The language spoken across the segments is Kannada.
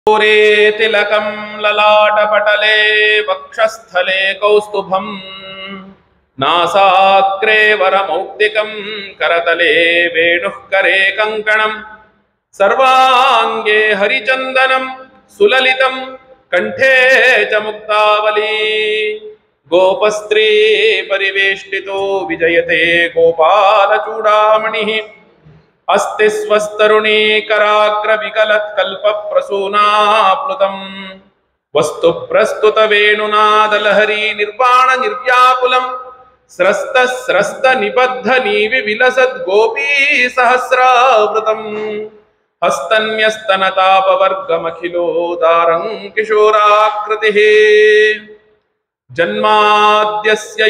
पूरे तिलकं ललाटपटले वक्षस्थले कौस्तुभम् नासाग्रे वरमौक्तिकं करतले वेणुः करे कङ्कणम् सर्वाङ्गे हरिचन्दनं सुललितं कण्ठे च मुक्तावली गोपस्त्री परिवेष्टितो विजयते गोपालचूडामणिः अस्ति स्वस्तरुणी कराग्रविकलत्कल्पप्रसूनाप्लुतम् वस्तु प्रस्तुत वेणुनादलहरी निर्वाण निर्व्याकुलम् स्रस्त स्रस्त निबद्ध नीवि विलसद् गोपी सहस्रावृतम् हस्तन्यस्तनतापवर्गमखिलोदारम् किशोराकृतिः जन्माद्यस्य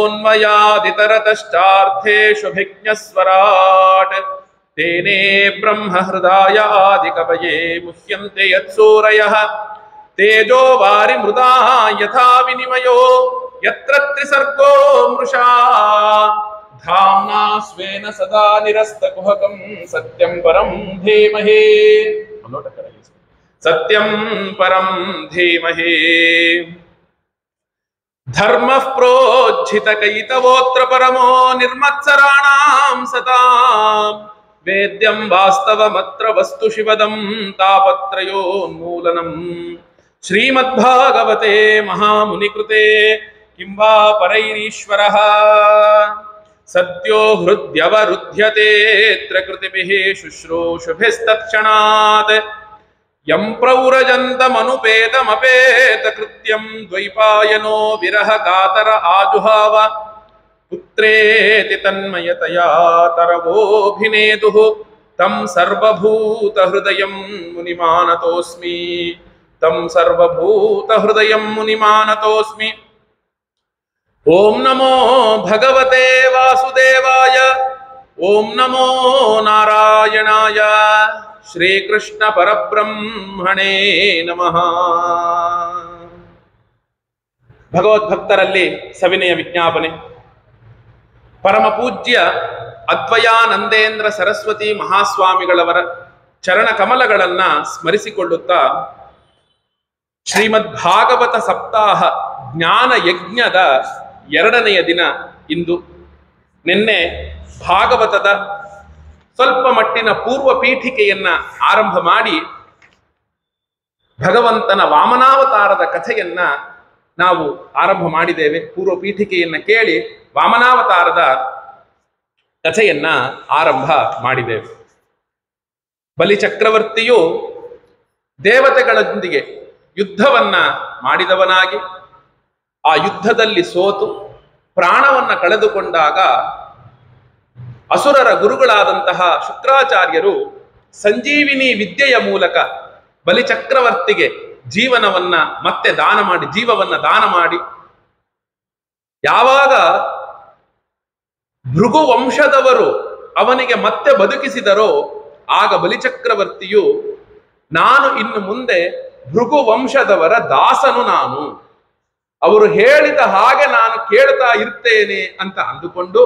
यतोऽन्वयादितरतश्चार्थेष्वभिज्ञस्वराट् तेने ब्रह्महृदायादिकवये मुह्यन्ते यत्सूरयः तेजो वारिमृदा यथा विनिमयो यत्र त्रिसर्गो मृषा धाम्ना स्वेन सदा निरस्तकुहकं सत्यं परं धीमहि सत्यं परं धीमहि धर्मः प्रोज्झितकैतवोऽत्र परमो निर्मत्सराणां सताम् वेद्यं वास्तवमत्र वस्तु शिवदं तापत्रयोन्मूलनम् श्रीमद्भागवते महामुनिकृते किं वा परैरीश्वरः सद्यो हृद्यवरुध्यतेऽत्र कृतिभिः शुश्रूषुभिस्तत्क्षणात् यं प्रौरजन्तमनुपेतमपेतकृत्यं द्वैपायनो विरह कातर आजुहाव पुत्रेति तन्मयतया तरवोऽभिनेतुः तं सर्वभूतहृदयं मुनिमानतोऽस्मि तं सर्वभूतहृदयं मुनिमानतोऽस्मि ॐ नमो भगवते वासुदेवाय ॐ नमो नारायणाय ಶ್ರೀಕೃಷ್ಣ ಪರಬ್ರಹ್ಮಣೇ ನಮಃ ಭಗವದ್ಭಕ್ತರಲ್ಲಿ ಸವಿನಯ ವಿಜ್ಞಾಪನೆ ಪರಮ ಪೂಜ್ಯ ಅದ್ವಯಾನಂದೇಂದ್ರ ಸರಸ್ವತಿ ಮಹಾಸ್ವಾಮಿಗಳವರ ಚರಣ ಕಮಲಗಳನ್ನ ಸ್ಮರಿಸಿಕೊಳ್ಳುತ್ತಾ ಶ್ರೀಮದ್ ಭಾಗವತ ಸಪ್ತಾಹ ಜ್ಞಾನ ಯಜ್ಞದ ಎರಡನೆಯ ದಿನ ಇಂದು ನಿನ್ನೆ ಭಾಗವತದ ಸ್ವಲ್ಪ ಮಟ್ಟಿನ ಪೂರ್ವ ಪೀಠಿಕೆಯನ್ನ ಆರಂಭ ಮಾಡಿ ಭಗವಂತನ ವಾಮನಾವತಾರದ ಕಥೆಯನ್ನ ನಾವು ಆರಂಭ ಮಾಡಿದ್ದೇವೆ ಪೂರ್ವ ಪೀಠಿಕೆಯನ್ನ ಕೇಳಿ ವಾಮನಾವತಾರದ ಕಥೆಯನ್ನ ಆರಂಭ ಮಾಡಿದ್ದೇವೆ ಬಲಿ ಚಕ್ರವರ್ತಿಯು ದೇವತೆಗಳೊಂದಿಗೆ ಯುದ್ಧವನ್ನ ಮಾಡಿದವನಾಗಿ ಆ ಯುದ್ಧದಲ್ಲಿ ಸೋತು ಪ್ರಾಣವನ್ನ ಕಳೆದುಕೊಂಡಾಗ ಅಸುರರ ಗುರುಗಳಾದಂತಹ ಶುಕ್ರಾಚಾರ್ಯರು ಸಂಜೀವಿನಿ ವಿದ್ಯೆಯ ಮೂಲಕ ಬಲಿಚಕ್ರವರ್ತಿಗೆ ಜೀವನವನ್ನ ಮತ್ತೆ ದಾನ ಮಾಡಿ ಜೀವವನ್ನ ದಾನ ಮಾಡಿ ಯಾವಾಗ ಭೃಗು ವಂಶದವರು ಅವನಿಗೆ ಮತ್ತೆ ಬದುಕಿಸಿದರೋ ಆಗ ಬಲಿಚಕ್ರವರ್ತಿಯು ನಾನು ಇನ್ನು ಮುಂದೆ ಭೃಗು ವಂಶದವರ ದಾಸನು ನಾನು ಅವರು ಹೇಳಿದ ಹಾಗೆ ನಾನು ಕೇಳ್ತಾ ಇರ್ತೇನೆ ಅಂತ ಅಂದುಕೊಂಡು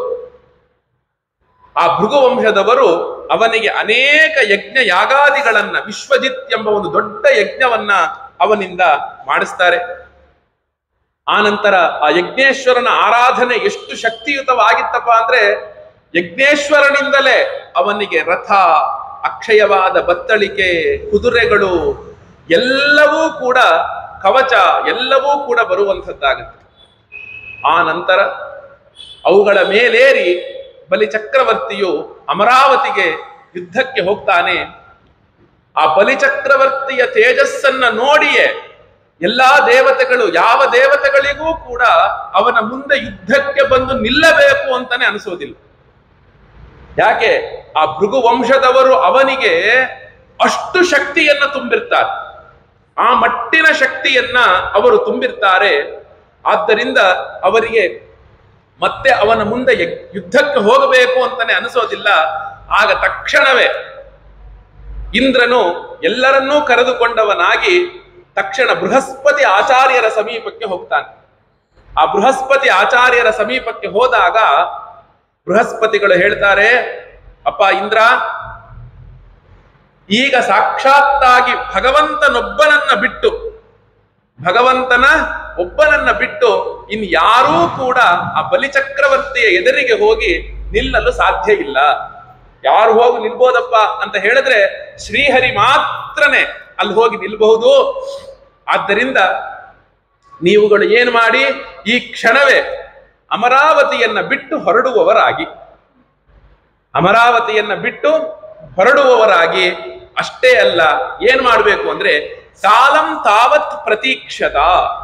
ಆ ಭೃಗುವಂಶದವರು ಅವನಿಗೆ ಅನೇಕ ಯಜ್ಞ ಯಾಗಾದಿಗಳನ್ನ ವಿಶ್ವಜಿತ್ ಎಂಬ ಒಂದು ದೊಡ್ಡ ಯಜ್ಞವನ್ನ ಅವನಿಂದ ಮಾಡಿಸ್ತಾರೆ ಆ ನಂತರ ಆ ಯಜ್ಞೇಶ್ವರನ ಆರಾಧನೆ ಎಷ್ಟು ಶಕ್ತಿಯುತವಾಗಿತ್ತಪ್ಪ ಅಂದ್ರೆ ಯಜ್ಞೇಶ್ವರನಿಂದಲೇ ಅವನಿಗೆ ರಥ ಅಕ್ಷಯವಾದ ಬತ್ತಳಿಕೆ ಕುದುರೆಗಳು ಎಲ್ಲವೂ ಕೂಡ ಕವಚ ಎಲ್ಲವೂ ಕೂಡ ಬರುವಂಥದ್ದಾಗುತ್ತೆ ಆ ನಂತರ ಅವುಗಳ ಮೇಲೇರಿ ಬಲಿ ಚಕ್ರವರ್ತಿಯು ಅಮರಾವತಿಗೆ ಯುದ್ಧಕ್ಕೆ ಹೋಗ್ತಾನೆ ಆ ಬಲಿಚಕ್ರವರ್ತಿಯ ತೇಜಸ್ಸನ್ನ ನೋಡಿಯೇ ಎಲ್ಲಾ ದೇವತೆಗಳು ಯಾವ ದೇವತೆಗಳಿಗೂ ಕೂಡ ಅವನ ಮುಂದೆ ಯುದ್ಧಕ್ಕೆ ಬಂದು ನಿಲ್ಲಬೇಕು ಅಂತಾನೆ ಅನಿಸೋದಿಲ್ಲ ಯಾಕೆ ಆ ಭೃಗು ವಂಶದವರು ಅವನಿಗೆ ಅಷ್ಟು ಶಕ್ತಿಯನ್ನ ತುಂಬಿರ್ತಾರೆ ಆ ಮಟ್ಟಿನ ಶಕ್ತಿಯನ್ನ ಅವರು ತುಂಬಿರ್ತಾರೆ ಆದ್ದರಿಂದ ಅವರಿಗೆ ಮತ್ತೆ ಅವನ ಮುಂದೆ ಯುದ್ಧಕ್ಕೆ ಹೋಗಬೇಕು ಅಂತಾನೆ ಅನಿಸೋದಿಲ್ಲ ಆಗ ತಕ್ಷಣವೇ ಇಂದ್ರನು ಎಲ್ಲರನ್ನೂ ಕರೆದುಕೊಂಡವನಾಗಿ ತಕ್ಷಣ ಬೃಹಸ್ಪತಿ ಆಚಾರ್ಯರ ಸಮೀಪಕ್ಕೆ ಹೋಗ್ತಾನೆ ಆ ಬೃಹಸ್ಪತಿ ಆಚಾರ್ಯರ ಸಮೀಪಕ್ಕೆ ಹೋದಾಗ ಬೃಹಸ್ಪತಿಗಳು ಹೇಳ್ತಾರೆ ಅಪ್ಪ ಇಂದ್ರ ಈಗ ಸಾಕ್ಷಾತ್ತಾಗಿ ಭಗವಂತನೊಬ್ಬನನ್ನ ಬಿಟ್ಟು ಭಗವಂತನ ಒಬ್ಬನನ್ನ ಬಿಟ್ಟು ಇನ್ ಯಾರೂ ಕೂಡ ಆ ಬಲಿಚಕ್ರವರ್ತಿಯ ಎದುರಿಗೆ ಹೋಗಿ ನಿಲ್ಲಲು ಸಾಧ್ಯ ಇಲ್ಲ ಯಾರು ಹೋಗಿ ನಿಲ್ಬೋದಪ್ಪ ಅಂತ ಹೇಳಿದ್ರೆ ಶ್ರೀಹರಿ ಮಾತ್ರನೇ ಅಲ್ಲಿ ಹೋಗಿ ನಿಲ್ಬಹುದು ಆದ್ದರಿಂದ ನೀವುಗಳು ಏನ್ ಮಾಡಿ ಈ ಕ್ಷಣವೇ ಅಮರಾವತಿಯನ್ನ ಬಿಟ್ಟು ಹೊರಡುವವರಾಗಿ ಅಮರಾವತಿಯನ್ನ ಬಿಟ್ಟು ಹೊರಡುವವರಾಗಿ ಅಷ್ಟೇ ಅಲ್ಲ ಏನ್ ಮಾಡಬೇಕು ಅಂದ್ರೆ ಕಾಲಂ ತಾವತ್ ಪ್ರತೀಕ್ಷದ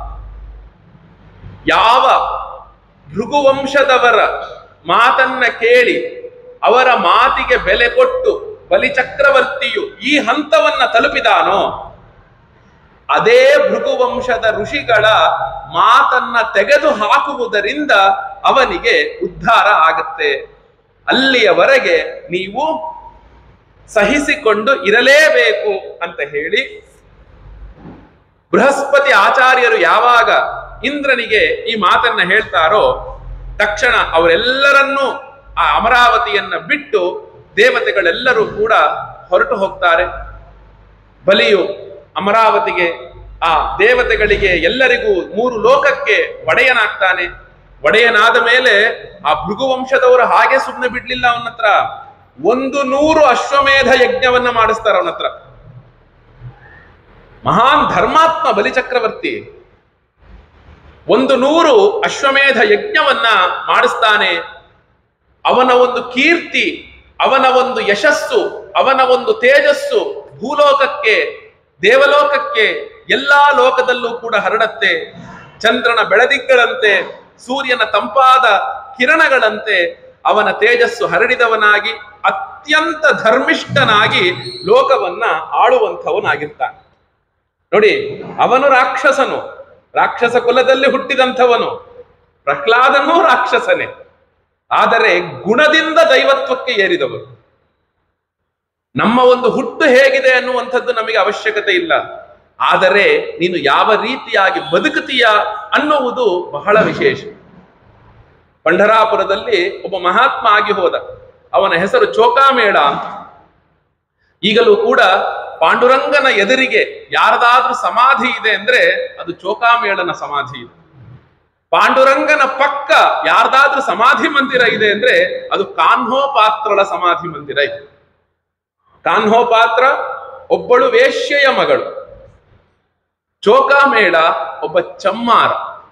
ಯಾವ ಭೃಗುವಂಶದವರ ಮಾತನ್ನ ಕೇಳಿ ಅವರ ಮಾತಿಗೆ ಬೆಲೆ ಕೊಟ್ಟು ಬಲಿಚಕ್ರವರ್ತಿಯು ಈ ಹಂತವನ್ನ ತಲುಪಿದಾನೋ ಅದೇ ಭೃಗುವಂಶದ ಋಷಿಗಳ ಮಾತನ್ನ ತೆಗೆದು ಹಾಕುವುದರಿಂದ ಅವನಿಗೆ ಉದ್ಧಾರ ಆಗತ್ತೆ ಅಲ್ಲಿಯವರೆಗೆ ನೀವು ಸಹಿಸಿಕೊಂಡು ಇರಲೇಬೇಕು ಅಂತ ಹೇಳಿ ಬೃಹಸ್ಪತಿ ಆಚಾರ್ಯರು ಯಾವಾಗ ಇಂದ್ರನಿಗೆ ಈ ಮಾತನ್ನ ಹೇಳ್ತಾರೋ ತಕ್ಷಣ ಅವರೆಲ್ಲರನ್ನೂ ಆ ಅಮರಾವತಿಯನ್ನ ಬಿಟ್ಟು ದೇವತೆಗಳೆಲ್ಲರೂ ಕೂಡ ಹೊರಟು ಹೋಗ್ತಾರೆ ಬಲಿಯು ಅಮರಾವತಿಗೆ ಆ ದೇವತೆಗಳಿಗೆ ಎಲ್ಲರಿಗೂ ಮೂರು ಲೋಕಕ್ಕೆ ಒಡೆಯನಾಗ್ತಾನೆ ಒಡೆಯನಾದ ಮೇಲೆ ಆ ಭೃಗುವಂಶದವರು ಹಾಗೆ ಸುಮ್ಮನೆ ಬಿಡ್ಲಿಲ್ಲ ಅವನ ಹತ್ರ ಒಂದು ನೂರು ಅಶ್ವಮೇಧ ಯಜ್ಞವನ್ನ ಮಾಡಿಸ್ತಾರ ಅವನ ಹತ್ರ ಮಹಾನ್ ಧರ್ಮಾತ್ಮ ಬಲಿಚಕ್ರವರ್ತಿ ಒಂದು ನೂರು ಅಶ್ವಮೇಧ ಯಜ್ಞವನ್ನ ಮಾಡಿಸ್ತಾನೆ ಅವನ ಒಂದು ಕೀರ್ತಿ ಅವನ ಒಂದು ಯಶಸ್ಸು ಅವನ ಒಂದು ತೇಜಸ್ಸು ಭೂಲೋಕಕ್ಕೆ ದೇವಲೋಕಕ್ಕೆ ಎಲ್ಲಾ ಲೋಕದಲ್ಲೂ ಕೂಡ ಹರಡತ್ತೆ ಚಂದ್ರನ ಬೆಳದಿಗ್ಗಳಂತೆ ಸೂರ್ಯನ ತಂಪಾದ ಕಿರಣಗಳಂತೆ ಅವನ ತೇಜಸ್ಸು ಹರಡಿದವನಾಗಿ ಅತ್ಯಂತ ಧರ್ಮಿಷ್ಠನಾಗಿ ಲೋಕವನ್ನ ಆಳುವಂಥವನಾಗಿರ್ತಾನೆ ನೋಡಿ ಅವನು ರಾಕ್ಷಸನು ರಾಕ್ಷಸ ಕುಲದಲ್ಲಿ ಹುಟ್ಟಿದಂಥವನು ಪ್ರಹ್ಲಾದನೂ ರಾಕ್ಷಸನೇ ಆದರೆ ಗುಣದಿಂದ ದೈವತ್ವಕ್ಕೆ ಏರಿದವರು ನಮ್ಮ ಒಂದು ಹುಟ್ಟು ಹೇಗಿದೆ ಅನ್ನುವಂಥದ್ದು ನಮಗೆ ಅವಶ್ಯಕತೆ ಇಲ್ಲ ಆದರೆ ನೀನು ಯಾವ ರೀತಿಯಾಗಿ ಬದುಕುತ್ತೀಯ ಅನ್ನುವುದು ಬಹಳ ವಿಶೇಷ ಪಂಢರಾಪುರದಲ್ಲಿ ಒಬ್ಬ ಮಹಾತ್ಮ ಆಗಿ ಹೋದ ಅವನ ಹೆಸರು ಚೋಕಾಮೇಳ ಅಂತ ಈಗಲೂ ಕೂಡ ಪಾಂಡುರಂಗನ ಎದುರಿಗೆ ಯಾರದಾದ್ರೂ ಸಮಾಧಿ ಇದೆ ಅಂದ್ರೆ ಅದು ಚೋಕಾಮೇಳನ ಸಮಾಧಿ ಇದೆ ಪಾಂಡುರಂಗನ ಪಕ್ಕ ಯಾರ್ದಾದ್ರೂ ಸಮಾಧಿ ಮಂದಿರ ಇದೆ ಅಂದ್ರೆ ಅದು ಕಾನ್ಹೋಪಾತ್ರಳ ಸಮಾಧಿ ಮಂದಿರ ಇದೆ ಕಾನ್ಹೋಪಾತ್ರ ಒಬ್ಬಳು ವೇಶ್ಯೆಯ ಮಗಳು ಚೋಕಾಮೇಳ ಒಬ್ಬ ಚಮ್ಮಾರ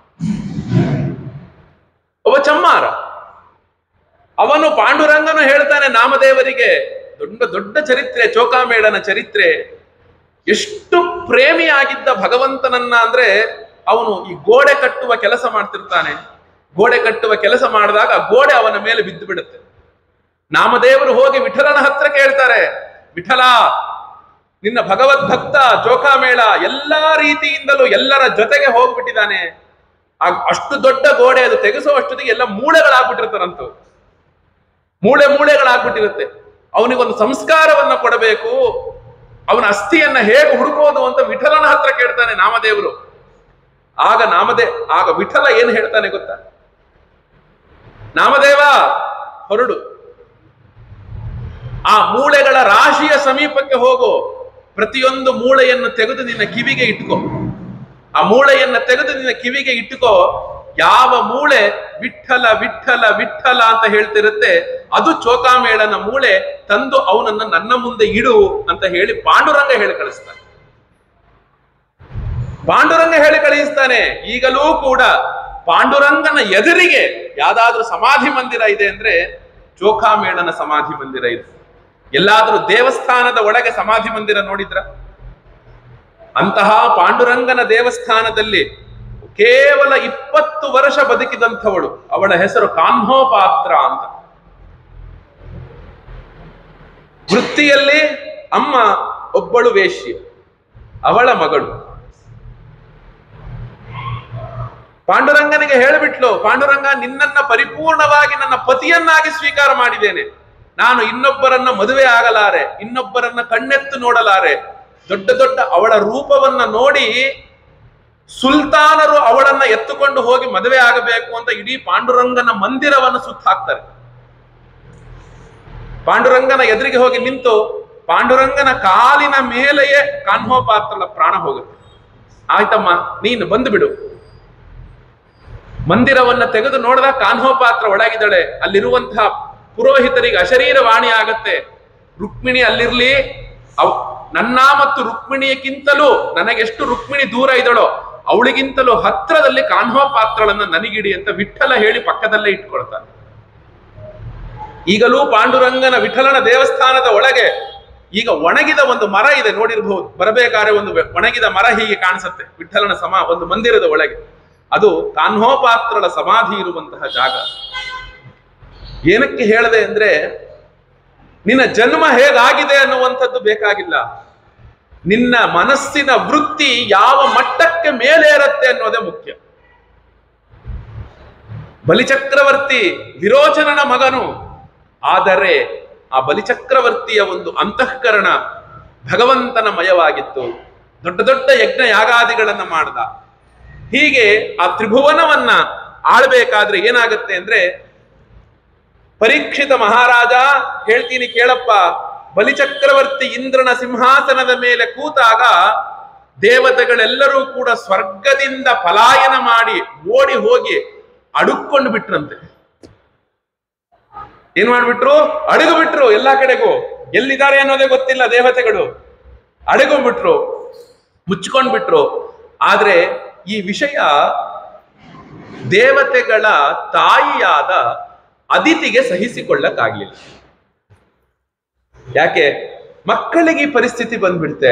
ಒಬ್ಬ ಚಮ್ಮಾರ ಅವನು ಪಾಂಡುರಂಗನು ಹೇಳ್ತಾನೆ ನಾಮದೇವರಿಗೆ ದೊಡ್ಡ ದೊಡ್ಡ ಚರಿತ್ರೆ ಚೋಕಾಮೇಳನ ಚರಿತ್ರೆ ಎಷ್ಟು ಪ್ರೇಮಿಯಾಗಿದ್ದ ಭಗವಂತನನ್ನ ಅಂದ್ರೆ ಅವನು ಈ ಗೋಡೆ ಕಟ್ಟುವ ಕೆಲಸ ಮಾಡ್ತಿರ್ತಾನೆ ಗೋಡೆ ಕಟ್ಟುವ ಕೆಲಸ ಮಾಡಿದಾಗ ಆ ಗೋಡೆ ಅವನ ಮೇಲೆ ಬಿದ್ದು ಬಿಡುತ್ತೆ ನಾಮದೇವರು ಹೋಗಿ ವಿಠಲನ ಹತ್ರ ಕೇಳ್ತಾರೆ ವಿಠಲ ನಿನ್ನ ಭಗವದ್ ಭಕ್ತ ಚೋಕಾಮೇಳ ಎಲ್ಲಾ ರೀತಿಯಿಂದಲೂ ಎಲ್ಲರ ಜೊತೆಗೆ ಹೋಗ್ಬಿಟ್ಟಿದ್ದಾನೆ ಆ ಅಷ್ಟು ದೊಡ್ಡ ಗೋಡೆ ಅದು ತೆಗೆಸುವಷ್ಟೊತ್ತಿಗೆ ಎಲ್ಲ ಮೂಳೆಗಳಾಗ್ಬಿಟ್ಟಿರ್ತಾರಂತು ಮೂಳೆ ಮೂಳೆಗಳಾಗ್ಬಿಟ್ಟಿರುತ್ತೆ ಅವನಿಗೊಂದು ಸಂಸ್ಕಾರವನ್ನ ಕೊಡಬೇಕು ಅವನ ಅಸ್ಥಿಯನ್ನ ಹೇಗೆ ಹುಡುಕೋದು ಅಂತ ವಿಠಲನ ಹತ್ರ ಕೇಳ್ತಾನೆ ನಾಮದೇವರು ಆಗ ನಾಮದೇ ಆಗ ವಿಠಲ ಏನು ಹೇಳ್ತಾನೆ ಗೊತ್ತಾ ನಾಮದೇವ ಹೊರಡು ಆ ಮೂಳೆಗಳ ರಾಶಿಯ ಸಮೀಪಕ್ಕೆ ಹೋಗು ಪ್ರತಿಯೊಂದು ಮೂಳೆಯನ್ನು ತೆಗೆದು ನಿನ್ನ ಕಿವಿಗೆ ಇಟ್ಕೋ ಆ ಮೂಳೆಯನ್ನ ತೆಗೆದು ನಿನ್ನ ಕಿವಿಗೆ ಇಟ್ಟುಕೋ ಯಾವ ಮೂಳೆ ವಿಠಲ ವಿಠಲ ವಿಠಲ ಅಂತ ಹೇಳ್ತಿರುತ್ತೆ ಅದು ಚೋಕಾಮೇಳನ ಮೂಳೆ ತಂದು ಅವನನ್ನ ನನ್ನ ಮುಂದೆ ಇಡು ಅಂತ ಹೇಳಿ ಪಾಂಡುರಂಗ ಹೇಳಿ ಕಳಿಸ್ತಾನೆ ಪಾಂಡುರಂಗ ಹೇಳಿ ಕಳಿಸ್ತಾನೆ ಈಗಲೂ ಕೂಡ ಪಾಂಡುರಂಗನ ಎದುರಿಗೆ ಯಾವ್ದಾದ್ರೂ ಸಮಾಧಿ ಮಂದಿರ ಇದೆ ಅಂದ್ರೆ ಚೋಕಾಮೇಳನ ಸಮಾಧಿ ಮಂದಿರ ಇದೆ ಎಲ್ಲಾದ್ರೂ ದೇವಸ್ಥಾನದ ಒಳಗೆ ಸಮಾಧಿ ಮಂದಿರ ನೋಡಿದ್ರ ಅಂತಹ ಪಾಂಡುರಂಗನ ದೇವಸ್ಥಾನದಲ್ಲಿ ಕೇವಲ ಇಪ್ಪತ್ತು ವರ್ಷ ಬದುಕಿದಂಥವಳು ಅವಳ ಹೆಸರು ಕಾನ್ಹೋಪಾತ್ರ ಅಂತ ವೃತ್ತಿಯಲ್ಲಿ ಅಮ್ಮ ಒಬ್ಬಳು ವೇಶ್ಯ ಅವಳ ಮಗಳು ಪಾಂಡುರಂಗನಿಗೆ ಹೇಳಿಬಿಟ್ಲು ಪಾಂಡುರಂಗ ನಿನ್ನನ್ನ ಪರಿಪೂರ್ಣವಾಗಿ ನನ್ನ ಪತಿಯನ್ನಾಗಿ ಸ್ವೀಕಾರ ಮಾಡಿದ್ದೇನೆ ನಾನು ಇನ್ನೊಬ್ಬರನ್ನ ಮದುವೆ ಆಗಲಾರೆ ಇನ್ನೊಬ್ಬರನ್ನ ಕಣ್ಣೆತ್ತು ನೋಡಲಾರೆ ದೊಡ್ಡ ದೊಡ್ಡ ಅವಳ ರೂಪವನ್ನ ನೋಡಿ ಸುಲ್ತಾನರು ಅವಳನ್ನ ಎತ್ತುಕೊಂಡು ಹೋಗಿ ಮದುವೆ ಆಗಬೇಕು ಅಂತ ಇಡೀ ಪಾಂಡುರಂಗನ ಮಂದಿರವನ್ನು ಸುತ್ತ ಹಾಕ್ತಾರೆ ಪಾಂಡುರಂಗನ ಎದುರಿಗೆ ಹೋಗಿ ನಿಂತು ಪಾಂಡುರಂಗನ ಕಾಲಿನ ಮೇಲೆಯೇ ಕಾನ್ಹೋಪಾತ್ರಳ ಪ್ರಾಣ ಹೋಗುತ್ತೆ ಆಯ್ತಮ್ಮ ನೀನು ಬಂದು ಬಿಡು ಮಂದಿರವನ್ನ ತೆಗೆದು ನೋಡಿದ ಕಾನ್ಹೋಪಾತ್ರ ಒಳಗಿದ್ದಾಳೆ ಅಲ್ಲಿರುವಂತಹ ಪುರೋಹಿತರಿಗೆ ಅಶರೀರವಾಣಿ ಆಗತ್ತೆ ರುಕ್ಮಿಣಿ ಅಲ್ಲಿರ್ಲಿ ಅವ್ ನನ್ನ ಮತ್ತು ರುಕ್ಮಿಣಿಯಕ್ಕಿಂತಲೂ ನನಗೆಷ್ಟು ರುಕ್ಮಿಣಿ ದೂರ ಇದ್ದಳೋ ಅವಳಿಗಿಂತಲೂ ಹತ್ರದಲ್ಲಿ ಕಾನ್ಹೋಪಾತ್ರಳನ್ನ ನನಗಿಡಿ ಅಂತ ವಿಠಲ ಹೇಳಿ ಪಕ್ಕದಲ್ಲೇ ಇಟ್ಕೊಳ್ತಾನೆ ಈಗಲೂ ಪಾಂಡುರಂಗನ ವಿಠಲನ ದೇವಸ್ಥಾನದ ಒಳಗೆ ಈಗ ಒಣಗಿದ ಒಂದು ಮರ ಇದೆ ನೋಡಿರ್ಬಹುದು ಬರಬೇಕಾದ್ರೆ ಒಂದು ವೆ- ಒಣಗಿದ ಮರ ಹೀಗೆ ಕಾಣಿಸುತ್ತೆ ವಿಠಲನ ಸಮ ಒಂದು ಮಂದಿರದ ಒಳಗೆ ಅದು ಕಾನ್ಹೋಪಾತ್ರಳ ಸಮಾಧಿ ಇರುವಂತಹ ಜಾಗ ಏನಕ್ಕೆ ಹೇಳದೆ ಅಂದ್ರೆ ನಿನ್ನ ಜನ್ಮ ಹೇಗಾಗಿದೆ ಅನ್ನುವಂಥದ್ದು ಬೇಕಾಗಿಲ್ಲ ನಿನ್ನ ಮನಸ್ಸಿನ ವೃತ್ತಿ ಯಾವ ಮಟ್ಟಕ್ಕೆ ಮೇಲೇರತ್ತೆ ಅನ್ನೋದೇ ಮುಖ್ಯ ಬಲಿಚಕ್ರವರ್ತಿ ವಿರೋಚನನ ಮಗನು ಆದರೆ ಆ ಬಲಿಚಕ್ರವರ್ತಿಯ ಒಂದು ಅಂತಃಕರಣ ಭಗವಂತನ ಮಯವಾಗಿತ್ತು ದೊಡ್ಡ ದೊಡ್ಡ ಯಜ್ಞ ಯಾಗಾದಿಗಳನ್ನ ಮಾಡ್ದ ಹೀಗೆ ಆ ತ್ರಿಭುವನವನ್ನ ಆಳ್ಬೇಕಾದ್ರೆ ಏನಾಗುತ್ತೆ ಅಂದ್ರೆ ಪರೀಕ್ಷಿತ ಮಹಾರಾಜ ಹೇಳ್ತೀನಿ ಕೇಳಪ್ಪ ಬಲಿಚಕ್ರವರ್ತಿ ಇಂದ್ರನ ಸಿಂಹಾಸನದ ಮೇಲೆ ಕೂತಾಗ ದೇವತೆಗಳೆಲ್ಲರೂ ಕೂಡ ಸ್ವರ್ಗದಿಂದ ಪಲಾಯನ ಮಾಡಿ ಓಡಿ ಹೋಗಿ ಅಡುಕೊಂಡು ಬಿಟ್ರಂತೆ ಏನ್ ಮಾಡ್ಬಿಟ್ರು ಅಡಗು ಬಿಟ್ರು ಎಲ್ಲಾ ಕಡೆಗೂ ಎಲ್ಲಿದ್ದಾರೆ ಅನ್ನೋದೇ ಗೊತ್ತಿಲ್ಲ ದೇವತೆಗಳು ಅಡಗು ಬಿಟ್ರು ಮುಚ್ಕೊಂಡ್ ಬಿಟ್ರು ಆದ್ರೆ ಈ ವಿಷಯ ದೇವತೆಗಳ ತಾಯಿಯಾದ ಅದಿತಿಗೆ ಸಹಿಸಿಕೊಳ್ಳಕ್ಕಾಗ್ಲಿಲ್ಲ ಯಾಕೆ ಮಕ್ಕಳಿಗೆ ಈ ಪರಿಸ್ಥಿತಿ ಬಂದ್ಬಿಡ್ತೆ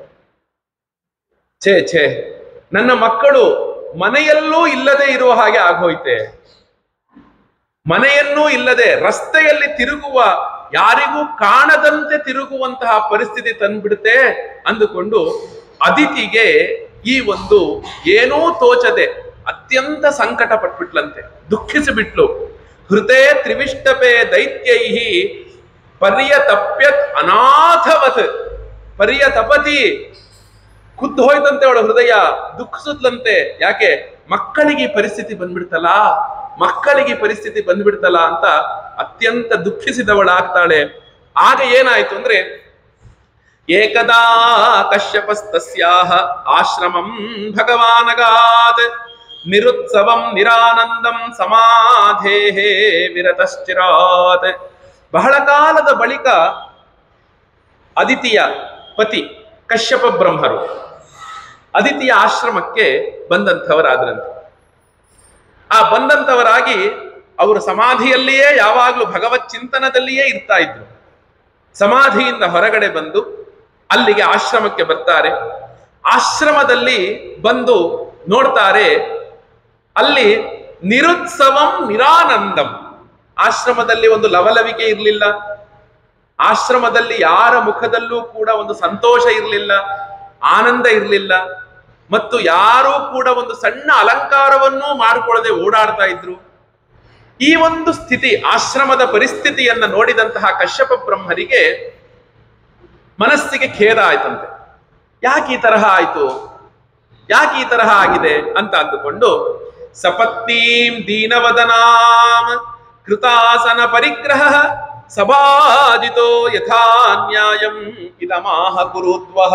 ಛೇ ಛೇ ನನ್ನ ಮಕ್ಕಳು ಮನೆಯಲ್ಲೂ ಇಲ್ಲದೆ ಇರುವ ಹಾಗೆ ಆಗೋಯ್ತೆ ಮನೆಯನ್ನೂ ಇಲ್ಲದೆ ರಸ್ತೆಯಲ್ಲಿ ತಿರುಗುವ ಯಾರಿಗೂ ಕಾಣದಂತೆ ತಿರುಗುವಂತಹ ಪರಿಸ್ಥಿತಿ ತಂದ್ಬಿಡುತ್ತೆ ಅಂದುಕೊಂಡು ಅದಿತಿಗೆ ಈ ಒಂದು ಏನೂ ತೋಚದೆ ಅತ್ಯಂತ ಸಂಕಟ ಪಟ್ಬಿಟ್ಲಂತೆ ದುಃಖಿಸಿ ಬಿಟ್ಲು ಹೃದಯ ತ್ರಿವಿಷ್ಟಪೆ ದೈತ್ಯೈಹಿ ಪರ್ಯತಪ್ಯತ್ ಅನಾಥವತ್ ಪರ್ಯತಪತಿ ಖುದ್ದು ಹೋಯ್ತಂತೆ ಅವಳ ಹೃದಯ ದುಃಖಿಸುತ್ತಂತೆ ಯಾಕೆ ಮಕ್ಕಳಿಗೆ ಈ ಪರಿಸ್ಥಿತಿ ಬಂದ್ಬಿಡ್ತಲ್ಲ ಮಕ್ಕಳಿಗೆ ಈ ಪರಿಸ್ಥಿತಿ ಬಂದ್ಬಿಡ್ತಲ್ಲ ಅಂತ ಅತ್ಯಂತ ದುಃಖಿಸಿದವಳಾಗ್ತಾಳೆ ಆಗ ಏನಾಯ್ತು ಅಂದ್ರೆ ಏಕದಾ ಕಶ್ಯಪಸ್ತಸ್ಯಾಹ ಆಶ್ರಮಂ ಭಗವಾನಗಾತ್ ನಿರುತ್ಸವಂ ನಿರಾನಂದಂ ಸಮಾಧೇಹೇ ವಿರತಶ್ಚಿರಾತ್ ಬಹಳ ಕಾಲದ ಬಳಿಕ ಅದಿತಿಯ ಪತಿ ಕಶ್ಯಪ ಬ್ರಹ್ಮರು ಅದಿತಿಯ ಆಶ್ರಮಕ್ಕೆ ಬಂದಂಥವರಾದ್ರಂತೆ ಆ ಬಂದಂಥವರಾಗಿ ಅವರು ಸಮಾಧಿಯಲ್ಲಿಯೇ ಯಾವಾಗಲೂ ಭಗವತ್ ಚಿಂತನದಲ್ಲಿಯೇ ಇರ್ತಾ ಇದ್ರು ಸಮಾಧಿಯಿಂದ ಹೊರಗಡೆ ಬಂದು ಅಲ್ಲಿಗೆ ಆಶ್ರಮಕ್ಕೆ ಬರ್ತಾರೆ ಆಶ್ರಮದಲ್ಲಿ ಬಂದು ನೋಡ್ತಾರೆ ಅಲ್ಲಿ ನಿರುತ್ಸವಂ ನಿರಾನಂದಂ ಆಶ್ರಮದಲ್ಲಿ ಒಂದು ಲವಲವಿಕೆ ಇರಲಿಲ್ಲ ಆಶ್ರಮದಲ್ಲಿ ಯಾರ ಮುಖದಲ್ಲೂ ಕೂಡ ಒಂದು ಸಂತೋಷ ಇರಲಿಲ್ಲ ಆನಂದ ಇರಲಿಲ್ಲ ಮತ್ತು ಯಾರೂ ಕೂಡ ಒಂದು ಸಣ್ಣ ಅಲಂಕಾರವನ್ನೂ ಮಾಡಿಕೊಳ್ಳದೆ ಓಡಾಡ್ತಾ ಇದ್ರು ಈ ಒಂದು ಸ್ಥಿತಿ ಆಶ್ರಮದ ಪರಿಸ್ಥಿತಿಯನ್ನ ನೋಡಿದಂತಹ ಕಶ್ಯಪ ಬ್ರಹ್ಮರಿಗೆ ಮನಸ್ಸಿಗೆ ಖೇದ ಆಯ್ತಂತೆ ಯಾಕೆ ಈ ತರಹ ಆಯ್ತು ಯಾಕೆ ಈ ತರಹ ಆಗಿದೆ ಅಂತ ಅಂದುಕೊಂಡು ಸಪತ್ನೀಂ ದೀನವದನಾಂ ಕೃತಾಸನ ಪರಿಗ್ರಹ ಸಭಾಜಿತೋ ಯಥಾ ನ್ಯಾಯಂ ಇದಮಾಹ ಕುರುದ್ವಹ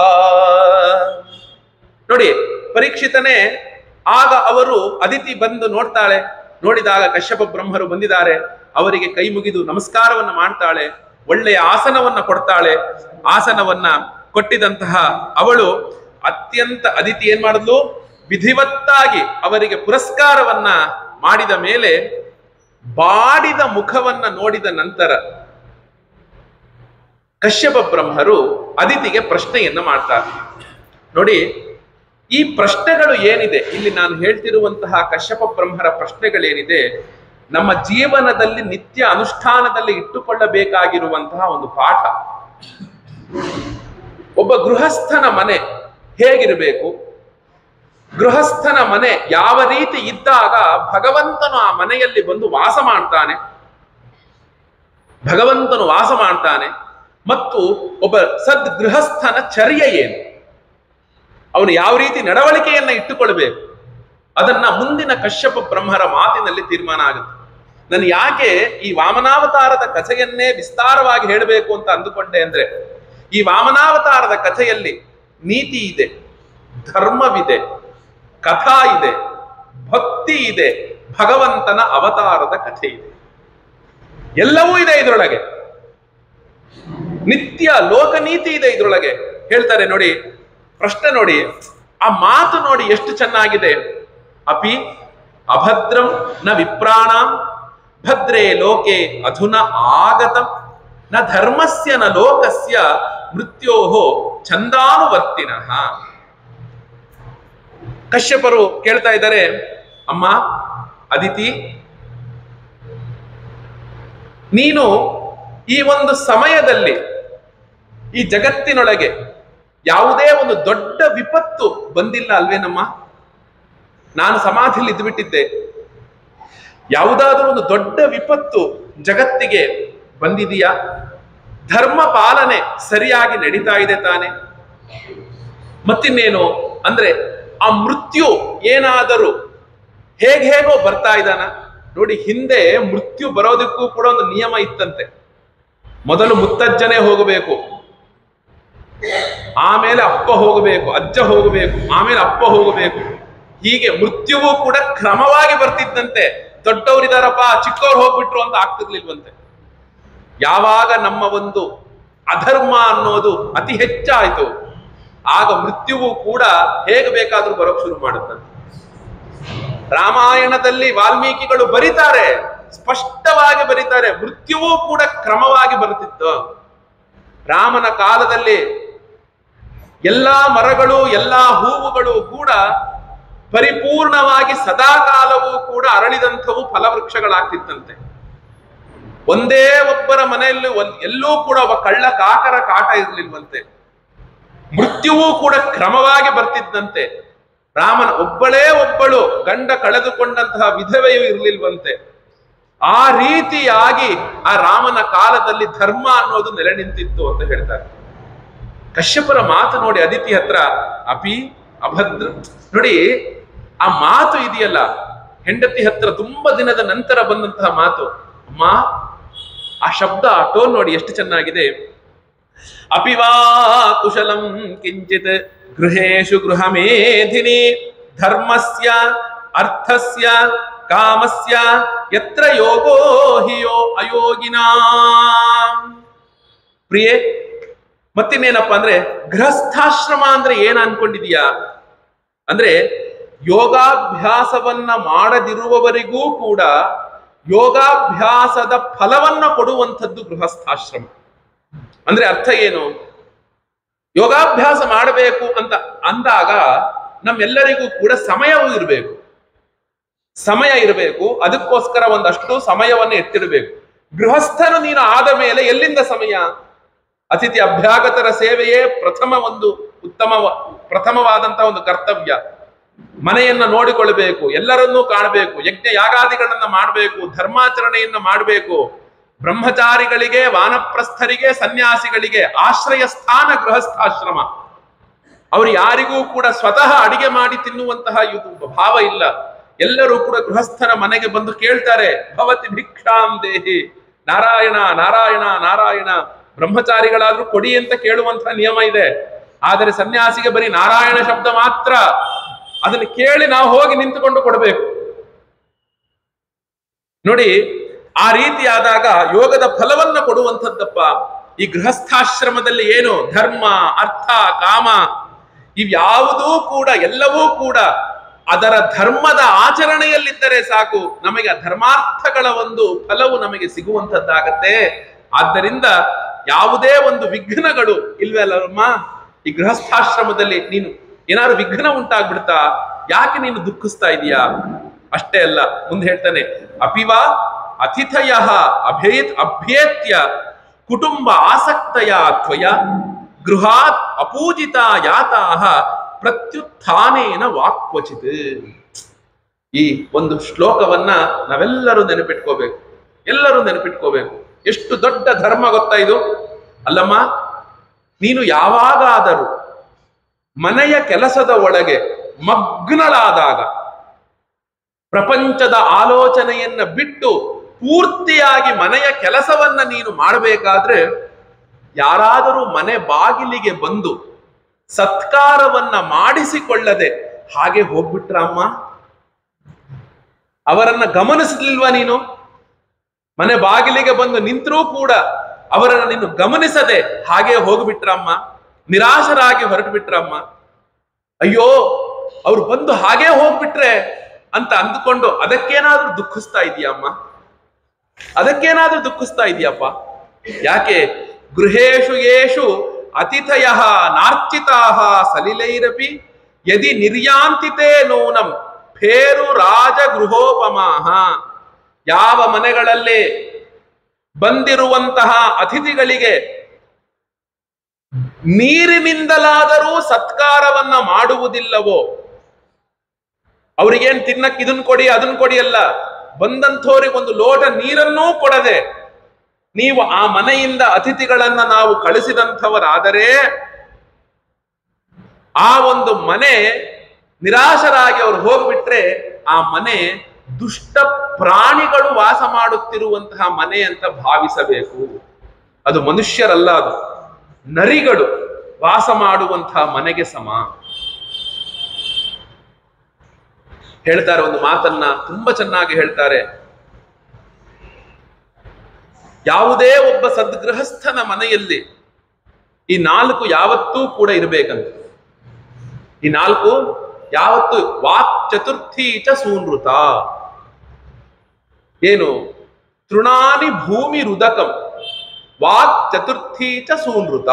ನೋಡಿ ಪರೀಕ್ಷಿತನೇ ಆಗ ಅವರು ಅದಿತಿ ಬಂದು ನೋಡ್ತಾಳೆ ನೋಡಿದಾಗ ಕಶ್ಯಪ ಬ್ರಹ್ಮರು ಬಂದಿದ್ದಾರೆ ಅವರಿಗೆ ಕೈ ಮುಗಿದು ನಮಸ್ಕಾರವನ್ನ ಮಾಡ್ತಾಳೆ ಒಳ್ಳೆಯ ಆಸನವನ್ನ ಕೊಡ್ತಾಳೆ ಆಸನವನ್ನ ಕೊಟ್ಟಿದಂತಹ ಅವಳು ಅತ್ಯಂತ ಅದಿತಿ ಏನ್ ಮಾಡಿದ್ಲು ವಿಧಿವತ್ತಾಗಿ ಅವರಿಗೆ ಪುರಸ್ಕಾರವನ್ನ ಮಾಡಿದ ಮೇಲೆ ಬಾಡಿದ ಮುಖವನ್ನ ನೋಡಿದ ನಂತರ ಕಶ್ಯಪ ಬ್ರಹ್ಮರು ಅದಿತಿಗೆ ಪ್ರಶ್ನೆಯನ್ನ ಮಾಡ್ತಾರೆ ನೋಡಿ ಈ ಪ್ರಶ್ನೆಗಳು ಏನಿದೆ ಇಲ್ಲಿ ನಾನು ಹೇಳ್ತಿರುವಂತಹ ಕಶ್ಯಪ ಬ್ರಹ್ಮರ ಪ್ರಶ್ನೆಗಳೇನಿದೆ ನಮ್ಮ ಜೀವನದಲ್ಲಿ ನಿತ್ಯ ಅನುಷ್ಠಾನದಲ್ಲಿ ಇಟ್ಟುಕೊಳ್ಳಬೇಕಾಗಿರುವಂತಹ ಒಂದು ಪಾಠ ಒಬ್ಬ ಗೃಹಸ್ಥನ ಮನೆ ಹೇಗಿರಬೇಕು ಗೃಹಸ್ಥನ ಮನೆ ಯಾವ ರೀತಿ ಇದ್ದಾಗ ಭಗವಂತನು ಆ ಮನೆಯಲ್ಲಿ ಬಂದು ವಾಸ ಮಾಡ್ತಾನೆ ಭಗವಂತನು ವಾಸ ಮಾಡ್ತಾನೆ ಮತ್ತು ಒಬ್ಬ ಸದ್ ಗೃಹಸ್ಥನ ಚರ್ಯ ಏನು ಅವನು ಯಾವ ರೀತಿ ನಡವಳಿಕೆಯನ್ನ ಇಟ್ಟುಕೊಳ್ಬೇಕು ಅದನ್ನ ಮುಂದಿನ ಕಶ್ಯಪ ಬ್ರಹ್ಮರ ಮಾತಿನಲ್ಲಿ ತೀರ್ಮಾನ ಆಗುತ್ತೆ ನಾನು ಯಾಕೆ ಈ ವಾಮನಾವತಾರದ ಕಥೆಯನ್ನೇ ವಿಸ್ತಾರವಾಗಿ ಹೇಳಬೇಕು ಅಂತ ಅಂದುಕೊಂಡೆ ಅಂದ್ರೆ ಈ ವಾಮನಾವತಾರದ ಕಥೆಯಲ್ಲಿ ನೀತಿ ಇದೆ ಧರ್ಮವಿದೆ ಕಥಾ ಇದೆ ಭಕ್ತಿ ಇದೆ ಭಗವಂತನ ಅವತಾರದ ಕಥೆ ಇದೆ ಎಲ್ಲವೂ ಇದೆ ಇದರೊಳಗೆ ನಿತ್ಯ ಲೋಕನೀತಿ ಇದೆ ಇದರೊಳಗೆ ಹೇಳ್ತಾರೆ ನೋಡಿ ಪ್ರಶ್ನೆ ನೋಡಿ ಆ ಮಾತು ನೋಡಿ ಎಷ್ಟು ಚೆನ್ನಾಗಿದೆ ಅಪಿ ಅಭದ್ರಂ ನ ವಿಪ್ರಾಣಾಂ ಭದ್ರೇ ಲೋಕೆ ಅಧುನ ಆಗತಂ ನ ಧರ್ಮಸ್ಯ ನ ಲೋಕಸ್ಯ ಮೃತ್ಯೋಹೋ ಛಂದಾನುವರ್ತಿನಃ ಕಶ್ಯಪರು ಕೇಳ್ತಾ ಇದ್ದಾರೆ ಅಮ್ಮ ಅದಿತಿ ನೀನು ಈ ಒಂದು ಸಮಯದಲ್ಲಿ ಈ ಜಗತ್ತಿನೊಳಗೆ ಯಾವುದೇ ಒಂದು ದೊಡ್ಡ ವಿಪತ್ತು ಬಂದಿಲ್ಲ ಅಲ್ವೇನಮ್ಮ ನಾನು ಸಮಾಧಿಯಲ್ಲಿ ಇದ್ಬಿಟ್ಟಿದ್ದೆ ಯಾವುದಾದ್ರೂ ಒಂದು ದೊಡ್ಡ ವಿಪತ್ತು ಜಗತ್ತಿಗೆ ಬಂದಿದೆಯಾ ಧರ್ಮ ಪಾಲನೆ ಸರಿಯಾಗಿ ನಡೀತಾ ಇದೆ ತಾನೆ ಮತ್ತಿನ್ನೇನು ಅಂದ್ರೆ ಆ ಮೃತ್ಯು ಏನಾದರೂ ಹೇಗೆ ಹೇಗೋ ಬರ್ತಾ ಇದ್ದಾನ ನೋಡಿ ಹಿಂದೆ ಮೃತ್ಯು ಬರೋದಕ್ಕೂ ಕೂಡ ಒಂದು ನಿಯಮ ಇತ್ತಂತೆ ಮೊದಲು ಮುತ್ತಜ್ಜನೇ ಹೋಗಬೇಕು ಆಮೇಲೆ ಅಪ್ಪ ಹೋಗಬೇಕು ಅಜ್ಜ ಹೋಗಬೇಕು ಆಮೇಲೆ ಅಪ್ಪ ಹೋಗಬೇಕು ಹೀಗೆ ಮೃತ್ಯುವು ಕೂಡ ಕ್ರಮವಾಗಿ ಬರ್ತಿದ್ದಂತೆ ದೊಡ್ಡವರಿದಾರಪ್ಪ ಚಿಕ್ಕವ್ರು ಹೋಗ್ಬಿಟ್ರು ಅಂತ ಆಗ್ತಿರ್ಲಿಲ್ವಂತೆ ಯಾವಾಗ ನಮ್ಮ ಒಂದು ಅಧರ್ಮ ಅನ್ನೋದು ಅತಿ ಹೆಚ್ಚಾಯಿತು ಆಗ ಮೃತ್ಯುವು ಕೂಡ ಹೇಗೆ ಬೇಕಾದ್ರೂ ಬರೋಕ್ ಶುರು ಮಾಡುತ್ತಂತೆ ರಾಮಾಯಣದಲ್ಲಿ ವಾಲ್ಮೀಕಿಗಳು ಬರೀತಾರೆ ಸ್ಪಷ್ಟವಾಗಿ ಬರೀತಾರೆ ಮೃತ್ಯುವು ಕೂಡ ಕ್ರಮವಾಗಿ ಬರುತ್ತಿತ್ತು ರಾಮನ ಕಾಲದಲ್ಲಿ ಎಲ್ಲಾ ಮರಗಳು ಎಲ್ಲಾ ಹೂವುಗಳು ಕೂಡ ಪರಿಪೂರ್ಣವಾಗಿ ಸದಾಕಾಲವೂ ಕೂಡ ಅರಳಿದಂಥವು ಫಲವೃಕ್ಷಗಳಾಗ್ತಿತ್ತಂತೆ ಒಂದೇ ಒಬ್ಬರ ಮನೆಯಲ್ಲಿ ಒಂದ್ ಎಲ್ಲೂ ಕೂಡ ಒಬ್ಬ ಕಳ್ಳ ಕಾಕರ ಕಾಟ ಇರಲಿಲ್ವಂತೆ ಮೃತ್ಯುವೂ ಕೂಡ ಕ್ರಮವಾಗಿ ಬರ್ತಿದ್ದಂತೆ ರಾಮನ ಒಬ್ಬಳೇ ಒಬ್ಬಳು ಗಂಡ ಕಳೆದುಕೊಂಡಂತಹ ವಿಧವೆಯೂ ಇರಲಿಲ್ವಂತೆ ಆ ರೀತಿಯಾಗಿ ಆ ರಾಮನ ಕಾಲದಲ್ಲಿ ಧರ್ಮ ಅನ್ನೋದು ನೆಲೆ ನಿಂತಿತ್ತು ಅಂತ ಹೇಳ್ತಾರೆ ಕಶ್ಯಪರ ಮಾತು ನೋಡಿ ಅದಿತಿ ಹತ್ರ ಅಪಿ ಅಭದ್ರ ನೋಡಿ ಆ ಮಾತು ಇದೆಯಲ್ಲ ಹೆಂಡತಿ ಹತ್ರ ತುಂಬಾ ದಿನದ ನಂತರ ಬಂದಂತಹ ಮಾತು ಅಮ್ಮ ಆ ಶಬ್ದ ಆ ಟೋನ್ ನೋಡಿ ಎಷ್ಟು ಚೆನ್ನಾಗಿದೆ ಅಪಿವಾ ಕುಶಲಂ ಕಿಂಚಿತ್ ಗೃಹೇಶು ಗೃಹಮೇಧಿನಿ ಧರ್ಮಸ್ಯ ಅರ್ಥಸ್ಯ ಕಾಮಸ್ಯ ಯತ್ರ ಯೋಗೋ ಹಿಯೋ ಅಯೋಗಿನಾ ಪ್ರಿಯೆ ಮತ್ತಿನ್ನೇನಪ್ಪ ಅಂದ್ರೆ ಗೃಹಸ್ಥಾಶ್ರಮ ಅಂದ್ರೆ ಏನ ಅನ್ಕೊಂಡಿದೀಯಾ ಅಂದ್ರೆ ಯೋಗಾಭ್ಯಾಸವನ್ನ ಮಾಡದಿರುವವರಿಗೂ ಕೂಡ ಯೋಗಾಭ್ಯಾಸದ ಫಲವನ್ನ ಕೊಡುವಂಥದ್ದು ಗೃಹಸ್ಥಾಶ್ರಮ ಅಂದ್ರೆ ಅರ್ಥ ಏನು ಯೋಗಾಭ್ಯಾಸ ಮಾಡಬೇಕು ಅಂತ ಅಂದಾಗ ನಮ್ಮೆಲ್ಲರಿಗೂ ಕೂಡ ಸಮಯವೂ ಇರಬೇಕು ಸಮಯ ಇರಬೇಕು ಅದಕ್ಕೋಸ್ಕರ ಒಂದಷ್ಟು ಸಮಯವನ್ನು ಎತ್ತಿಡಬೇಕು ಗೃಹಸ್ಥನು ನೀನು ಆದ ಮೇಲೆ ಎಲ್ಲಿಂದ ಸಮಯ ಅತಿಥಿ ಅಭ್ಯಾಗತರ ಸೇವೆಯೇ ಪ್ರಥಮ ಒಂದು ಉತ್ತಮ ಪ್ರಥಮವಾದಂತಹ ಒಂದು ಕರ್ತವ್ಯ ಮನೆಯನ್ನ ನೋಡಿಕೊಳ್ಬೇಕು ಎಲ್ಲರನ್ನೂ ಕಾಣಬೇಕು ಯಜ್ಞ ಯಾಗಾದಿಗಳನ್ನ ಮಾಡಬೇಕು ಧರ್ಮಾಚರಣೆಯನ್ನ ಮಾಡಬೇಕು ಬ್ರಹ್ಮಚಾರಿಗಳಿಗೆ ವಾನಪ್ರಸ್ಥರಿಗೆ ಸನ್ಯಾಸಿಗಳಿಗೆ ಆಶ್ರಯ ಸ್ಥಾನ ಗೃಹಸ್ಥಾಶ್ರಮ ಅವರು ಯಾರಿಗೂ ಕೂಡ ಸ್ವತಃ ಅಡಿಗೆ ಮಾಡಿ ತಿನ್ನುವಂತಹ ಇದು ಭಾವ ಇಲ್ಲ ಎಲ್ಲರೂ ಕೂಡ ಗೃಹಸ್ಥನ ಮನೆಗೆ ಬಂದು ಕೇಳ್ತಾರೆ ಭವತಿ ಭಿಕ್ಷಾಂ ದೇಹಿ ನಾರಾಯಣ ನಾರಾಯಣ ನಾರಾಯಣ ಬ್ರಹ್ಮಚಾರಿಗಳಾದ್ರೂ ಕೊಡಿ ಅಂತ ಕೇಳುವಂತಹ ನಿಯಮ ಇದೆ ಆದರೆ ಸನ್ಯಾಸಿಗೆ ಬರೀ ನಾರಾಯಣ ಶಬ್ದ ಮಾತ್ರ ಅದನ್ನು ಕೇಳಿ ನಾವು ಹೋಗಿ ನಿಂತುಕೊಂಡು ಕೊಡಬೇಕು ನೋಡಿ ಆ ರೀತಿಯಾದಾಗ ಯೋಗದ ಫಲವನ್ನ ಕೊಡುವಂಥದ್ದಪ್ಪ ಈ ಗೃಹಸ್ಥಾಶ್ರಮದಲ್ಲಿ ಏನು ಧರ್ಮ ಅರ್ಥ ಕಾಮ ಇವ್ಯಾವುದೂ ಕೂಡ ಎಲ್ಲವೂ ಕೂಡ ಅದರ ಧರ್ಮದ ಆಚರಣೆಯಲ್ಲಿದ್ದರೆ ಸಾಕು ನಮಗೆ ಆ ಧರ್ಮಾರ್ಥಗಳ ಒಂದು ಫಲವು ನಮಗೆ ಸಿಗುವಂತದ್ದಾಗತ್ತೆ ಆದ್ದರಿಂದ ಯಾವುದೇ ಒಂದು ವಿಘ್ನಗಳು ಇಲ್ವೇ ಅಲ್ಲಮ್ಮ ಈ ಗೃಹಸ್ಥಾಶ್ರಮದಲ್ಲಿ ನೀನು ಏನಾದ್ರು ವಿಘ್ನ ಉಂಟಾಗ್ಬಿಡ್ತಾ ಯಾಕೆ ನೀನು ದುಃಖಿಸ್ತಾ ಇದೀಯಾ ಅಷ್ಟೇ ಅಲ್ಲ ಮುಂದೆ ಹೇಳ್ತಾನೆ ಅಪಿವಾ ಅತಿಥಯ ಅಭೇತ್ ಅಭ್ಯೇತ್ಯ ಕುಟುಂಬ ಆಸಕ್ತಯ ತ್ವಯ ಗೃಹಾತ್ ಅಪೂಜಿತ ಯಾತಾಹ ಪ್ರತ್ಯುತ್ಥಾನೇನ ವಾಕ್ವಚಿತ್ ಈ ಒಂದು ಶ್ಲೋಕವನ್ನ ನಾವೆಲ್ಲರೂ ನೆನಪಿಟ್ಕೋಬೇಕು ಎಲ್ಲರೂ ನೆನಪಿಟ್ಕೋಬೇಕು ಎಷ್ಟು ದೊಡ್ಡ ಧರ್ಮ ಗೊತ್ತಾ ಇದು ಅಲ್ಲಮ್ಮ ನೀನು ಯಾವಾಗಾದರೂ ಮನೆಯ ಕೆಲಸದ ಒಳಗೆ ಮಗ್ನಳಾದಾಗ ಪ್ರಪಂಚದ ಆಲೋಚನೆಯನ್ನ ಬಿಟ್ಟು ಪೂರ್ತಿಯಾಗಿ ಮನೆಯ ಕೆಲಸವನ್ನ ನೀನು ಮಾಡಬೇಕಾದ್ರೆ ಯಾರಾದರೂ ಮನೆ ಬಾಗಿಲಿಗೆ ಬಂದು ಸತ್ಕಾರವನ್ನ ಮಾಡಿಸಿಕೊಳ್ಳದೆ ಹಾಗೆ ಹೋಗ್ಬಿಟ್ರ ಅಮ್ಮ ಅವರನ್ನ ಗಮನಿಸಲಿಲ್ವಾ ನೀನು ಮನೆ ಬಾಗಿಲಿಗೆ ಬಂದು ನಿಂತರೂ ಕೂಡ ಅವರನ್ನ ನೀನು ಗಮನಿಸದೆ ಹಾಗೆ ಹೋಗ್ಬಿಟ್ರಮ್ಮ ನಿರಾಶರಾಗಿ ಹೊರಟು ಬಿಟ್ರಮ್ಮ ಅಯ್ಯೋ ಅವ್ರು ಬಂದು ಹಾಗೆ ಹೋಗ್ಬಿಟ್ರೆ ಅಂತ ಅಂದುಕೊಂಡು ಅದಕ್ಕೇನಾದ್ರೂ ದುಃಖಿಸ್ತಾ ಇದೀಯಮ್ಮ ಅದಕ್ಕೇನಾದ್ರೂ ದುಃಖಿಸ್ತಾ ಇದೆಯಪ್ಪ ಯಾಕೆ ಗೃಹೇಶು ಯೇಷು ಅತಿಥಯ ನಾರ್ಚಿತಾ ಸಲಿಲೈರಪಿ ಯದಿ ನಿರ್ಯಾಂತಿತೆ ನೂನಂ ಫೇರು ರಾಜ ಗೃಹೋಪಮಾಹ ಯಾವ ಮನೆಗಳಲ್ಲಿ ಬಂದಿರುವಂತಹ ಅತಿಥಿಗಳಿಗೆ ನೀರಿನಿಂದಲಾದರೂ ಸತ್ಕಾರವನ್ನ ಮಾಡುವುದಿಲ್ಲವೋ ಅವ್ರಿಗೇನ್ ತಿನ್ನಕ್ ಇದನ್ ಕೊಡಿ ಅದನ್ ಕೊಡಿ ಅಲ್ಲ ಬಂದಂಥವ್ರಿಗೆ ಒಂದು ಲೋಟ ನೀರನ್ನೂ ಕೊಡದೆ ನೀವು ಆ ಮನೆಯಿಂದ ಅತಿಥಿಗಳನ್ನ ನಾವು ಕಳಿಸಿದಂಥವರಾದರೆ ಆ ಒಂದು ಮನೆ ನಿರಾಶರಾಗಿ ಅವರು ಹೋಗ್ಬಿಟ್ರೆ ಆ ಮನೆ ದುಷ್ಟ ಪ್ರಾಣಿಗಳು ವಾಸ ಮಾಡುತ್ತಿರುವಂತಹ ಮನೆ ಅಂತ ಭಾವಿಸಬೇಕು ಅದು ಮನುಷ್ಯರಲ್ಲ ಅದು ನರಿಗಳು ವಾಸ ಮಾಡುವಂತಹ ಮನೆಗೆ ಸಮ ಹೇಳ್ತಾರೆ ಒಂದು ಮಾತನ್ನ ತುಂಬಾ ಚೆನ್ನಾಗಿ ಹೇಳ್ತಾರೆ ಯಾವುದೇ ಒಬ್ಬ ಸದ್ಗೃಹಸ್ಥನ ಮನೆಯಲ್ಲಿ ಈ ನಾಲ್ಕು ಯಾವತ್ತೂ ಕೂಡ ಇರಬೇಕಂತ ಈ ನಾಲ್ಕು ಯಾವತ್ತು ವಾಕ್ ಚತುರ್ಥಿ ಚ ಸೂನೃತ ಏನು ತೃಣಾನಿ ಭೂಮಿ ರುದಕಂ ವಾಕ್ ಚತುರ್ಥಿ ಚ ಸೂನೃತ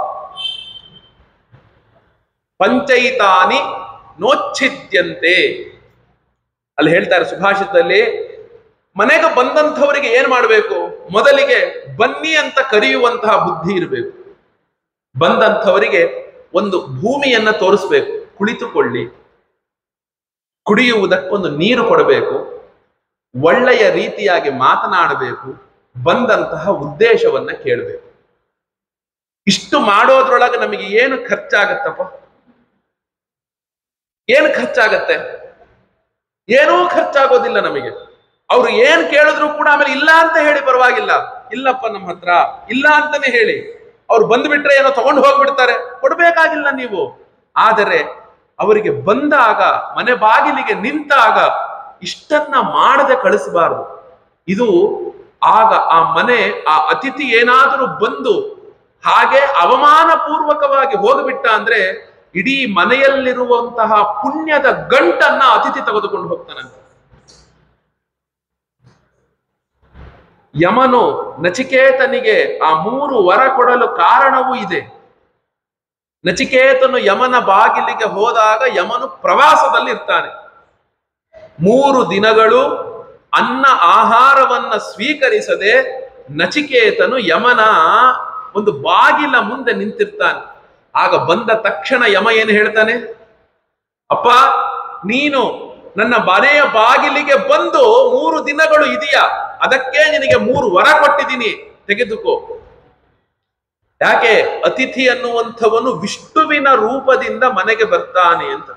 ಪಂಚೈತಾನಿ ನೋಚ್ಛಿದ್ಯಂತೆ ಅಲ್ಲಿ ಹೇಳ್ತಾರೆ ಸುಭಾಷಿತದಲ್ಲಿ ಮನೆಗೆ ಬಂದಂಥವರಿಗೆ ಏನ್ ಮಾಡಬೇಕು ಮೊದಲಿಗೆ ಬನ್ನಿ ಅಂತ ಕರೆಯುವಂತಹ ಬುದ್ಧಿ ಇರಬೇಕು ಬಂದಂಥವರಿಗೆ ಒಂದು ಭೂಮಿಯನ್ನ ತೋರಿಸ್ಬೇಕು ಕುಳಿತುಕೊಳ್ಳಿ ಕುಡಿಯುವುದಕ್ಕೊಂದು ನೀರು ಕೊಡಬೇಕು ಒಳ್ಳೆಯ ರೀತಿಯಾಗಿ ಮಾತನಾಡಬೇಕು ಬಂದಂತಹ ಉದ್ದೇಶವನ್ನ ಕೇಳಬೇಕು ಇಷ್ಟು ಮಾಡೋದ್ರೊಳಗೆ ನಮಗೆ ಏನು ಖರ್ಚಾಗತ್ತಪ್ಪ ಏನು ಖರ್ಚಾಗತ್ತೆ ಏನೂ ಖರ್ಚಾಗೋದಿಲ್ಲ ನಮಗೆ ಅವ್ರು ಏನ್ ಕೇಳಿದ್ರು ಕೂಡ ಆಮೇಲೆ ಇಲ್ಲ ಅಂತ ಹೇಳಿ ಪರವಾಗಿಲ್ಲ ಇಲ್ಲಪ್ಪ ನಮ್ಮ ಹತ್ರ ಇಲ್ಲ ಅಂತಾನೆ ಹೇಳಿ ಅವ್ರು ಬಂದ್ಬಿಟ್ರೆ ಏನೋ ತಗೊಂಡು ಹೋಗ್ಬಿಡ್ತಾರೆ ಕೊಡ್ಬೇಕಾಗಿಲ್ಲ ನೀವು ಆದರೆ ಅವರಿಗೆ ಬಂದಾಗ ಮನೆ ಬಾಗಿಲಿಗೆ ನಿಂತಾಗ ಇಷ್ಟನ್ನ ಮಾಡದೆ ಕಳಿಸಬಾರದು ಇದು ಆಗ ಆ ಮನೆ ಆ ಅತಿಥಿ ಏನಾದರೂ ಬಂದು ಹಾಗೆ ಅವಮಾನ ಪೂರ್ವಕವಾಗಿ ಹೋಗ್ಬಿಟ್ಟ ಅಂದ್ರೆ ಇಡೀ ಮನೆಯಲ್ಲಿರುವಂತಹ ಪುಣ್ಯದ ಗಂಟನ್ನ ಅತಿಥಿ ತೆಗೆದುಕೊಂಡು ಹೋಗ್ತಾನಂತೆ ಯಮನು ನಚಿಕೇತನಿಗೆ ಆ ಮೂರು ವರ ಕೊಡಲು ಕಾರಣವೂ ಇದೆ ನಚಿಕೇತನು ಯಮನ ಬಾಗಿಲಿಗೆ ಹೋದಾಗ ಯಮನು ಪ್ರವಾಸದಲ್ಲಿ ಇರ್ತಾನೆ ಮೂರು ದಿನಗಳು ಅನ್ನ ಆಹಾರವನ್ನ ಸ್ವೀಕರಿಸದೆ ನಚಿಕೇತನು ಯಮನ ಒಂದು ಬಾಗಿಲ ಮುಂದೆ ನಿಂತಿರ್ತಾನೆ ಆಗ ಬಂದ ತಕ್ಷಣ ಯಮ ಏನು ಹೇಳ್ತಾನೆ ಅಪ್ಪ ನೀನು ನನ್ನ ಮನೆಯ ಬಾಗಿಲಿಗೆ ಬಂದು ಮೂರು ದಿನಗಳು ಇದೆಯಾ ಅದಕ್ಕೆ ನಿನಗೆ ಮೂರು ವರ ಕೊಟ್ಟಿದ್ದೀನಿ ತೆಗೆದುಕೋ ಯಾಕೆ ಅತಿಥಿ ಅನ್ನುವಂಥವನು ವಿಷ್ಣುವಿನ ರೂಪದಿಂದ ಮನೆಗೆ ಬರ್ತಾನೆ ಅಂತ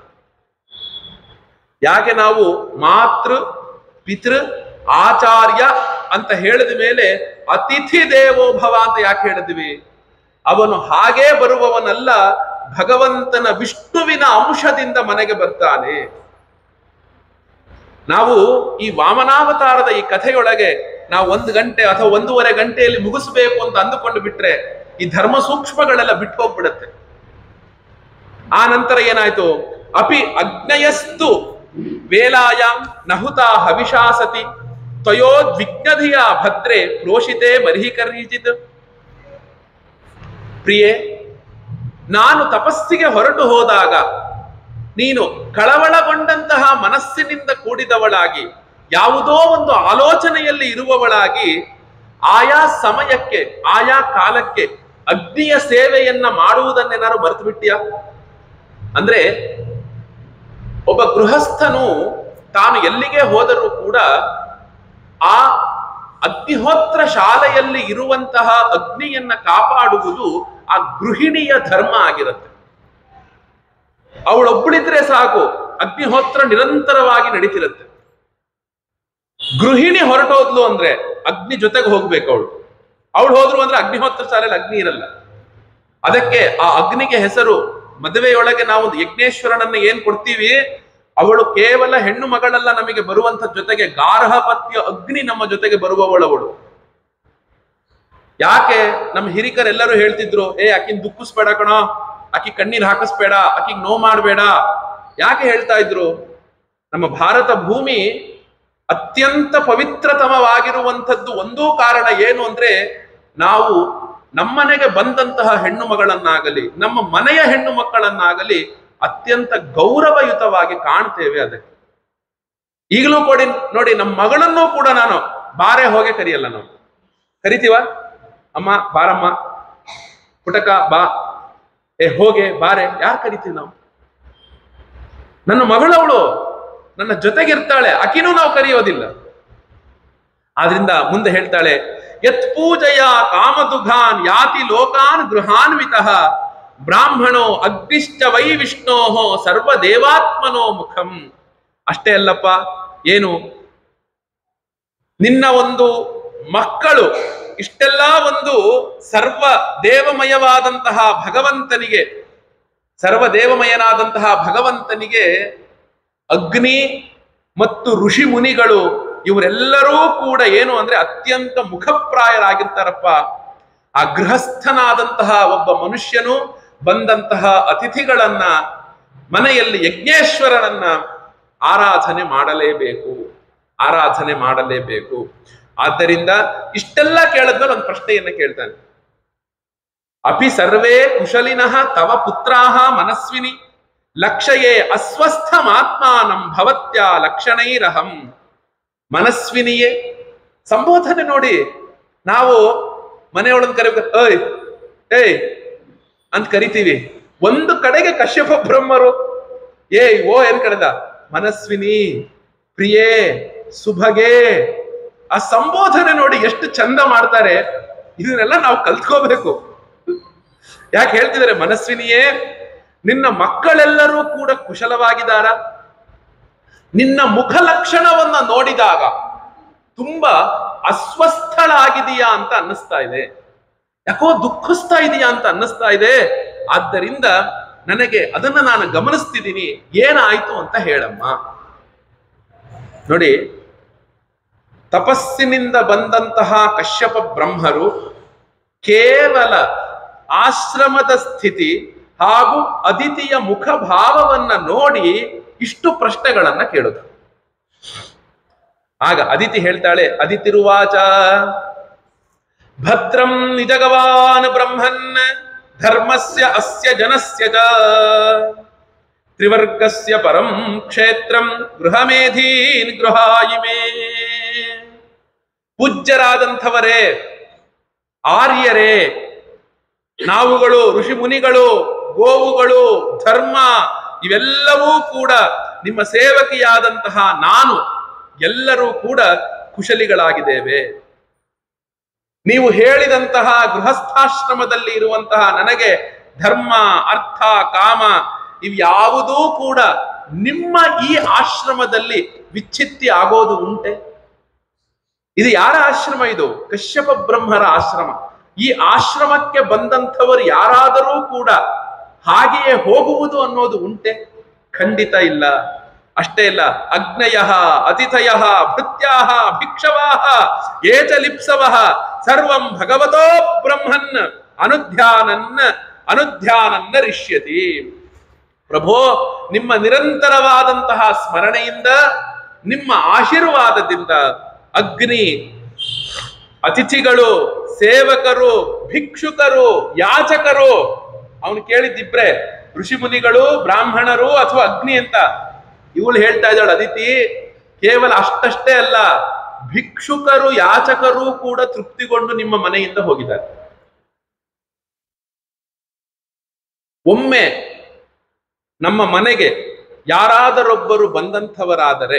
ಯಾಕೆ ನಾವು ಮಾತೃ ಪಿತೃ ಆಚಾರ್ಯ ಅಂತ ಹೇಳಿದ ಮೇಲೆ ಅತಿಥಿ ದೇವೋಭವ ಅಂತ ಯಾಕೆ ಹೇಳಿದ್ವಿ ಅವನು ಹಾಗೇ ಬರುವವನಲ್ಲ ಭಗವಂತನ ವಿಷ್ಣುವಿನ ಅಂಶದಿಂದ ಮನೆಗೆ ಬರ್ತಾನೆ ನಾವು ಈ ವಾಮನಾವತಾರದ ಈ ಕಥೆಯೊಳಗೆ ನಾವು ಒಂದು ಗಂಟೆ ಅಥವಾ ಒಂದೂವರೆ ಗಂಟೆಯಲ್ಲಿ ಮುಗಿಸ್ಬೇಕು ಅಂತ ಅಂದುಕೊಂಡು ಬಿಟ್ರೆ ಈ ಧರ್ಮ ಸೂಕ್ಷ್ಮಗಳೆಲ್ಲ ಬಿಟ್ಟು ಹೋಗ್ಬಿಡತ್ತೆ ಆ ನಂತರ ಏನಾಯ್ತು ಅಪಿ ಅಗ್ನಯಸ್ತು ವೇಲಾಯಾಂ ನಹುತ ಹವಿಷಾಸತಿ ತ್ವಯೋದ್ವಿಗ್ನಧಿಯ ಭದ್ರೆ ಪ್ರೋಷಿತೆ ಮರಿಹಿಕರ್ಹಿಚಿತ್ ಪ್ರಿಯೆ ನಾನು ತಪಸ್ಸಿಗೆ ಹೊರಟು ಹೋದಾಗ ನೀನು ಕಳವಳಗೊಂಡಂತಹ ಮನಸ್ಸಿನಿಂದ ಕೂಡಿದವಳಾಗಿ ಯಾವುದೋ ಒಂದು ಆಲೋಚನೆಯಲ್ಲಿ ಇರುವವಳಾಗಿ ಆಯಾ ಸಮಯಕ್ಕೆ ಆಯಾ ಕಾಲಕ್ಕೆ ಅಗ್ನಿಯ ಸೇವೆಯನ್ನ ಮಾಡುವುದನ್ನೇನಾದ್ರು ಮರೆತು ಬಿಟ್ಟಿಯಾ ಅಂದ್ರೆ ಒಬ್ಬ ಗೃಹಸ್ಥನು ತಾನು ಎಲ್ಲಿಗೆ ಹೋದರೂ ಕೂಡ ಆ ಅಗ್ನಿಹೋತ್ರ ಶಾಲೆಯಲ್ಲಿ ಇರುವಂತಹ ಅಗ್ನಿಯನ್ನ ಕಾಪಾಡುವುದು ಆ ಗೃಹಿಣಿಯ ಧರ್ಮ ಆಗಿರುತ್ತೆ ಅವಳೊಬ್ಬಳಿದ್ರೆ ಸಾಕು ಅಗ್ನಿಹೋತ್ರ ನಿರಂತರವಾಗಿ ನಡೀತಿರುತ್ತೆ ಗೃಹಿಣಿ ಹೊರಟೋದ್ಲು ಅಂದ್ರೆ ಅಗ್ನಿ ಜೊತೆಗೆ ಹೋಗ್ಬೇಕು ಅವಳು ಅವಳು ಹೋದ್ರು ಅಂದ್ರೆ ಅಗ್ನಿಹೋತ್ರ ಶಾಲೆಯಲ್ಲಿ ಅಗ್ನಿ ಇರಲ್ಲ ಅದಕ್ಕೆ ಆ ಅಗ್ನಿಗೆ ಹೆಸರು ಮದುವೆಯೊಳಗೆ ನಾವು ಒಂದು ಯಜ್ಞೇಶ್ವರನನ್ನ ಏನ್ ಕೊಡ್ತೀವಿ ಅವಳು ಕೇವಲ ಹೆಣ್ಣು ಮಗಳಲ್ಲ ನಮಗೆ ಬರುವಂತ ಜೊತೆಗೆ ಗಾರ್ಹಪತ್ಯ ಅಗ್ನಿ ನಮ್ಮ ಜೊತೆಗೆ ಬರುವವಳವಳು ಯಾಕೆ ನಮ್ಮ ಹಿರಿಕರೆಲ್ಲರೂ ಹೇಳ್ತಿದ್ರು ಏ ಆಕಿನ್ ದುಃಖಿಸ್ಬೇಡ ಕಣೋ ಆಕಿ ಕಣ್ಣೀರ್ ಹಾಕಿಸ್ಬೇಡ ಆಕಿಗ್ ನೋವು ಮಾಡಬೇಡ ಯಾಕೆ ಹೇಳ್ತಾ ಇದ್ರು ನಮ್ಮ ಭಾರತ ಭೂಮಿ ಅತ್ಯಂತ ಪವಿತ್ರತಮವಾಗಿರುವಂಥದ್ದು ಒಂದೂ ಕಾರಣ ಏನು ಅಂದ್ರೆ ನಾವು ನಮ್ಮನೆಗೆ ಬಂದಂತಹ ಹೆಣ್ಣು ಮಗಳನ್ನಾಗಲಿ ನಮ್ಮ ಮನೆಯ ಹೆಣ್ಣು ಮಕ್ಕಳನ್ನಾಗಲಿ ಅತ್ಯಂತ ಗೌರವಯುತವಾಗಿ ಕಾಣ್ತೇವೆ ಅದಕ್ಕೆ ಈಗಲೂ ಕೊಡಿ ನೋಡಿ ನಮ್ಮ ಮಗಳನ್ನೂ ಕೂಡ ನಾನು ಬಾರೆ ಹೋಗೆ ಕರಿಯಲ್ಲ ನಾವು ಕರಿತೀವ ಅಮ್ಮ ಬಾರಮ್ಮ ಪುಟಕ ಬಾ ಏ ಹೋಗೆ ಬಾರೆ ಯಾರು ಕರಿತೀವಿ ನಾವು ನನ್ನ ಮಗಳವಳು ನನ್ನ ಜೊತೆಗಿರ್ತಾಳೆ ಅಕಿನೂ ನಾವು ಕರೆಯೋದಿಲ್ಲ ಆದ್ರಿಂದ ಮುಂದೆ ಹೇಳ್ತಾಳೆ ಯತ್ ಪೂಜೆಯ ಕಾಮದುಘಾನ್ ಯಾತಿ ಲೋಕಾನ್ ಗೃಹಾನ್ವಿತಃ ಬ್ರಾಹ್ಮಣೋ ಅಗ್ನಿಶ್ಚ ವೈ ವಿಷ್ಣೋಹೋ ಸರ್ವ ದೇವಾತ್ಮನೋ ಮುಖಂ ಅಷ್ಟೇ ಅಲ್ಲಪ್ಪ ಏನು ನಿನ್ನ ಒಂದು ಮಕ್ಕಳು ಇಷ್ಟೆಲ್ಲ ಒಂದು ಸರ್ವ ದೇವಮಯವಾದಂತಹ ಭಗವಂತನಿಗೆ ಸರ್ವ ದೇವಮಯನಾದಂತಹ ಭಗವಂತನಿಗೆ ಅಗ್ನಿ ಮತ್ತು ಋಷಿ ಮುನಿಗಳು ಇವರೆಲ್ಲರೂ ಕೂಡ ಏನು ಅಂದ್ರೆ ಅತ್ಯಂತ ಮುಖಪ್ರಾಯರಾಗಿರ್ತಾರಪ್ಪ ಆ ಗೃಹಸ್ಥನಾದಂತಹ ಒಬ್ಬ ಮನುಷ್ಯನು ಬಂದಂತಹ ಅತಿಥಿಗಳನ್ನ ಮನೆಯಲ್ಲಿ ಯಜ್ಞೇಶ್ವರನನ್ನ ಆರಾಧನೆ ಮಾಡಲೇಬೇಕು ಆರಾಧನೆ ಮಾಡಲೇಬೇಕು ಆದ್ದರಿಂದ ಇಷ್ಟೆಲ್ಲ ಕೇಳಿದ್ಮೇಲೆ ಒಂದು ಪ್ರಶ್ನೆಯನ್ನ ಕೇಳ್ತಾನೆ ಅಪಿ ಸರ್ವೇ ಕುಶಲಿನಃ ತವ ಪುತ್ರಾಹ ಮನಸ್ವಿನಿ ಲಕ್ಷಯೇ ಅಸ್ವಸ್ಥಮಾತ್ಮಾನಂ ಭವತ್ಯ ಲಕ್ಷಣೈರಹಂ ಮನಸ್ವಿನಿಯೇ ಸಂಬೋಧನೆ ನೋಡಿ ನಾವು ಮನೆಯೊಳಗೆ ಕರಿಬೇಕು ಏಯ್ ಏಯ್ ಅಂತ ಕರಿತೀವಿ ಒಂದು ಕಡೆಗೆ ಕಶ್ಯಪ ಬ್ರಹ್ಮರು ಏಯ್ ಓ ಏನ್ ಕರೆದ ಮನಸ್ವಿನಿ ಪ್ರಿಯೇ ಸುಭಗೆ ಆ ಸಂಬೋಧನೆ ನೋಡಿ ಎಷ್ಟು ಚಂದ ಮಾಡ್ತಾರೆ ಇದನ್ನೆಲ್ಲ ನಾವು ಕಲ್ತ್ಕೋಬೇಕು ಯಾಕೆ ಹೇಳ್ತಿದ್ದಾರೆ ಮನಸ್ವಿನಿಯೇ ನಿನ್ನ ಮಕ್ಕಳೆಲ್ಲರೂ ಕೂಡ ಕುಶಲವಾಗಿದ್ದಾರ ನಿನ್ನ ಮುಖ ಲಕ್ಷಣವನ್ನ ನೋಡಿದಾಗ ತುಂಬಾ ಅಸ್ವಸ್ಥಳಾಗಿದೆಯಾ ಅಂತ ಅನ್ನಿಸ್ತಾ ಇದೆ ಯಾಕೋ ದುಃಖಿಸ್ತಾ ಇದೆಯಾ ಅಂತ ಅನ್ನಿಸ್ತಾ ಇದೆ ಆದ್ದರಿಂದ ನನಗೆ ಅದನ್ನ ನಾನು ಗಮನಿಸ್ತಿದ್ದೀನಿ ಏನಾಯ್ತು ಅಂತ ಹೇಳಮ್ಮ ನೋಡಿ ತಪಸ್ಸಿನಿಂದ ಬಂದಂತಹ ಕಶ್ಯಪ ಬ್ರಹ್ಮರು ಕೇವಲ ಆಶ್ರಮದ ಸ್ಥಿತಿ ಹಾಗೂ ಅದಿತಿಯ ಮುಖಭಾವವನ್ನ ನೋಡಿ ಇಷ್ಟು ಪ್ರಶ್ನೆಗಳನ್ನ ಕೇಳುದು ಆಗ ಅದಿತಿ ಹೇಳ್ತಾಳೆ ಅದಿತಿರುವಾಚ ಭದ್ರಂ ನಿಜಗವಾನ್ ಬ್ರಹ್ಮನ್ ಧರ್ಮಸ್ಯ ಅಸ್ಯ ಜನಸ್ಯ ಚ ತ್ರಿವರ್ಗಸ್ಯ ಪರಂ ಕ್ಷೇತ್ರಂ ಗೃಹಮೇಧೀನ್ ಗೃಹಾಯಿಮೇ ಪೂಜ್ಯರಾದಂಥವರೇ ಆರ್ಯರೇ ನಾವುಗಳು ಋಷಿ ಮುನಿಗಳು ಗೋವುಗಳು ಧರ್ಮ ಇವೆಲ್ಲವೂ ಕೂಡ ನಿಮ್ಮ ಸೇವಕಿಯಾದಂತಹ ನಾನು ಎಲ್ಲರೂ ಕೂಡ ಕುಶಲಿಗಳಾಗಿದ್ದೇವೆ ನೀವು ಹೇಳಿದಂತಹ ಗೃಹಸ್ಥಾಶ್ರಮದಲ್ಲಿ ಇರುವಂತಹ ನನಗೆ ಧರ್ಮ ಅರ್ಥ ಕಾಮ ಇವ್ಯಾವುದೂ ಕೂಡ ನಿಮ್ಮ ಈ ಆಶ್ರಮದಲ್ಲಿ ವಿಚ್ಛಿತ್ತಿ ಆಗೋದು ಉಂಟೆ ಇದು ಯಾರ ಆಶ್ರಮ ಇದು ಕಶ್ಯಪ ಬ್ರಹ್ಮರ ಆಶ್ರಮ ಈ ಆಶ್ರಮಕ್ಕೆ ಬಂದಂಥವರು ಯಾರಾದರೂ ಕೂಡ ಹಾಗೆಯೇ ಹೋಗುವುದು ಅನ್ನೋದು ಉಂಟೆ ಖಂಡಿತ ಇಲ್ಲ ಅಷ್ಟೇ ಇಲ್ಲ ಅಗ್ನಯ ಅತಿಥಯ ಭೃತ್ಯಾ ಭಿಕ್ಷವಾ ಏಚ ಲಿಪ್ಸವ ಸರ್ವಂ ಭಗವತೋ ಬ್ರಹ್ಮನ್ ಅನುಧ್ಯಾನನ್ನ ಅನುಧ್ಯಾನನ್ನ ರಿಷ್ಯತಿ ಪ್ರಭೋ ನಿಮ್ಮ ನಿರಂತರವಾದಂತಹ ಸ್ಮರಣೆಯಿಂದ ನಿಮ್ಮ ಆಶೀರ್ವಾದದಿಂದ ಅಗ್ನಿ ಅತಿಥಿಗಳು ಸೇವಕರು ಭಿಕ್ಷುಕರು ಯಾಚಕರು ಅವನು ಕೇಳಿದ್ದಿಬ್ರೆ ಋಷಿ ಮುನಿಗಳು ಬ್ರಾಹ್ಮಣರು ಅಥವಾ ಅಗ್ನಿ ಅಂತ ಇವಳು ಹೇಳ್ತಾ ಇದ್ದಾಳು ಅದಿತಿ ಕೇವಲ ಅಷ್ಟಷ್ಟೇ ಅಲ್ಲ ಭಿಕ್ಷುಕರು ಯಾಚಕರು ಕೂಡ ತೃಪ್ತಿಗೊಂಡು ನಿಮ್ಮ ಮನೆಯಿಂದ ಹೋಗಿದ್ದಾರೆ ಒಮ್ಮೆ ನಮ್ಮ ಮನೆಗೆ ಯಾರಾದರೊಬ್ಬರು ಬಂದಂಥವರಾದರೆ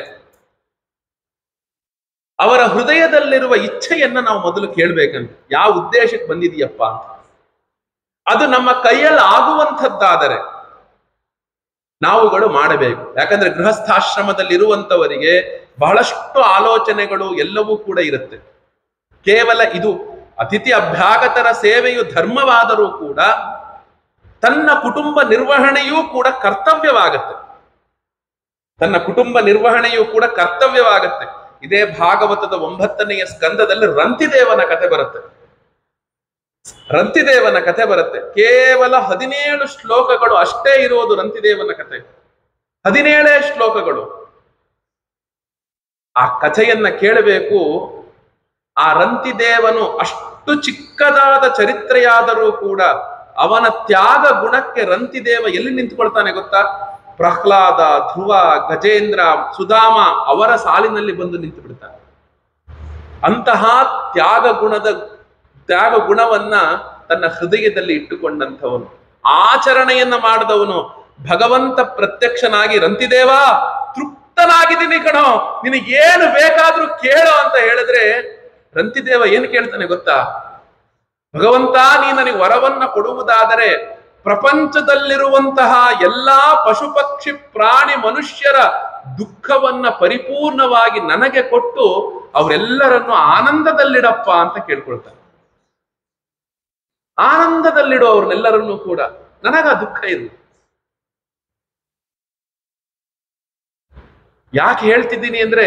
ಅವರ ಹೃದಯದಲ್ಲಿರುವ ಇಚ್ಛೆಯನ್ನ ನಾವು ಮೊದಲು ಕೇಳ್ಬೇಕಂತ ಯಾವ ಉದ್ದೇಶಕ್ಕೆ ಬಂದಿದೆಯಪ್ಪ ಅಂತ ಅದು ನಮ್ಮ ಕೈಯಲ್ಲಿ ಆಗುವಂಥದ್ದಾದರೆ ನಾವುಗಳು ಮಾಡಬೇಕು ಯಾಕಂದ್ರೆ ಗೃಹಸ್ಥಾಶ್ರಮದಲ್ಲಿ ಇರುವಂತವರಿಗೆ ಬಹಳಷ್ಟು ಆಲೋಚನೆಗಳು ಎಲ್ಲವೂ ಕೂಡ ಇರುತ್ತೆ ಕೇವಲ ಇದು ಅತಿಥಿ ಅಭ್ಯಾಗತರ ಸೇವೆಯು ಧರ್ಮವಾದರೂ ಕೂಡ ತನ್ನ ಕುಟುಂಬ ನಿರ್ವಹಣೆಯೂ ಕೂಡ ಕರ್ತವ್ಯವಾಗತ್ತೆ ತನ್ನ ಕುಟುಂಬ ನಿರ್ವಹಣೆಯೂ ಕೂಡ ಕರ್ತವ್ಯವಾಗತ್ತೆ ಇದೇ ಭಾಗವತದ ಒಂಬತ್ತನೆಯ ಸ್ಕಂದದಲ್ಲಿ ರಂತಿದೇವನ ಕಥೆ ಬರುತ್ತೆ ರಂತಿದೇವನ ಕಥೆ ಬರುತ್ತೆ ಕೇವಲ ಹದಿನೇಳು ಶ್ಲೋಕಗಳು ಅಷ್ಟೇ ಇರುವುದು ರಂತಿದೇವನ ಕಥೆ ಹದಿನೇಳೇ ಶ್ಲೋಕಗಳು ಆ ಕಥೆಯನ್ನ ಕೇಳಬೇಕು ಆ ರಂತಿದೇವನು ಅಷ್ಟು ಚಿಕ್ಕದಾದ ಚರಿತ್ರೆಯಾದರೂ ಕೂಡ ಅವನ ತ್ಯಾಗ ಗುಣಕ್ಕೆ ರಂತಿದೇವ ಎಲ್ಲಿ ನಿಂತುಕೊಳ್ತಾನೆ ಗೊತ್ತಾ ಪ್ರಹ್ಲಾದ ಧ್ರುವ ಗಜೇಂದ್ರ ಸುಧಾಮ ಅವರ ಸಾಲಿನಲ್ಲಿ ಬಂದು ನಿಂತು ಬಿಡ್ತಾನೆ ಅಂತಹ ತ್ಯಾಗ ಗುಣದ ತ್ಯಾಗ ಗುಣವನ್ನ ತನ್ನ ಹೃದಯದಲ್ಲಿ ಇಟ್ಟುಕೊಂಡಂಥವನು ಆಚರಣೆಯನ್ನ ಮಾಡಿದವನು ಭಗವಂತ ಪ್ರತ್ಯಕ್ಷನಾಗಿ ರಂತಿದೇವ ತೃಪ್ತನಾಗಿದ್ದೀನಿ ಕಣೋ ನಿನಗೇನು ಬೇಕಾದ್ರೂ ಕೇಳೋ ಅಂತ ಹೇಳಿದ್ರೆ ರಂತಿದೇವ ಏನು ಕೇಳ್ತಾನೆ ಗೊತ್ತಾ ಭಗವಂತ ನೀ ನನಗೆ ವರವನ್ನ ಕೊಡುವುದಾದರೆ ಪ್ರಪಂಚದಲ್ಲಿರುವಂತಹ ಎಲ್ಲಾ ಪಶು ಪಕ್ಷಿ ಪ್ರಾಣಿ ಮನುಷ್ಯರ ದುಃಖವನ್ನ ಪರಿಪೂರ್ಣವಾಗಿ ನನಗೆ ಕೊಟ್ಟು ಅವರೆಲ್ಲರನ್ನು ಆನಂದದಲ್ಲಿಡಪ್ಪ ಅಂತ ಕೇಳ್ಕೊಳ್ತಾನೆ ಆನಂದದಲ್ಲಿಡು ಅವ್ರನ್ನೆಲ್ಲರನ್ನೂ ಕೂಡ ನನಗ ದುಃಖ ಇದು ಯಾಕೆ ಹೇಳ್ತಿದ್ದೀನಿ ಅಂದ್ರೆ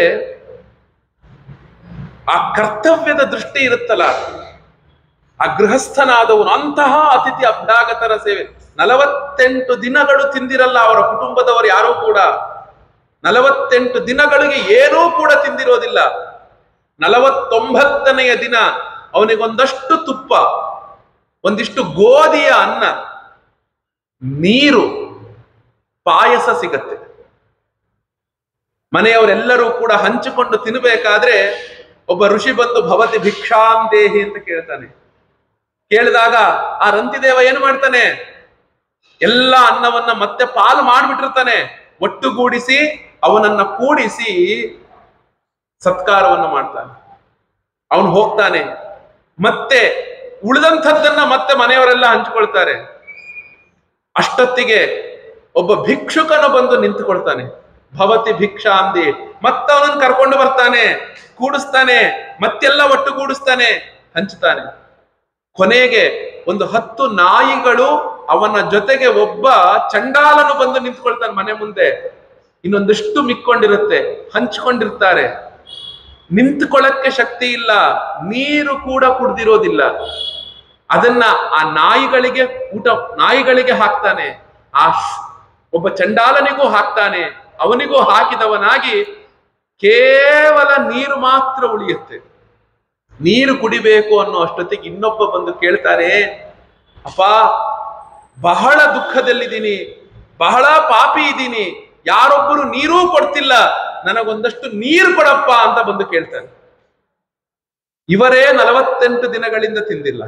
ಆ ಕರ್ತವ್ಯದ ದೃಷ್ಟಿ ಇರುತ್ತಲ್ಲ ಆ ಗೃಹಸ್ಥನಾದವನು ಅಂತಹ ಅತಿಥಿ ಅಭ್ಯಾಗತರ ಸೇವೆ ನಲವತ್ತೆಂಟು ದಿನಗಳು ತಿಂದಿರಲ್ಲ ಅವರ ಕುಟುಂಬದವರು ಯಾರೂ ಕೂಡ ನಲವತ್ತೆಂಟು ದಿನಗಳಿಗೆ ಏನೂ ಕೂಡ ತಿಂದಿರೋದಿಲ್ಲ ನಲವತ್ತೊಂಬತ್ತನೆಯ ದಿನ ಅವನಿಗೊಂದಷ್ಟು ತುಪ್ಪ ಒಂದಿಷ್ಟು ಗೋಧಿಯ ಅನ್ನ ನೀರು ಪಾಯಸ ಸಿಗತ್ತೆ ಮನೆಯವರೆಲ್ಲರೂ ಕೂಡ ಹಂಚಿಕೊಂಡು ತಿನ್ನಬೇಕಾದ್ರೆ ಒಬ್ಬ ಋಷಿ ಬಂದು ಭವತಿ ಭಿಕ್ಷಾಂ ದೇಹಿ ಅಂತ ಕೇಳ್ತಾನೆ ಕೇಳಿದಾಗ ಆ ರಂತಿದೇವ ಏನು ಮಾಡ್ತಾನೆ ಎಲ್ಲ ಅನ್ನವನ್ನ ಮತ್ತೆ ಪಾಲು ಮಾಡ್ಬಿಟ್ಟಿರ್ತಾನೆ ಒಟ್ಟುಗೂಡಿಸಿ ಅವನನ್ನ ಕೂಡಿಸಿ ಸತ್ಕಾರವನ್ನು ಮಾಡ್ತಾನೆ ಅವನು ಹೋಗ್ತಾನೆ ಮತ್ತೆ ಉಳಿದಂಥದ್ದನ್ನ ಮತ್ತೆ ಮನೆಯವರೆಲ್ಲ ಹಂಚಿಕೊಳ್ತಾರೆ ಅಷ್ಟೊತ್ತಿಗೆ ಒಬ್ಬ ಭಿಕ್ಷುಕನು ಬಂದು ನಿಂತುಕೊಳ್ತಾನೆ ಭವತಿ ಭಿಕ್ಷಾಂದಿ ಮತ್ತೆ ಅವನನ್ನು ಕರ್ಕೊಂಡು ಬರ್ತಾನೆ ಕೂಡಿಸ್ತಾನೆ ಮತ್ತೆಲ್ಲ ಒಟ್ಟುಗೂಡಿಸ್ತಾನೆ ಹಂಚುತ್ತಾನೆ ಕೊನೆಗೆ ಒಂದು ಹತ್ತು ನಾಯಿಗಳು ಅವನ ಜೊತೆಗೆ ಒಬ್ಬ ಚಂಡಾಲನು ಬಂದು ನಿಂತ್ಕೊಳ್ತಾನೆ ಮನೆ ಮುಂದೆ ಇನ್ನೊಂದಷ್ಟು ಮಿಕ್ಕೊಂಡಿರುತ್ತೆ ಹಂಚ್ಕೊಂಡಿರ್ತಾರೆ ನಿಂತ್ಕೊಳ್ಳಕ್ಕೆ ಶಕ್ತಿ ಇಲ್ಲ ನೀರು ಕೂಡ ಕುಡ್ದಿರೋದಿಲ್ಲ ಅದನ್ನ ಆ ನಾಯಿಗಳಿಗೆ ಊಟ ನಾಯಿಗಳಿಗೆ ಹಾಕ್ತಾನೆ ಆ ಶ್- ಒಬ್ಬ ಚಂಡಾಲನಿಗೂ ಹಾಕ್ತಾನೆ ಅವನಿಗೂ ಹಾಕಿದವನಾಗಿ ಕೇವಲ ನೀರು ಮಾತ್ರ ಉಳಿಯುತ್ತೆ ನೀರು ಕುಡಿಬೇಕು ಅನ್ನೋ ಅಷ್ಟೊತ್ತಿಗೆ ಇನ್ನೊಬ್ಬ ಬಂದು ಕೇಳ್ತಾನೆ ಅಪ್ಪ ಬಹಳ ದುಃಖದಲ್ಲಿದ್ದೀನಿ ಬಹಳ ಪಾಪಿ ಇದ್ದೀನಿ ಯಾರೊಬ್ಬರು ನೀರೂ ಕೊಡ್ತಿಲ್ಲ ನನಗೊಂದಷ್ಟು ನೀರು ಕೊಡಪ್ಪ ಅಂತ ಬಂದು ಕೇಳ್ತಾನೆ ಇವರೇ ನಲವತ್ತೆಂಟು ದಿನಗಳಿಂದ ತಿಂದಿಲ್ಲ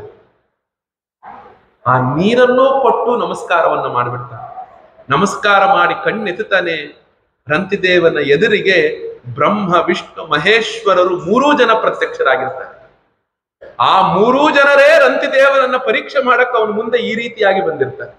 ಆ ನೀರನ್ನೂ ಕೊಟ್ಟು ನಮಸ್ಕಾರವನ್ನ ಮಾಡಿಬಿಡ್ತಾನೆ ನಮಸ್ಕಾರ ಮಾಡಿ ಕಣ್ಣೆತ್ತುತ್ತಾನೆ ರಂತಿದೇವನ ಎದುರಿಗೆ ಬ್ರಹ್ಮ ವಿಷ್ಣು ಮಹೇಶ್ವರರು ಮೂರೂ ಜನ ಪ್ರತ್ಯಕ್ಷರಾಗಿರ್ತಾರೆ ಆ ಮೂರೂ ಜನರೇ ರಂತಿದೇವನನ್ನ ಪರೀಕ್ಷೆ ಮಾಡಕ್ಕೆ ಅವನ ಮುಂದೆ ಈ ರೀತಿಯಾಗಿ ಬಂದಿರ್ತಾರೆ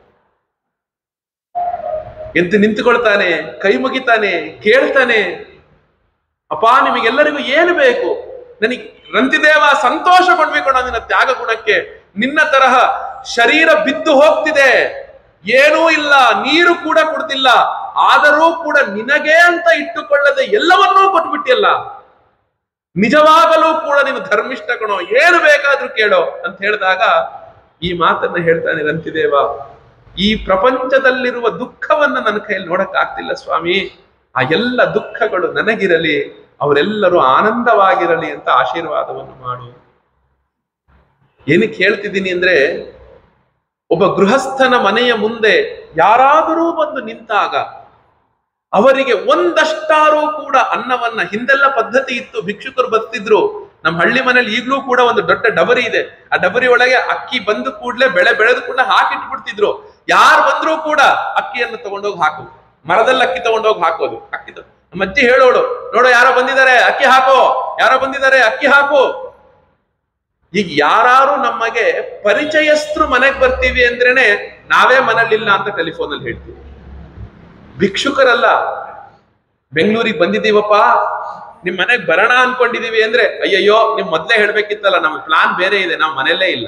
ಎದ್ದು ನಿಂತುಕೊಳ್ತಾನೆ ಕೈ ಮುಗಿತಾನೆ ಕೇಳ್ತಾನೆ ಅಪ್ಪ ನಿಮಗೆಲ್ಲರಿಗೂ ಏನು ಬೇಕು ನನಗೆ ರಂತಿದೇವ ಸಂತೋಷ ಪಡ್ಬೇಕು ಅನ್ನೋ ನಿನ್ನ ತ್ಯಾಗ ಗುಣಕ್ಕೆ ನಿನ್ನ ತರಹ ಶರೀರ ಬಿದ್ದು ಹೋಗ್ತಿದೆ ಏನೂ ಇಲ್ಲ ನೀರು ಕೂಡ ಕುಡ್ದಿಲ್ಲ ಆದರೂ ಕೂಡ ನಿನಗೆ ಅಂತ ಇಟ್ಟುಕೊಳ್ಳದೆ ಎಲ್ಲವನ್ನೂ ಕೊಟ್ಬಿಟ್ಟಿಯಲ್ಲ ನಿಜವಾಗಲೂ ಕೂಡ ನೀನು ಧರ್ಮಿಷ್ಠ ಕಣೋ ಏನು ಬೇಕಾದ್ರೂ ಕೇಳೋ ಅಂತ ಹೇಳಿದಾಗ ಈ ಮಾತನ್ನ ಹೇಳ್ತಾನೆ ರಂತಿದೇವ ಈ ಪ್ರಪಂಚದಲ್ಲಿರುವ ದುಃಖವನ್ನ ನನ್ನ ಕೈಯಲ್ಲಿ ನೋಡಕ್ ಆಗ್ತಿಲ್ಲ ಸ್ವಾಮಿ ಆ ಎಲ್ಲ ದುಃಖಗಳು ನನಗಿರಲಿ ಅವರೆಲ್ಲರೂ ಆನಂದವಾಗಿರಲಿ ಅಂತ ಆಶೀರ್ವಾದವನ್ನು ಮಾಡು ಏನಕ್ಕೆ ಹೇಳ್ತಿದ್ದೀನಿ ಅಂದ್ರೆ ಒಬ್ಬ ಗೃಹಸ್ಥನ ಮನೆಯ ಮುಂದೆ ಯಾರಾದರೂ ಬಂದು ನಿಂತಾಗ ಅವರಿಗೆ ಒಂದಷ್ಟಾರೂ ಕೂಡ ಅನ್ನವನ್ನ ಹಿಂದೆಲ್ಲ ಪದ್ಧತಿ ಇತ್ತು ಭಿಕ್ಷುಕರು ಬರ್ತಿದ್ರು ನಮ್ಮ ಹಳ್ಳಿ ಮನೇಲಿ ಈಗಲೂ ಕೂಡ ಒಂದು ದೊಡ್ಡ ಡಬರಿ ಇದೆ ಆ ಡಬರಿ ಒಳಗೆ ಅಕ್ಕಿ ಬಂದ ಕೂಡಲೇ ಬೆಳೆ ಬೆಳೆದ ಕೂಡಲೇ ಹಾಕಿಟ್ಬಿಡ್ತಿದ್ರು ಯಾರು ಬಂದ್ರೂ ಕೂಡ ಅಕ್ಕಿಯನ್ನು ತಗೊಂಡೋಗಿ ಹಾಕೋದು ಮರದಲ್ಲಿ ಅಕ್ಕಿ ತಗೊಂಡೋಗಿ ಹಾಕೋದು ಅಕ್ಕಿ ತ- ನಮ್ಮ ಅಜ್ಜಿ ಹೇಳೋಳು ನೋಡು ಯಾರೋ ಬಂದಿದ್ದಾರೆ ಅಕ್ಕಿ ಹಾಕೋ ಯಾರೋ ಬಂದಿದ್ದಾರೆ ಅಕ್ಕಿ ಹಾಕು ಈಗ ಯಾರು ನಮಗೆ ಪರಿಚಯಸ್ಥರು ಮನೆಗೆ ಬರ್ತೀವಿ ಅಂದ್ರೇನೆ ನಾವೇ ಮನೇಲಿಲ್ಲ ಅಂತ ಟೆಲಿಫೋನ್ ಅಲ್ಲಿ ಹೇಳ್ತೀವಿ ಭಿಕ್ಷುಕರಲ್ಲ ಬೆಂಗಳೂರಿಗೆ ಬಂದಿದ್ದೀವಪ್ಪ ನಿಮ್ ಮನೆಗ್ ಬರೋಣ ಅನ್ಕೊಂಡಿದೀವಿ ಅಂದ್ರೆ ಅಯ್ಯಯ್ಯೋ ನಿಮ್ ಮೊದ್ಲೇ ಹೇಳ್ಬೇಕಿತ್ತಲ್ಲ ನಮ್ ಪ್ಲಾನ್ ಬೇರೆ ಇದೆ ನಾವು ಮನೆಯಲ್ಲೇ ಇಲ್ಲ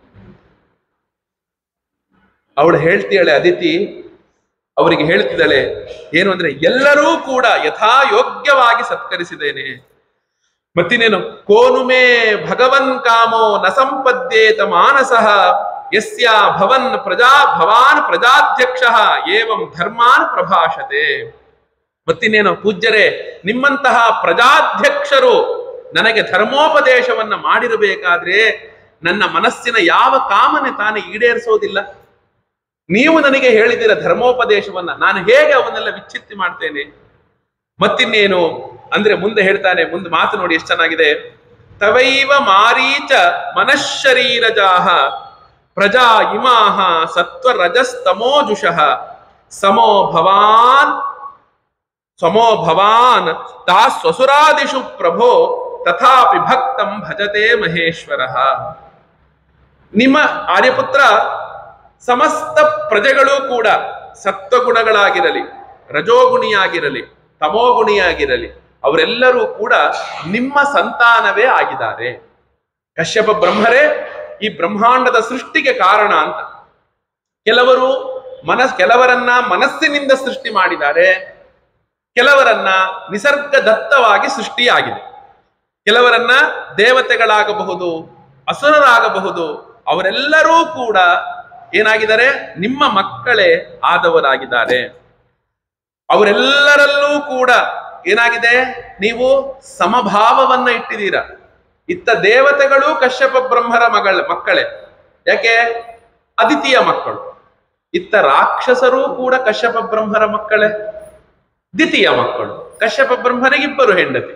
ಅವಳು ಹೇಳ್ತೀಯಾಳೆ ಅದಿತಿ ಅವರಿಗೆ ಹೇಳ್ತಿದ್ದಾಳೆ ಏನು ಅಂದ್ರೆ ಎಲ್ಲರೂ ಕೂಡ ಯಥಾ ಯೋಗ್ಯವಾಗಿ ಸತ್ಕರಿಸಿದ್ದೇನೆ ಮತ್ತಿನೇನು ಕೋನುಮೇ ಭಗವನ್ ಕಾಮೋ ನ ಸಂಪದ್ಯೇತ ಮಾನಸಃ ಯಸ್ಯ ಭವನ್ ಪ್ರಜಾ ಭವಾನ್ ಪ್ರಜಾಧ್ಯಕ್ಷ ಏವಂ ಧರ್ಮಾನ್ ಪ್ರಭಾಷತೆ ಮತ್ತಿನ್ನೇನು ಪೂಜ್ಯರೇ ನಿಮ್ಮಂತಹ ಪ್ರಜಾಧ್ಯಕ್ಷರು ನನಗೆ ಧರ್ಮೋಪದೇಶವನ್ನ ಮಾಡಿರಬೇಕಾದ್ರೆ ನನ್ನ ಮನಸ್ಸಿನ ಯಾವ ಕಾಮನೆ ತಾನೇ ಈಡೇರಿಸೋದಿಲ್ಲ ನೀವು ನನಗೆ ಹೇಳಿದಿರ ಧರ್ಮೋಪದೇಶವನ್ನ ನಾನು ಹೇಗೆ ಅವನ್ನೆಲ್ಲ ವಿಚ್ಛಿತ್ತಿ ಮಾಡ್ತೇನೆ ಮತ್ತಿನ್ನೇನು ಅಂದ್ರೆ ಮುಂದೆ ಹೇಳ್ತಾನೆ ಮುಂದೆ ಮಾತು ನೋಡಿ ಎಷ್ಟು ಚೆನ್ನಾಗಿದೆ ತವೈವ ಮಾರೀಚ ಮನಃಶರೀರಜಾಹ ಪ್ರಜಾ ಇಮಾಹ ಸತ್ವ ರಜಸ್ತಮೋಜುಷಃ ಸಮೋ ಭವಾನ್ ಸಮೋ ಭವಾನ್ ತಾ ಸ್ವಸುರಾದಿಷು ಪ್ರಭೋ ತಥಾಪಿ ಭಕ್ತಂ ಭಜತೆ ಮಹೇಶ್ವರ ನಿಮ್ಮ ಆರ್ಯಪುತ್ರ ಸಮಸ್ತ ಪ್ರಜೆಗಳು ಕೂಡ ಸತ್ವಗುಣಗಳಾಗಿರಲಿ ರಜೋಗುಣಿಯಾಗಿರಲಿ ತಮೋಗುಣಿಯಾಗಿರಲಿ ಅವರೆಲ್ಲರೂ ಕೂಡ ನಿಮ್ಮ ಸಂತಾನವೇ ಆಗಿದ್ದಾರೆ ಕಶ್ಯಪ ಬ್ರಹ್ಮರೇ ಈ ಬ್ರಹ್ಮಾಂಡದ ಸೃಷ್ಟಿಗೆ ಕಾರಣ ಅಂತ ಕೆಲವರು ಮನಸ್ ಕೆಲವರನ್ನ ಮನಸ್ಸಿನಿಂದ ಸೃಷ್ಟಿ ಮಾಡಿದ್ದಾರೆ ಕೆಲವರನ್ನ ನಿಸರ್ಗ ದತ್ತವಾಗಿ ಸೃಷ್ಟಿಯಾಗಿದೆ ಕೆಲವರನ್ನ ದೇವತೆಗಳಾಗಬಹುದು ಅಸುರರಾಗಬಹುದು ಅವರೆಲ್ಲರೂ ಕೂಡ ಏನಾಗಿದ್ದಾರೆ ನಿಮ್ಮ ಮಕ್ಕಳೇ ಆದವರಾಗಿದ್ದಾರೆ ಅವರೆಲ್ಲರಲ್ಲೂ ಕೂಡ ಏನಾಗಿದೆ ನೀವು ಸಮಭಾವವನ್ನ ಇಟ್ಟಿದ್ದೀರ ಇತ್ತ ದೇವತೆಗಳು ಕಶ್ಯಪ ಬ್ರಹ್ಮರ ಮಗಳ ಮಕ್ಕಳೇ ಯಾಕೆ ಅದಿತಿಯ ಮಕ್ಕಳು ಇತ್ತ ರಾಕ್ಷಸರೂ ಕೂಡ ಕಶ್ಯಪ ಬ್ರಹ್ಮರ ಮಕ್ಕಳೇ ದ್ವಿತೀಯ ಮಕ್ಕಳು ಕಶ್ಯಪ ಬ್ರಹ್ಮರಿಗೆ ಇಬ್ಬರು ಹೆಂಡತಿ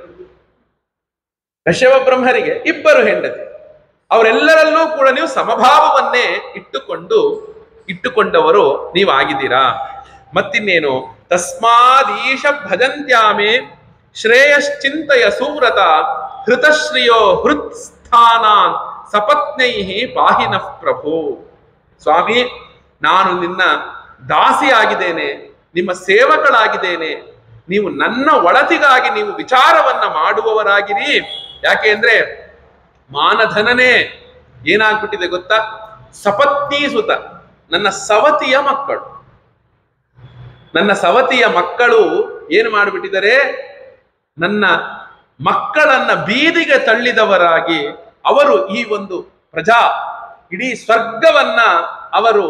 ಕಶ್ಯಪ ಬ್ರಹ್ಮರಿಗೆ ಇಬ್ಬರು ಹೆಂಡತಿ ಅವರೆಲ್ಲರಲ್ಲೂ ಕೂಡ ನೀವು ಸಮಭಾವವನ್ನೇ ಇಟ್ಟುಕೊಂಡು ಇಟ್ಟುಕೊಂಡವರು ನೀವಾಗಿದ್ದೀರಾ ಮತ್ತಿನ್ನೇನು ತಸ್ಮಾದೀಶ ಭಜಂತ್ಯಾಮೆ ಶ್ರೇಯಶ್ಚಿಂತಯ ಸೂರತ ಹೃತಶ್ರಿಯೋ ಹೃತ್ ಸ್ಥಾನಾನ್ ಸಪತ್ನೈ ಪಾಹಿನಃ ಪ್ರಭು ಸ್ವಾಮಿ ನಾನು ನಿನ್ನ ದಾಸಿಯಾಗಿದ್ದೇನೆ ನಿಮ್ಮ ಸೇವಕಳಾಗಿದ್ದೇನೆ ನೀವು ನನ್ನ ಒಳತಿಗಾಗಿ ನೀವು ವಿಚಾರವನ್ನ ಮಾಡುವವರಾಗಿರಿ ಯಾಕೆ ಅಂದ್ರೆ ಮಾನಧನನೇ ಏನಾಗ್ಬಿಟ್ಟಿದೆ ಗೊತ್ತಾ ಸಪತ್ನಿ ಸುತ ನನ್ನ ಸವತಿಯ ಮಕ್ಕಳು ನನ್ನ ಸವತಿಯ ಮಕ್ಕಳು ಏನು ಮಾಡಿಬಿಟ್ಟಿದ್ದಾರೆ ನನ್ನ ಮಕ್ಕಳನ್ನ ಬೀದಿಗೆ ತಳ್ಳಿದವರಾಗಿ ಅವರು ಈ ಒಂದು ಪ್ರಜಾ ಇಡೀ ಸ್ವರ್ಗವನ್ನ ಅವರು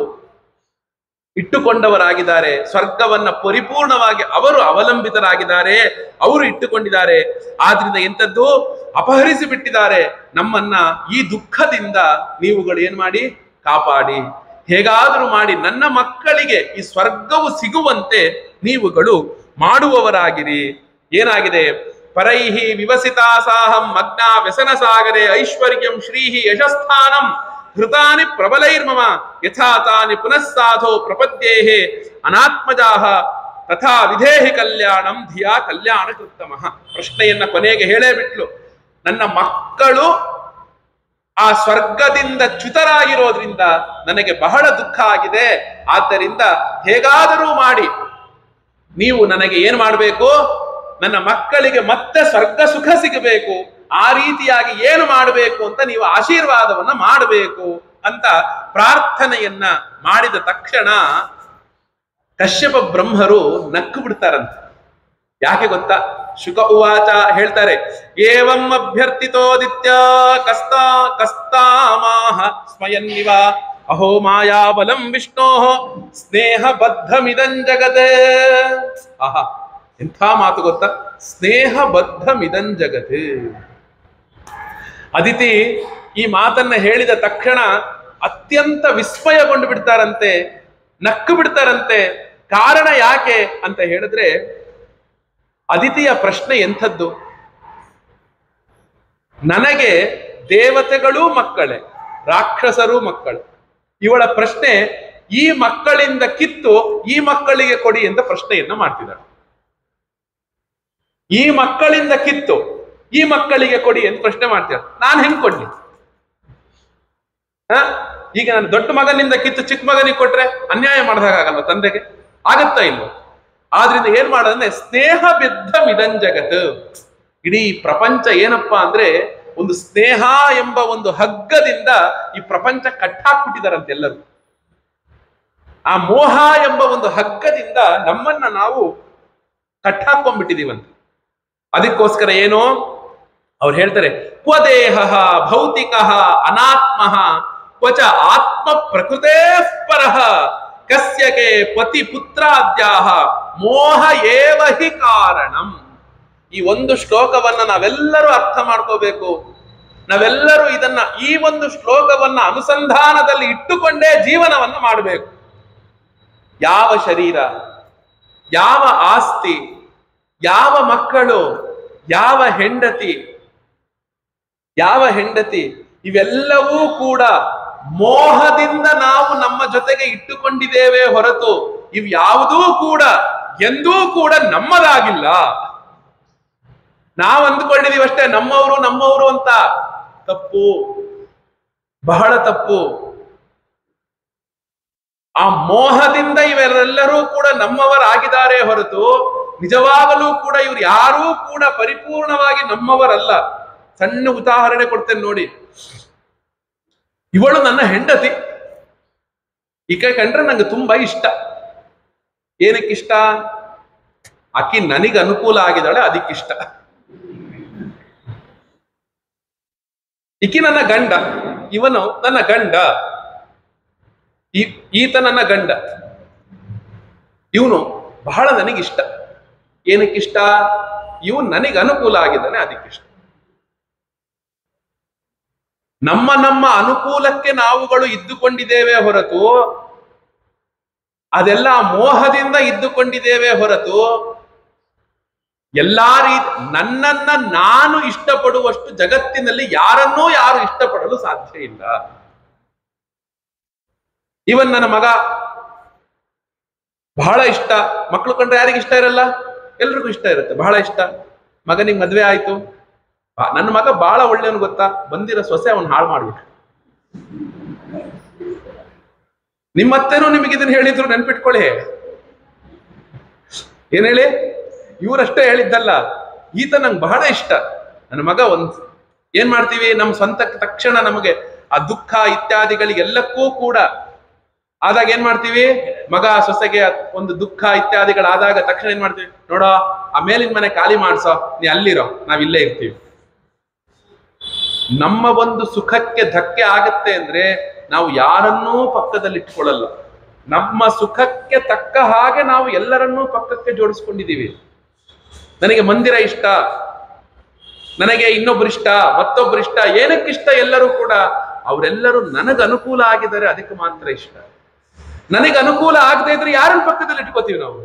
ಇಟ್ಟುಕೊಂಡವರಾಗಿದ್ದಾರೆ ಸ್ವರ್ಗವನ್ನ ಪರಿಪೂರ್ಣವಾಗಿ ಅವರು ಅವಲಂಬಿತರಾಗಿದ್ದಾರೆ ಅವರು ಇಟ್ಟುಕೊಂಡಿದ್ದಾರೆ ಆದ್ರಿಂದ ಎಂತದ್ದು ಅಪಹರಿಸಿ ಬಿಟ್ಟಿದ್ದಾರೆ ನಮ್ಮನ್ನ ಈ ದುಃಖದಿಂದ ನೀವುಗಳು ಏನ್ ಮಾಡಿ ಕಾಪಾಡಿ ಹೇಗಾದರೂ ಮಾಡಿ ನನ್ನ ಮಕ್ಕಳಿಗೆ ಈ ಸ್ವರ್ಗವು ಸಿಗುವಂತೆ ನೀವುಗಳು ಮಾಡುವವರಾಗಿರಿ ಏನಾಗಿದೆ ಪರೈಹಿ ವಿವಸಿತಾಸಾಹಂ ಮಗ್ನ ವ್ಯಸನ ಸಾಗರೆ ಐಶ್ವರ್ಯಂ ಶ್ರೀಹಿ ಯಶಸ್ಥಾನಂ ಹೃತಾನಿ ಪ್ರಬಲೈರ್ಮಮ ಯಥಾ ತಾನಿ ಪುನಃ ಸಾಧೋ ಪ್ರಪದ್ಯೇಹೆ ಅನಾತ್ಮಜಾಹ ತಥಾ ವಿಧೇಹಿ ಕಲ್ಯಾಣಂ ಧಿಯಾ ಕಲ್ಯಾಣ ಕೃತ್ತಮಃ ಪ್ರಶ್ನೆಯನ್ನ ಕೊನೆಗೆ ಹೇಳೇ ಬಿಟ್ಲು ನನ್ನ ಮಕ್ಕಳು ಆ ಸ್ವರ್ಗದಿಂದ ಚ್ಯುತರಾಗಿರೋದ್ರಿಂದ ನನಗೆ ಬಹಳ ದುಃಖ ಆಗಿದೆ ಆದ್ದರಿಂದ ಹೇಗಾದರೂ ಮಾಡಿ ನೀವು ನನಗೆ ಏನ್ ಮಾಡಬೇಕು ನನ್ನ ಮಕ್ಕಳಿಗೆ ಮತ್ತೆ ಸ್ವರ್ಗ ಸುಖ ಸಿಗಬೇಕು ಆ ರೀತಿಯಾಗಿ ಏನು ಮಾಡಬೇಕು ಅಂತ ನೀವು ಆಶೀರ್ವಾದವನ್ನ ಮಾಡಬೇಕು ಅಂತ ಪ್ರಾರ್ಥನೆಯನ್ನ ಮಾಡಿದ ತಕ್ಷಣ ಕಶ್ಯಪ ಬ್ರಹ್ಮರು ನಕ್ಕು ಬಿಡ್ತಾರಂತೆ ಯಾಕೆ ಗೊತ್ತಾ ಶುಕ ಉವಾಚ ಹೇಳ್ತಾರೆ ಏವಂ ಅಭ್ಯರ್ಥಿತೋದಿತ್ಯ ಕಸ್ತಾ ಕಸ್ತಾಮಾಹ ಸ್ಮಯನ್ನಿವ ಅಹೋ ಮಾಯಾ ಬಲಂ ವಿಷ್ಣೋ ಸ್ನೇಹ ಬದ್ಧಮಿದಂ ಜಗತ್ ಆಹಾ ಎಂಥ ಮಾತು ಗೊತ್ತಾ ಸ್ನೇಹ ಬದ್ಧಮಿದಂ ಜಗತ್ ಅದಿತಿ ಈ ಮಾತನ್ನ ಹೇಳಿದ ತಕ್ಷಣ ಅತ್ಯಂತ ವಿಸ್ಮಯಗೊಂಡು ಬಿಡ್ತಾರಂತೆ ನಕ್ಕು ಬಿಡ್ತಾರಂತೆ ಕಾರಣ ಯಾಕೆ ಅಂತ ಹೇಳಿದ್ರೆ ಅದಿತಿಯ ಪ್ರಶ್ನೆ ಎಂಥದ್ದು ನನಗೆ ದೇವತೆಗಳೂ ಮಕ್ಕಳೇ ರಾಕ್ಷಸರೂ ಮಕ್ಕಳು ಇವಳ ಪ್ರಶ್ನೆ ಈ ಮಕ್ಕಳಿಂದ ಕಿತ್ತು ಈ ಮಕ್ಕಳಿಗೆ ಕೊಡಿ ಅಂತ ಪ್ರಶ್ನೆಯನ್ನ ಮಾಡ್ತಿದ್ದಾಳೆ ಈ ಮಕ್ಕಳಿಂದ ಕಿತ್ತು ಈ ಮಕ್ಕಳಿಗೆ ಕೊಡಿ ಅಂತ ಪ್ರಶ್ನೆ ಮಾಡ್ತಿದ್ದಾಳೆ ನಾನು ಹೆಂಗ್ ಕೊಡ್ಲಿ ಹ ಈಗ ನಾನು ದೊಡ್ಡ ಮಗನಿಂದ ಕಿತ್ತು ಚಿಕ್ಕ ಮಗನಿಗೆ ಕೊಟ್ರೆ ಅನ್ಯಾಯ ಮಾಡಿದಾಗಲ್ವ ತಂದೆಗೆ ಆಗತ್ತಾ ಇಲ್ವ ಆದ್ರಿಂದ ಏನ್ ಮಾಡೋದಂದ್ರೆ ಸ್ನೇಹ ಬಿದ್ದ ಮಿದಂ ಜಗತ್ ಇಡೀ ಪ್ರಪಂಚ ಏನಪ್ಪಾ ಅಂದ್ರೆ ಒಂದು ಸ್ನೇಹ ಎಂಬ ಒಂದು ಹಗ್ಗದಿಂದ ಈ ಪ್ರಪಂಚ ಕಟ್ಟಾಕ್ಬಿಟ್ಟಿದಾರಂತೆ ಎಲ್ಲರೂ ಆ ಮೋಹ ಎಂಬ ಒಂದು ಹಗ್ಗದಿಂದ ನಮ್ಮನ್ನ ನಾವು ಕಟ್ಟಾಕೊಂಡ್ಬಿಟ್ಟಿದೀವಂತೆ ಅದಕ್ಕೋಸ್ಕರ ಏನು ಅವ್ರು ಹೇಳ್ತಾರೆ ಕ್ವದೇಹ ಭೌತಿಕ ಅನಾತ್ಮ ಕ್ವಚ ಆತ್ಮ ಪ್ರಕೃತೇ ಪರಃ ಕಸ್ಯಕೆ ಪತಿ ಪುತ್ರಾದ್ಯಾಹ ಮೋಹ ಏವ ಹಿ ಕಾರಣಂ ಈ ಒಂದು ಶ್ಲೋಕವನ್ನ ನಾವೆಲ್ಲರೂ ಅರ್ಥ ಮಾಡ್ಕೋಬೇಕು ನಾವೆಲ್ಲರೂ ಇದನ್ನ ಈ ಒಂದು ಶ್ಲೋಕವನ್ನ ಅನುಸಂಧಾನದಲ್ಲಿ ಇಟ್ಟುಕೊಂಡೇ ಜೀವನವನ್ನ ಮಾಡಬೇಕು ಯಾವ ಶರೀರ ಯಾವ ಆಸ್ತಿ ಯಾವ ಮಕ್ಕಳು ಯಾವ ಹೆಂಡತಿ ಯಾವ ಹೆಂಡತಿ ಇವೆಲ್ಲವೂ ಕೂಡ ಮೋಹದಿಂದ ನಾವು ನಮ್ಮ ಜೊತೆಗೆ ಇಟ್ಟುಕೊಂಡಿದ್ದೇವೆ ಹೊರತು ಇವ್ಯಾವುದೂ ಕೂಡ ಎಂದೂ ಕೂಡ ನಮ್ಮದಾಗಿಲ್ಲ ನಾವು ಅಂದ್ಕೊಂಡಿದೀವಿ ಅಷ್ಟೇ ನಮ್ಮವರು ನಮ್ಮವರು ಅಂತ ತಪ್ಪು ಬಹಳ ತಪ್ಪು ಆ ಮೋಹದಿಂದ ಇವರೆಲ್ಲರೂ ಕೂಡ ನಮ್ಮವರಾಗಿದ್ದಾರೆ ಹೊರತು ನಿಜವಾಗಲೂ ಕೂಡ ಇವ್ರು ಯಾರೂ ಕೂಡ ಪರಿಪೂರ್ಣವಾಗಿ ನಮ್ಮವರಲ್ಲ ಸಣ್ಣ ಉದಾಹರಣೆ ಕೊಡ್ತೇನೆ ನೋಡಿ ಇವಳು ನನ್ನ ಹೆಂಡತಿ ಈಕೆ ಕಂಡ್ರೆ ನಂಗೆ ತುಂಬಾ ಇಷ್ಟ ಏನಕ್ಕಿಷ್ಟ ಆಕಿ ನನಗೆ ಅನುಕೂಲ ಆಗಿದ್ದಾಳೆ ಅದಕ್ಕಿಷ್ಟ ಈಕಿ ನನ್ನ ಗಂಡ ಇವನು ನನ್ನ ಗಂಡ ಈ- ಈತ ನನ್ನ ಗಂಡ ಇವನು ಬಹಳ ನನಗಿಷ್ಟ ಏನಕ್ಕಿಷ್ಟ ಇವನು ನನಗೆ ಅನುಕೂಲ ಆಗಿದ್ದಾನೆ ಅದಕ್ಕಿಷ್ಟ ನಮ್ಮ ನಮ್ಮ ಅನುಕೂಲಕ್ಕೆ ನಾವುಗಳು ಇದ್ದುಕೊಂಡಿದ್ದೇವೆ ಹೊರತು ಅದೆಲ್ಲ ಮೋಹದಿಂದ ಇದ್ದುಕೊಂಡಿದ್ದೇವೆ ಹೊರತು ಎಲ್ಲಾ ರೀತಿ ನನ್ನನ್ನ ನಾನು ಇಷ್ಟಪಡುವಷ್ಟು ಜಗತ್ತಿನಲ್ಲಿ ಯಾರನ್ನೂ ಯಾರು ಇಷ್ಟಪಡಲು ಸಾಧ್ಯ ಇಲ್ಲ ಇವನ್ ನನ್ನ ಮಗ ಬಹಳ ಇಷ್ಟ ಮಕ್ಕಳು ಕಂಡ್ರೆ ಯಾರಿಗೆ ಇಷ್ಟ ಇರಲ್ಲ ಎಲ್ರಿಗೂ ಇಷ್ಟ ಇರುತ್ತೆ ಬಹಳ ಇಷ್ಟ ಮಗನಿಗೆ ಮದ್ವೆ ಆಯ್ತು ಆ, ನನ್ನ ಮಗ ಬಹಳ ಒಳ್ಳೆಯವನು ಗೊತ್ತಾ ಬಂದಿರೋ ಸೊಸೆ ಅವನ್ ಹಾಳು ಮಾಡ್ಬಿಟ್ರು ನಿಮ್ಮತ್ತೇನೋ ನಿಮಗೆ ಇದನ್ನ ಹೇಳಿದ್ರು ನೆನ್ಪಿಟ್ಕೊಳ್ಳಿ ಏನ್ ಹೇಳಿ ಇವರಷ್ಟೇ ಹೇಳಿದ್ದಲ್ಲ ಈತ ನಂಗೆ ಬಹಳ ಇಷ್ಟ ನನ್ನ ಮಗ ಒಂದ್ ಏನ್ ಮಾಡ್ತೀವಿ ನಮ್ಮ ಸ್ವಂತ ತಕ್ಷಣ ನಮಗೆ ಆ ದುಃಖ ಇತ್ಯಾದಿಗಳಿಗೆಲ್ಲಕ್ಕೂ ಕೂಡ ಆದಾಗ ಏನ್ ಮಾಡ್ತೀವಿ ಮಗ ಸೊಸೆಗೆ ಒಂದು ದುಃಖ ಇತ್ಯಾದಿಗಳಾದಾಗ ತಕ್ಷಣ ಏನ್ ಮಾಡ್ತೀವಿ ನೋಡೋ ಆ ಮೇಲಿನ ಮನೆ ಖಾಲಿ ಮಾಡ್ಸೋ ನೀ ಅಲ್ಲಿರೋ ನಾವ್ ಇಲ್ಲೇ ಇರ್ತೀವಿ ನಮ್ಮ ಒಂದು ಸುಖಕ್ಕೆ ಧಕ್ಕೆ ಆಗತ್ತೆ ಅಂದ್ರೆ ನಾವು ಯಾರನ್ನೂ ಪಕ್ಕದಲ್ಲಿ ಇಟ್ಕೊಳ್ಳಲ್ಲ ನಮ್ಮ ಸುಖಕ್ಕೆ ತಕ್ಕ ಹಾಗೆ ನಾವು ಎಲ್ಲರನ್ನೂ ಪಕ್ಕಕ್ಕೆ ಜೋಡಿಸ್ಕೊಂಡಿದೀವಿ ನನಗೆ ಮಂದಿರ ಇಷ್ಟ ನನಗೆ ಇನ್ನೊಬ್ರು ಇಷ್ಟ ಮತ್ತೊಬ್ರು ಇಷ್ಟ ಏನಕ್ಕಿಷ್ಟ ಎಲ್ಲರೂ ಕೂಡ ಅವರೆಲ್ಲರೂ ನನಗೆ ಅನುಕೂಲ ಆಗಿದ್ದಾರೆ ಅದಕ್ಕೆ ಮಾತ್ರ ಇಷ್ಟ ನನಗೆ ಅನುಕೂಲ ಆಗದೆ ಇದ್ರೆ ಯಾರನ್ನ ಪಕ್ಕದಲ್ಲಿ ಇಟ್ಕೋತೀವಿ ನಾವು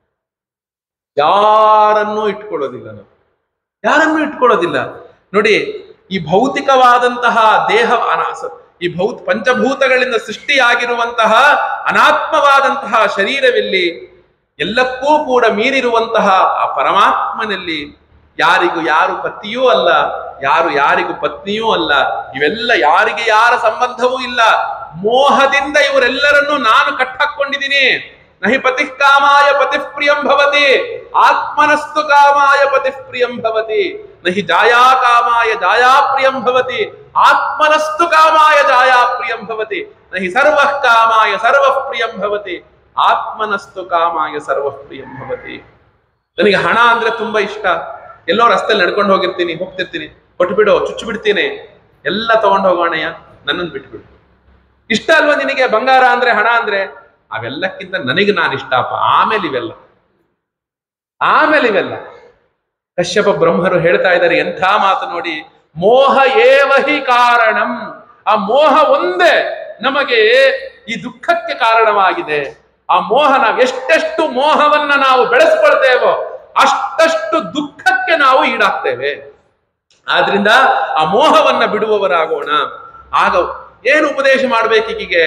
ಯಾರನ್ನೂ ಇಟ್ಕೊಳ್ಳೋದಿಲ್ಲ ನಾವು ಯಾರನ್ನೂ ಇಟ್ಕೊಳ್ಳೋದಿಲ್ಲ ನೋಡಿ ಈ ಭೌತಿಕವಾದಂತಹ ದೇಹ ಅನಾಸ ಈ ಭೌತ ಪಂಚಭೂತಗಳಿಂದ ಸೃಷ್ಟಿಯಾಗಿರುವಂತಹ ಅನಾತ್ಮವಾದಂತಹ ಶರೀರವಿಲ್ಲಿ ಎಲ್ಲಕ್ಕೂ ಕೂಡ ಮೀರಿರುವಂತಹ ಆ ಪರಮಾತ್ಮನಲ್ಲಿ ಯಾರಿಗೂ ಯಾರು ಪತಿಯೂ ಅಲ್ಲ ಯಾರು ಯಾರಿಗೂ ಪತ್ನಿಯೂ ಅಲ್ಲ ಇವೆಲ್ಲ ಯಾರಿಗೆ ಯಾರ ಸಂಬಂಧವೂ ಇಲ್ಲ ಮೋಹದಿಂದ ಇವರೆಲ್ಲರನ್ನೂ ನಾನು ಕಟ್ಟಾಕೊಂಡಿದ್ದೀನಿ ನಹಿ ಪತಿ ಕಾಮಾಯ ಪತಿ ಪ್ರಿಯಂ ಭವತಿ ಆತ್ಮನಸ್ತು ಕಾಮಾಯ ಪತಿ ಪ್ರಿಯಂ ಭವತಿ ನಹಿ ಜಾಯಾ ಕಾಮಾಯ ಜಾಯಾ ಪ್ರಿಯಂ ಭವತಿ ಆತ್ಮನಸ್ತು ಕಾಮಾಯ ಜಾಯಾ ಪ್ರಿಯಂ ಭವತಿ ನಹಿ ಸರ್ವ ಕಾಮಾಯ ಸರ್ವ ಪ್ರಿಯಂ ಭವತಿ ಆತ್ಮನಸ್ತು ಕಾಮಾಯ ಸರ್ವ ಪ್ರಿಯಂ ಭವತಿ ನನಗೆ ಹಣ ಅಂದ್ರೆ ತುಂಬಾ ಇಷ್ಟ ಎಲ್ಲೋ ರಸ್ತೆಯಲ್ಲಿ ನಡ್ಕೊಂಡು ಹೋಗಿರ್ತೀನಿ ಹೋಗ್ತಿರ್ತೀನಿ ಕೊಟ್ಬಿಡು ಚುಚ್ಚು ಬಿಡ್ತೀನಿ ಎಲ್ಲ ತಗೊಂಡು ಹೋಗೋಣಯ್ಯ ನನ್ನನ್ನು ಬಿಟ್ಬಿಡು ಇಷ್ಟ ಅಲ್ವಾ ನಿನಗೆ ಬಂಗಾರ ಅಂದ್ರೆ ಹಣ ಅಂದ್ರೆ ಅವೆಲ್ಲಕ್ಕಿಂತ ನನಗೆ ನಾನು ಇಷ್ಟಪ್ಪ ಆಮೇಲೆ ಇವೆಲ್ಲ ಆಮೇಲೆ ಇವೆಲ್ಲ ಕಶ್ಯಪ ಬ್ರಹ್ಮರು ಹೇಳ್ತಾ ಇದ್ದಾರೆ ಎಂಥ ಮಾತು ನೋಡಿ ಮೋಹ ಏವ ಹಿ ಕಾರಣಂ ಆ ಮೋಹ ಒಂದೇ ನಮಗೆ ಈ ದುಃಖಕ್ಕೆ ಕಾರಣವಾಗಿದೆ ಆ ಮೋಹ ನಾವು ಎಷ್ಟೆಷ್ಟು ಮೋಹವನ್ನ ನಾವು ಬೆಳೆಸ್ಕೊಳ್ತೇವೋ ಅಷ್ಟಷ್ಟು ದುಃಖಕ್ಕೆ ನಾವು ಈಡಾಗ್ತೇವೆ ಆದ್ರಿಂದ ಆ ಮೋಹವನ್ನ ಬಿಡುವವರಾಗೋಣ ಆಗ ಏನು ಉಪದೇಶ ಮಾಡ್ಬೇಕೀಗೆ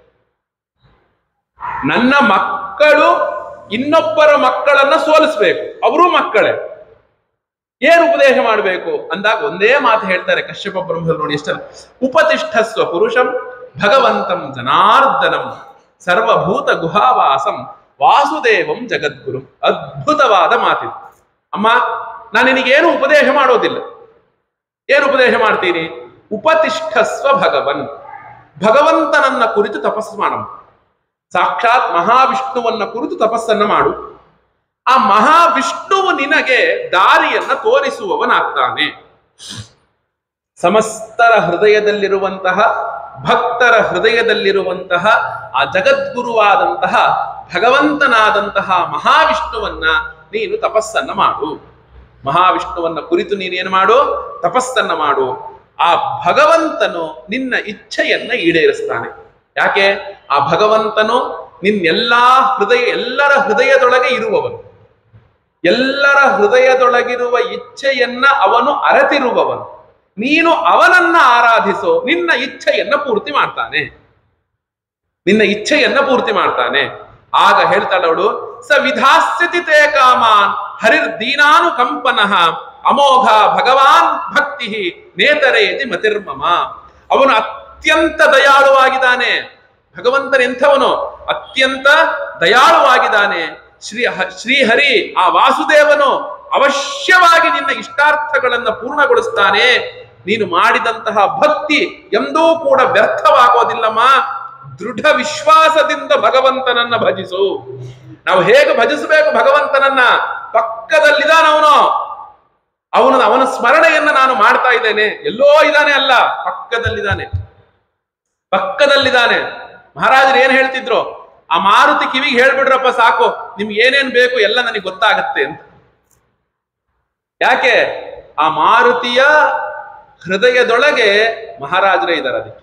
ನನ್ನ ಮಕ್ಕಳು ಇನ್ನೊಬ್ಬರ ಮಕ್ಕಳನ್ನ ಸೋಲಿಸ್ಬೇಕು ಅವರೂ ಮಕ್ಕಳೇ ಏನು ಉಪದೇಶ ಮಾಡಬೇಕು ಅಂದಾಗ ಒಂದೇ ಮಾತು ಹೇಳ್ತಾರೆ ಕಶ್ಯಪ ಬ್ರಹ್ಮರು ನೋಡಿ ಎಷ್ಟಲ್ಲ ಉಪತಿಷ್ಠಸ್ವ ಪುರುಷಂ ಭಗವಂತಂ ಜನಾರ್ದನಂ ಸರ್ವಭೂತ ಗುಹಾವಾಸಂ ವಾಸುದೇವಂ ಜಗದ್ಗುರು ಅದ್ಭುತವಾದ ಮಾತಿದು ಅಮ್ಮ ನಾನು ನಿನಗೇನು ಉಪದೇಶ ಮಾಡೋದಿಲ್ಲ ಏನು ಉಪದೇಶ ಮಾಡ್ತೀನಿ ಉಪತಿಷ್ಠಸ್ವ ಭಗವನ್ ಭಗವಂತನನ್ನ ಕುರಿತು ತಪಸ್ಸು ಮಾಡಮ್ಮ ಸಾಕ್ಷಾತ್ ಮಹಾವಿಷ್ಣುವನ್ನ ಕುರಿತು ತಪಸ್ಸನ್ನ ಮಾಡು ಆ ಮಹಾವಿಷ್ಣುವು ನಿನಗೆ ದಾರಿಯನ್ನ ತೋರಿಸುವವನಾಗ್ತಾನೆ ಸಮಸ್ತರ ಹೃದಯದಲ್ಲಿರುವಂತಹ ಭಕ್ತರ ಹೃದಯದಲ್ಲಿರುವಂತಹ ಆ ಜಗದ್ಗುರುವಾದಂತಹ ಭಗವಂತನಾದಂತಹ ಮಹಾವಿಷ್ಣುವನ್ನ ನೀನು ತಪಸ್ಸನ್ನ ಮಾಡು ಮಹಾವಿಷ್ಣುವನ್ನ ಕುರಿತು ನೀನೇನು ಮಾಡು ತಪಸ್ಸನ್ನ ಮಾಡು ಆ ಭಗವಂತನು ನಿನ್ನ ಇಚ್ಛೆಯನ್ನ ಈಡೇರಿಸ್ತಾನೆ ಯಾಕೆ ಆ ಭಗವಂತನು ನಿನ್ನೆಲ್ಲಾ ಹೃದಯ ಎಲ್ಲರ ಹೃದಯದೊಳಗೆ ಇರುವವನು ಎಲ್ಲರ ಹೃದಯದೊಳಗಿರುವ ಇಚ್ಛೆಯನ್ನ ಅವನು ಅರತಿರುವವನು ನೀನು ಅವನನ್ನ ಆರಾಧಿಸೋ ನಿನ್ನ ಇಚ್ಛೆಯನ್ನ ಪೂರ್ತಿ ಮಾಡ್ತಾನೆ ನಿನ್ನ ಇಚ್ಛೆಯನ್ನ ಪೂರ್ತಿ ಮಾಡ್ತಾನೆ ಆಗ ಹೇಳ್ತಾಳವಳು ಸ ವಿಧಾಸ್ಯತಿ ತೇ ಕಾಮಾನ್ ಹರಿರ್ ದೀನಾನುಕಂಪನಃ ಅಮೋಘ ಭಗವಾನ್ ಭಕ್ತಿ ನೇತರೇತಿ ಮತಿರ್ಮಮ ಅವನು ಅತ್ಯಂತ ದಯಾಳುವಾಗಿದ್ದಾನೆ ಭಗವಂತನ ಎಂಥವನು ಅತ್ಯಂತ ದಯಾಳುವಾಗಿದ್ದಾನೆ ಶ್ರೀ ಹ- ಶ್ರೀಹರಿ ಆ ವಾಸುದೇವನು ಅವಶ್ಯವಾಗಿ ನಿನ್ನ ಇಷ್ಟಾರ್ಥಗಳನ್ನ ಪೂರ್ಣಗೊಳಿಸ್ತಾನೆ ನೀನು ಮಾಡಿದಂತಹ ಭಕ್ತಿ ಎಂದೂ ಕೂಡ ವ್ಯರ್ಥವಾಗೋದಿಲ್ಲಮ್ಮ ದೃಢ ವಿಶ್ವಾಸದಿಂದ ಭಗವಂತನನ್ನ ಭಜಿಸು ನಾವು ಹೇಗೆ ಭಜಿಸಬೇಕು ಭಗವಂತನನ್ನ ಪಕ್ಕದಲ್ಲಿದ್ದಾನ ಅವನು ಅವನ ಅವನ ಸ್ಮರಣೆಯನ್ನ ನಾನು ಮಾಡ್ತಾ ಇದ್ದೇನೆ ಎಲ್ಲೋ ಇದ್ದಾನೆ ಅಲ್ಲ ಪಕ್ಕದಲ್ಲಿದ್ದಾನೆ ಪಕ್ಕದಲ್ಲಿದ್ದಾನೆ ಮಹಾರಾಜರು ಏನ್ ಹೇಳ್ತಿದ್ರು ಆ ಮಾರುತಿ ಕಿವಿಗೆ ಹೇಳ್ಬಿಡ್ರಪ್ಪ ಸಾಕು ನಿಮ್ಗೆ ಏನೇನ್ ಬೇಕು ಎಲ್ಲ ನನಗೆ ಗೊತ್ತಾಗತ್ತೆ ಅಂತ ಯಾಕೆ ಆ ಮಾರುತಿಯ ಹೃದಯದೊಳಗೆ ಮಹಾರಾಜರೇ ಇದ್ದಾರೆ ಅದಕ್ಕೆ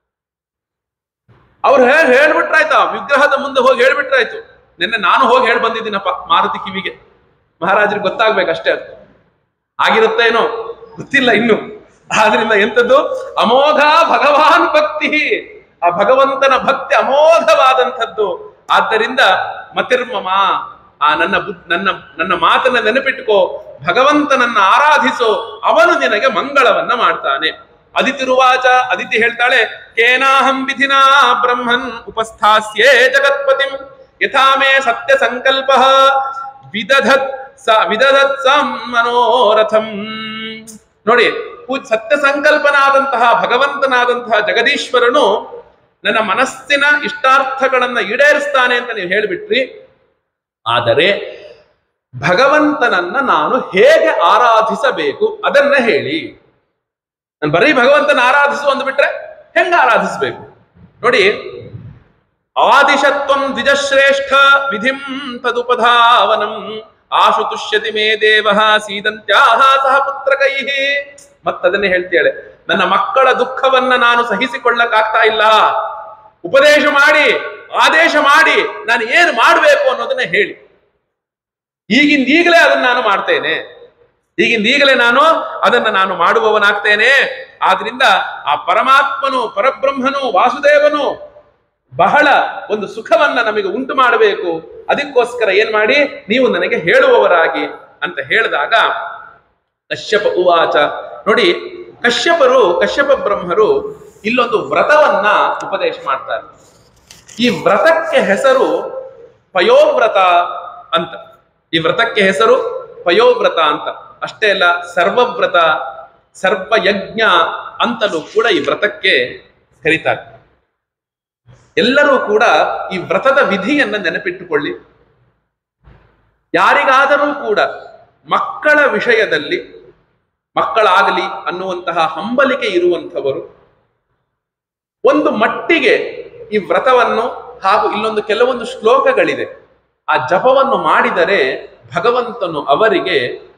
ಅವ್ರು ಹೇಳಿ ಹೇಳ್ಬಿಟ್ರಾಯ್ತಾ ವಿಗ್ರಹದ ಮುಂದೆ ಹೋಗಿ ಹೇಳ್ಬಿಟ್ರಾಯ್ತು ನಿನ್ನೆ ನಾನು ಹೋಗಿ ಹೇಳಿ ಬಂದಿದ್ದೀನಪ್ಪ ಮಾರುತಿ ಕಿವಿಗೆ ಮಹಾರಾಜರಿಗೆ ಗೊತ್ತಾಗ್ಬೇಕಷ್ಟೇ ಅದು ಆಗಿರುತ್ತೇನೋ ಗೊತ್ತಿಲ್ಲ ಇನ್ನು ಆದ್ರಿಂದ ಎಂತದ್ದು ಅಮೋಘ ಭಗವಾನ್ ಭಕ್ತಿ ಆ ಭಗವಂತನ ಭಕ್ತಿ ಅಮೋಘವಾದಂಥದ್ದು ಆದ್ದರಿಂದ ಮತಿರ್ಮಮ ಆ ನನ್ನ ಬುದ್- ನನ್ನ ನನ್ನ ಮಾತನ್ನ ನೆನಪಿಟ್ಟುಕೋ ಭಗವಂತನನ್ನ ಆರಾಧಿಸೋ ಅವನು ನಿನಗೆ ಮಂಗಳವನ್ನ ಮಾಡ್ತಾನೆ ಅದಿತಿರುವಾಚ ಅದಿತಿ ಹೇಳ್ತಾಳೆ ಕೇನಾಹಂ ವಿಧಿನಾ ಬ್ರಹ್ಮನ್ ಉಪಸ್ಥಾಸ್ಯೇ ಜಗತ್ಪತಿಂ ಯಥಾ ಮೇ ಸತ್ಯ ಸಂಕಲ್ಪ ವಿದಧತ್ ಸ ವಿದಧತ್ ಸಂ ಮನೋರಥಂ ನೋಡಿ ಪೂಜ್ ಸತ್ಯ ಸಂಕಲ್ಪನಾದಂತಹ ಭಗವಂತನಾದಂತಹ ಜಗದೀಶ್ವರನು ನನ್ನ ಮನಸ್ಸಿನ ಇಷ್ಟಾರ್ಥಗಳನ್ನ ಈಡೇರಿಸ್ತಾನೆ ಅಂತ ನೀವು ಹೇಳಿಬಿಟ್ರಿ ಆದರೆ ಭಗವಂತನನ್ನ ನಾನು ಹೇಗೆ ಆರಾಧಿಸಬೇಕು ಅದನ್ನ ಹೇಳಿ ನಾನು ಬರೀ ಭಗವಂತನ ಆರಾಧಿಸು ಅಂದ್ಬಿಟ್ರೆ ಹೆಂಗ ಆರಾಧಿಸಬೇಕು ನೋಡಿ ಆದಿಶತ್ವಂ ದ್ವಿಜಶ್ರೇಷ್ಠ ವಿಧಿಂ ತದುಪಧಾವನಂ ಆಶು ತುಷ್ಯತಿ ಮೇ ದೇವ ಸೀದಂತ್ಯಾಹ ಸಹ ಪುತ್ರಕೈ ಮತ್ತದನ್ನೇ ಹೇಳ್ತಾಳೆ ನನ್ನ ಮಕ್ಕಳ ದುಃಖವನ್ನ ನಾನು ಸಹಿಸಿಕೊಳ್ಳಕ್ಕಾಗ್ತಾ ಇಲ್ಲ ಉಪದೇಶ ಮಾಡಿ ಆದೇಶ ಮಾಡಿ ನಾನು ಏನು ಮಾಡಬೇಕು ಅನ್ನೋದನ್ನ ಹೇಳಿ ಈಗಿಂದ ಈಗಲೇ ಅದನ್ನ ನಾನು ಮಾಡ್ತೇನೆ ಈಗಿಂದ ಈಗಲೇ ನಾನು ಅದನ್ನ ನಾನು ಮಾಡುವವನಾಗ್ತೇನೆ ಆದ್ರಿಂದ ಆ ಪರಮಾತ್ಮನು ಪರಬ್ರಹ್ಮನು ವಾಸುದೇವನು ಬಹಳ ಒಂದು ಸುಖವನ್ನ ನಮಗೆ ಉಂಟು ಮಾಡಬೇಕು ಅದಕ್ಕೋಸ್ಕರ ಏನ್ ಮಾಡಿ ನೀವು ನನಗೆ ಹೇಳುವವರಾಗಿ ಅಂತ ಹೇಳಿದಾಗ ಕಶ್ಯಪ ಉವಾಚ ನೋಡಿ ಕಶ್ಯಪರು ಕಶ್ಯಪ ಬ್ರಹ್ಮರು ಇಲ್ಲೊಂದು ವ್ರತವನ್ನ ಉಪದೇಶ ಮಾಡ್ತಾರೆ ಈ ವ್ರತಕ್ಕೆ ಹೆಸರು ಪಯೋವ್ರತ ಅಂತ ಈ ವ್ರತಕ್ಕೆ ಹೆಸರು ಪಯೋವ್ರತ ಅಂತ ಅಷ್ಟೇ ಅಲ್ಲ ಸರ್ವವ್ರತ ಸರ್ವಯಜ್ಞ ಅಂತಲೂ ಕೂಡ ಈ ವ್ರತಕ್ಕೆ ಕರೀತಾರೆ ಎಲ್ಲರೂ ಕೂಡ ಈ ವ್ರತದ ವಿಧಿಯನ್ನ ನೆನಪಿಟ್ಟುಕೊಳ್ಳಿ ಯಾರಿಗಾದರೂ ಕೂಡ ಮಕ್ಕಳ ವಿಷಯದಲ್ಲಿ ಮಕ್ಕಳಾಗಲಿ ಅನ್ನುವಂತಹ ಹಂಬಲಿಕೆ ಇರುವಂಥವರು ಒಂದು ಮಟ್ಟಿಗೆ ಈ ವ್ರತವನ್ನು ಹಾಗೂ ಇಲ್ಲೊಂದು ಕೆಲವೊಂದು ಶ್ಲೋಕಗಳಿದೆ ಆ ಜಪವನ್ನು ಮಾಡಿದರೆ ಭಗವಂತನು ಅವರಿಗೆ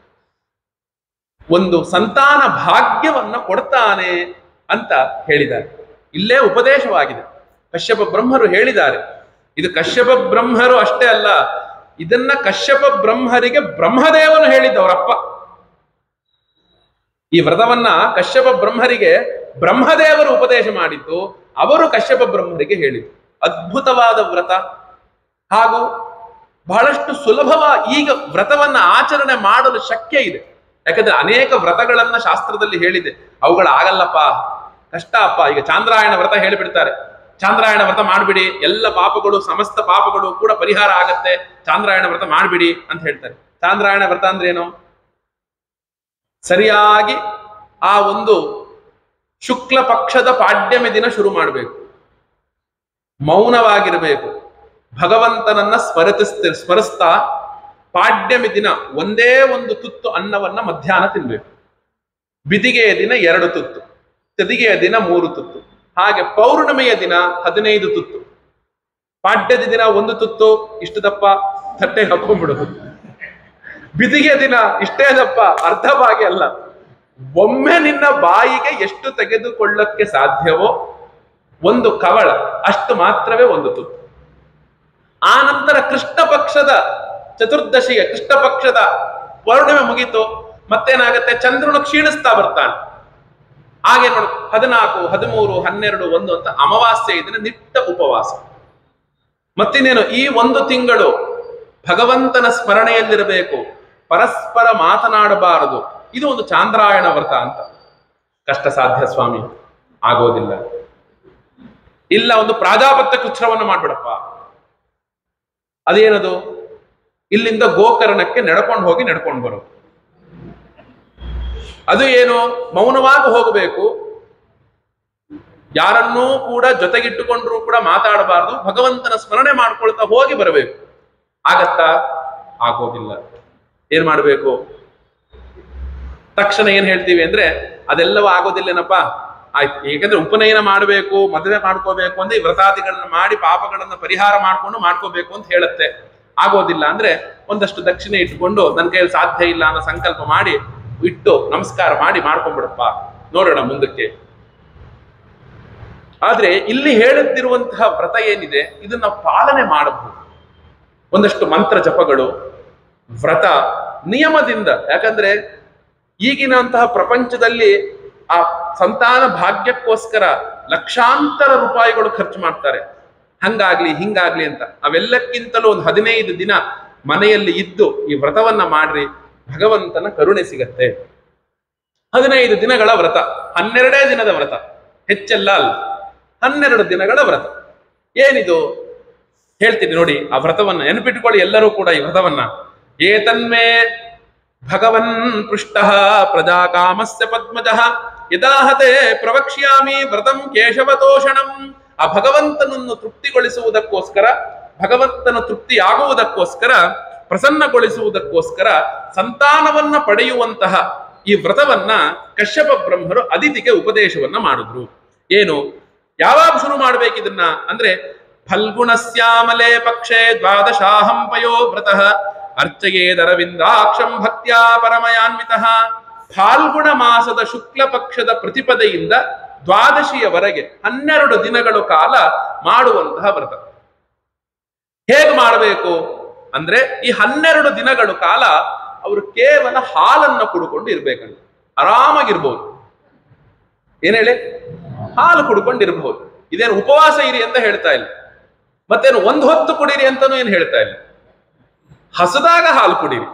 ಒಂದು ಸಂತಾನ ಭಾಗ್ಯವನ್ನ ಕೊಡ್ತಾನೆ ಅಂತ ಹೇಳಿದ್ದಾರೆ ಇಲ್ಲೇ ಉಪದೇಶವಾಗಿದೆ ಕಶ್ಯಪ ಬ್ರಹ್ಮರು ಹೇಳಿದ್ದಾರೆ ಇದು ಕಶ್ಯಪ ಬ್ರಹ್ಮರು ಅಷ್ಟೇ ಅಲ್ಲ ಇದನ್ನ ಕಶ್ಯಪ ಬ್ರಹ್ಮರಿಗೆ ಬ್ರಹ್ಮದೇವನು ಹೇಳಿದ್ದವರಪ್ಪ ಈ ವ್ರತವನ್ನ ಕಶ್ಯಪ ಬ್ರಹ್ಮರಿಗೆ ಬ್ರಹ್ಮದೇವರು ಉಪದೇಶ ಮಾಡಿದ್ದು ಅವರು ಕಶ್ಯಪ ಬ್ರಹ್ಮರಿಗೆ ಹೇಳಿದ್ದು ಅದ್ಭುತವಾದ ವ್ರತ ಹಾಗೂ ಬಹಳಷ್ಟು ಸುಲಭವ ಈಗ ವ್ರತವನ್ನ ಆಚರಣೆ ಮಾಡಲು ಶಕ್ಯ ಇದೆ ಯಾಕಂದ್ರೆ ಅನೇಕ ವ್ರತಗಳನ್ನ ಶಾಸ್ತ್ರದಲ್ಲಿ ಹೇಳಿದೆ ಅವುಗಳು ಆಗಲ್ಲಪ್ಪ ಕಷ್ಟ ಅಪ್ಪ ಈಗ ಚಾಂದ್ರಾಯಣ ವ್ರತ ಹೇಳಿಬಿಡ್ತಾರೆ ಚಾಂದ್ರಾಯಣ ವ್ರತ ಮಾಡ್ಬಿಡಿ ಎಲ್ಲ ಪಾಪಗಳು ಸಮಸ್ತ ಪಾಪಗಳು ಕೂಡ ಪರಿಹಾರ ಆಗತ್ತೆ ಚಾಂದ್ರಾಯಣ ವ್ರತ ಮಾಡ್ಬಿಡಿ ಅಂತ ಹೇಳ್ತಾರೆ ಚಾಂದ್ರಾಯಣ ವ್ರತ ಅಂದ್ರೆ ಏನು ಸರಿಯಾಗಿ ಆ ಒಂದು ಶುಕ್ಲ ಪಕ್ಷದ ಪಾಡ್ಯಮಿ ದಿನ ಶುರು ಮಾಡಬೇಕು ಮೌನವಾಗಿರಬೇಕು ಭಗವಂತನನ್ನ ಸ್ಮರಿಸ್ತ ಸ್ಮರಿಸ್ತಾ ಪಾಡ್ಯಮಿ ದಿನ ಒಂದೇ ಒಂದು ತುತ್ತು ಅನ್ನವನ್ನ ಮಧ್ಯಾಹ್ನ ತಿನ್ಬೇಕು ಬಿದಿಗೆಯ ದಿನ ಎರಡು ತುತ್ತು ತದಿಗೆಯ ದಿನ ಮೂರು ತುತ್ತು ಹಾಗೆ ಪೌರ್ಣಮಿಯ ದಿನ ಹದಿನೈದು ತುತ್ತು ಪಾಡ್ಯದ ದಿನ ಒಂದು ತುತ್ತು ಇಷ್ಟು ದಪ್ಪ ತಟ್ಟೆ ಹಾಕೊಂಡ್ಬಿಡೋದು ಬಿದಿಗೆಯ ದಿನ ಇಷ್ಟೇ ದಪ್ಪ ಅರ್ಧ ಭಾಗಿ ಅಲ್ಲ ಒಮ್ಮೆ ನಿನ್ನ ಬಾಯಿಗೆ ಎಷ್ಟು ತೆಗೆದುಕೊಳ್ಳಕ್ಕೆ ಸಾಧ್ಯವೋ ಒಂದು ಕವಳ ಅಷ್ಟು ಮಾತ್ರವೇ ಒಂದು ತುತ್ತು ಆ ನಂತರ ಕೃಷ್ಣ ಪಕ್ಷದ ಚತುರ್ದಶಿಗೆ ಕೃಷ್ಣ ಪಕ್ಷದ ಪೌರ್ಣಿಮೆ ಮುಗೀತು ಮತ್ತೇನಾಗತ್ತೆ ಚಂದ್ರನು ಕ್ಷೀಣಿಸ್ತಾ ಬರ್ತಾನೆ ಹಾಗೆ ನೋಡು ಹದಿನಾಲ್ಕು ಹದಿಮೂರು ಹನ್ನೆರಡು ಒಂದು ಅಂತ ಅಮಾವಾಸ್ಯೆ ಇದನ್ನ ನಿಟ್ಟ ಉಪವಾಸ ಮತ್ತಿನ್ನೇನು ಈ ಒಂದು ತಿಂಗಳು ಭಗವಂತನ ಸ್ಮರಣೆಯಲ್ಲಿರಬೇಕು ಪರಸ್ಪರ ಮಾತನಾಡಬಾರದು ಇದು ಒಂದು ಚಾಂದ್ರಾಯಣ ವ್ರತ ಅಂತ ಕಷ್ಟ ಸಾಧ್ಯ ಸ್ವಾಮಿ ಆಗೋದಿಲ್ಲ ಇಲ್ಲ ಒಂದು ಪ್ರಾಜಾಪತ್ಯ ಕೃಚ್ಛ್ರವನ್ನು ಮಾಡ್ಬಿಡಪ್ಪ ಅದೇನದು ಇಲ್ಲಿಂದ ಗೋಕರ್ಣಕ್ಕೆ ನಡ್ಕೊಂಡು ಹೋಗಿ ನಡ್ಕೊಂಡು ಬರೋದು ಅದು ಏನು ಮೌನವಾಗಿ ಹೋಗಬೇಕು ಯಾರನ್ನೂ ಕೂಡ ಜೊತೆಗಿಟ್ಟುಕೊಂಡ್ರೂ ಕೂಡ ಮಾತಾಡಬಾರದು ಭಗವಂತನ ಸ್ಮರಣೆ ಮಾಡ್ಕೊಳ್ತಾ ಹೋಗಿ ಬರಬೇಕು ಆಗತ್ತಾ ಆಗೋದಿಲ್ಲ ಏನ್ ಮಾಡ್ಬೇಕು ತಕ್ಷಣ ಏನ್ ಹೇಳ್ತೀವಿ ಅಂದ್ರೆ ಅದೆಲ್ಲವೂ ಆಗೋದಿಲ್ಲೇನಪ್ಪ ಆಯ್ತು ಏಕೆಂದ್ರೆ ಉಪನಯನ ಮಾಡಬೇಕು ಮದುವೆ ಮಾಡ್ಕೋಬೇಕು ಅಂದ್ರೆ ಈ ವ್ರತಾದಿಗಳನ್ನ ಮಾಡಿ ಪಾಪಗಳನ್ನ ಪರಿಹಾರ ಮಾಡ್ಕೊಂಡು ಮಾಡ್ಕೋಬೇಕು ಅಂತ ಹೇಳುತ್ತೆ ಆಗೋದಿಲ್ಲ ಅಂದ್ರೆ ಒಂದಷ್ಟು ದಕ್ಷಿಣೆ ಇಟ್ಕೊಂಡು ನನ್ನ ಕೈಯಲ್ಲಿ ಸಾಧ್ಯ ಇಲ್ಲ ಅನ್ನೋ ಸಂಕಲ್ಪ ಮಾಡಿ ಇಟ್ಟು ನಮಸ್ಕಾರ ಮಾಡಿ ಮಾಡ್ಕೊಂಡ್ಬಿಡಪ್ಪ ನೋಡೋಣ ಮುಂದಕ್ಕೆ ಆದ್ರೆ ಇಲ್ಲಿ ಹೇಳುತ್ತಿರುವಂತಹ ವ್ರತ ಏನಿದೆ ಇದನ್ನ ಪಾಲನೆ ಮಾಡಬಹುದು ಒಂದಷ್ಟು ಮಂತ್ರ ಜಪಗಳು ವ್ರತ ನಿಯಮದಿಂದ ಯಾಕಂದ್ರೆ ಈಗಿನಂತಹ ಪ್ರಪಂಚದಲ್ಲಿ ಆ ಸಂತಾನ ಭಾಗ್ಯಕ್ಕೋಸ್ಕರ ಲಕ್ಷಾಂತರ ರೂಪಾಯಿಗಳು ಖರ್ಚು ಮಾಡ್ತಾರೆ ಹಂಗಾಗ್ಲಿ ಹಿಂಗಾಗ್ಲಿ ಅಂತ ಅವೆಲ್ಲಕ್ಕಿಂತಲೂ ಒಂದು ಹದಿನೈದು ದಿನ ಮನೆಯಲ್ಲಿ ಇದ್ದು ಈ ವ್ರತವನ್ನ ಮಾಡ್ರಿ ಭಗವಂತನ ಕರುಣೆ ಸಿಗತ್ತೆ ಹದಿನೈದು ದಿನಗಳ ವ್ರತ ಹನ್ನೆರಡೇ ದಿನದ ವ್ರತ ಹೆಚ್ಚೆಲ್ಲ ಅಲ್ಲ ಹನ್ನೆರಡು ದಿನಗಳ ವ್ರತ ಏನಿದು ಹೇಳ್ತೀನಿ ನೋಡಿ ಆ ವ್ರತವನ್ನ ನೆನಪಿಟ್ಕೊಳ್ಳಿ ಎಲ್ಲರೂ ಕೂಡ ಈ ವ್ರತವನ್ನ ಏತನ್ಮೇ ಭಗವನ್ ಪೃಷ್ಟ ಪ್ರಜಾ ಕಾಮಸ್ಯ ಪದ್ಮಜ ಯದಾಹತೆ ಪ್ರವಕ್ಷ್ಯಾಮಿ ವ್ರತಂ ಕೇಶವತೋಷಣಂ ಆ ಭಗವಂತನನ್ನು ತೃಪ್ತಿಗೊಳಿಸುವುದಕ್ಕೋಸ್ಕರ ಭಗವಂತನ ತೃಪ್ತಿಯಾಗುವುದಕ್ಕೋಸ್ಕರ ಪ್ರಸನ್ನಗೊಳಿಸುವುದಕ್ಕೋಸ್ಕರ ಸಂತಾನವನ್ನ ಪಡೆಯುವಂತಹ ಈ ವ್ರತವನ್ನ ಕಶ್ಯಪ ಬ್ರಹ್ಮರು ಅದಿತಿಗೆ ಉಪದೇಶವನ್ನ ಮಾಡಿದ್ರು ಏನು ಯಾವಾಗ ಶುರು ಮಾಡ್ಬೇಕಿದನ್ನ ಅಂದ್ರೆ ಫಲ್ಗುಣಸ್ಯಾಮಲೆ ಪಕ್ಷೆ ದ್ವಾದಶಾಹಂ ಪಯೋ ವ್ರತಃ ಅರ್ಚಯೇದರವಿಂದಾಕ್ಷಂ ಭಕ್ತ್ಯಾ ಪರಮಯಾನ್ವಿತಃ ಫಾಲ್ಗುಣ ಮಾಸದ ಶುಕ್ಲ ಪಕ್ಷದ ಪ್ರತಿಪದೆಯಿಂದ ದ್ವಾದಶಿಯವರೆಗೆ ಹನ್ನೆರಡು ದಿನಗಳ ಕಾಲ ಮಾಡುವಂತಹ ವ್ರತ ಹೇಗೆ ಮಾಡಬೇಕು ಅಂದ್ರೆ ಈ ಹನ್ನೆರಡು ದಿನಗಳ ಕಾಲ ಅವರು ಕೇವಲ ಹಾಲನ್ನ ಕುಡ್ಕೊಂಡು ಇರ್ಬೇಕಂತ ಆರಾಮಾಗಿರ್ಬೋದು ಏನ್ ಹೇಳಿ ಹಾಲು ಕುಡ್ಕೊಂಡು ಇರ್ಬಹುದು ಇದೇನು ಉಪವಾಸ ಇರಿ ಅಂತ ಹೇಳ್ತಾ ಇಲ್ಲ ಮತ್ತೇನು ಒಂದ್ ಹೊತ್ತು ಕುಡೀರಿ ಅಂತಾನು ಏನು ಹೇಳ್ತಾ ಇಲ್ಲ ಹಸದಾಗ ಹಾಲು ಕುಡೀರಿ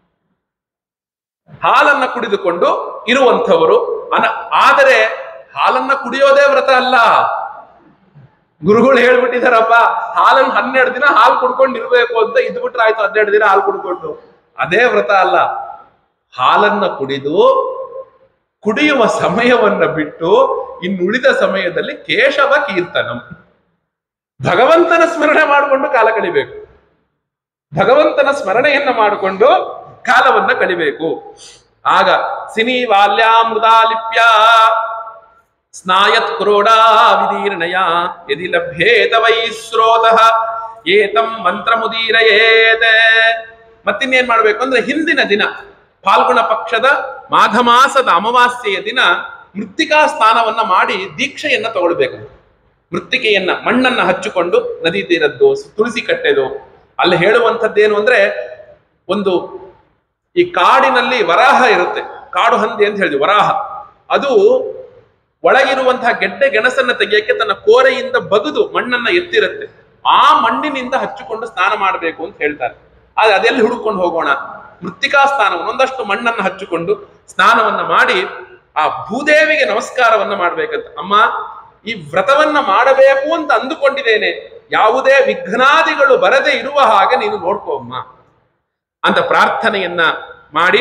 ಹಾಲನ್ನ ಕುಡಿದುಕೊಂಡು ಇರುವಂಥವರು ಅನ ಆದರೆ ಹಾಲನ್ನ ಕುಡಿಯೋದೇ ವ್ರತ ಅಲ್ಲ ಗುರುಗಳು ಹೇಳ್ಬಿಟ್ಟಿದಾರಪ್ಪ ಹಾಲನ್ನು ಹನ್ನೆರಡು ದಿನ ಹಾಲು ಕುಡ್ಕೊಂಡು ಇರ್ಬೇಕು ಅಂತ ಇದ್ಬಿಟ್ರೆ ಆಯ್ತು ಹನ್ನೆರಡು ದಿನ ಹಾಲು ಕುಡ್ಕೊಂಡು ಅದೇ ವ್ರತ ಅಲ್ಲ ಹಾಲನ್ನ ಕುಡಿದು ಕುಡಿಯುವ ಸಮಯವನ್ನ ಬಿಟ್ಟು ಇನ್ನುಳಿದ ಸಮಯದಲ್ಲಿ ಕೇಶವ ಕೀರ್ತನಂ ಭಗವಂತನ ಸ್ಮರಣೆ ಮಾಡಿಕೊಂಡು ಕಾಲ ಕಳಿಬೇಕು ಭಗವಂತನ ಸ್ಮರಣೆಯನ್ನ ಮಾಡಿಕೊಂಡು ಕಾಲವನ್ನ ಕಳಿಬೇಕು ಆಗ ಸಿನಿ ವಾಲ್ಯಾಮೃತಾಲಿಪ್ಯ ಸ್ನಾಯತ್ ಕ್ರೋಡಾ ವಿದೀರ್ಣಯ ಯದಿ ಲಭ್ಯೇತ ವೈ ಸ್ರೋತಃ ಏತಂ ಮಂತ್ರಮುದೀರಯೇತ್ ಮತ್ತಿನ್ನೇನ್ ಮಾಡ್ಬೇಕು ಅಂದ್ರೆ ಹಿಂದಿನ ದಿನ ಫಾಲ್ಗುಣ ಪಕ್ಷದ ಮಾಘ ಮಾಸದ ಅಮಾವಾಸ್ಯೆಯ ದಿನ ಮೃತ್ತಿಕಾ ಸ್ನಾನವನ್ನ ಮಾಡಿ ದೀಕ್ಷೆಯನ್ನ ತಗೊಳ್ಬೇಕು ಮೃತ್ತಿಕೆಯನ್ನ ಮಣ್ಣನ್ನ ಹಚ್ಚಿಕೊಂಡು ನದಿ ತೀರದ್ದು ತುಳಸಿ ಕಟ್ಟೆದು ಅಲ್ಲಿ ಹೇಳುವಂಥದ್ದೇನು ಅಂದ್ರೆ ಒಂದು ಈ ಕಾಡಿನಲ್ಲಿ ವರಾಹ ಇರುತ್ತೆ ಕಾಡು ಹಂದಿ ಅಂತ ಹೇಳಿದ್ವಿ ವರಾಹ ಅದು ಒಳಗಿರುವಂತಹ ಗೆಡ್ಡೆ ಗೆಣಸನ್ನ ತೆಗೆಯಕ್ಕೆ ತನ್ನ ಕೋರೆಯಿಂದ ಬಗದು ಮಣ್ಣನ್ನ ಎತ್ತಿರುತ್ತೆ ಆ ಮಣ್ಣಿನಿಂದ ಹಚ್ಚಿಕೊಂಡು ಸ್ನಾನ ಮಾಡಬೇಕು ಅಂತ ಹೇಳ್ತಾರೆ ಆದ್ರೆ ಅದೆಲ್ಲಿ ಹುಡುಕೊಂಡು ಹೋಗೋಣ ಮೃತ್ತಿಕಾ ಸ್ನಾನವನ್ನು ಒಂದಷ್ಟು ಮಣ್ಣನ್ನ ಹಚ್ಚಿಕೊಂಡು ಸ್ನಾನವನ್ನ ಮಾಡಿ ಆ ಭೂದೇವಿಗೆ ನಮಸ್ಕಾರವನ್ನ ಮಾಡ್ಬೇಕಂತ ಅಮ್ಮ ಈ ವ್ರತವನ್ನ ಮಾಡಬೇಕು ಅಂತ ಅಂದುಕೊಂಡಿದ್ದೇನೆ ಯಾವುದೇ ವಿಘ್ನಾದಿಗಳು ಬರದೇ ಇರುವ ಹಾಗೆ ನೀನು ನೋಡ್ಕೋ ಅಮ್ಮ ಅಂತ ಪ್ರಾರ್ಥನೆಯನ್ನ ಮಾಡಿ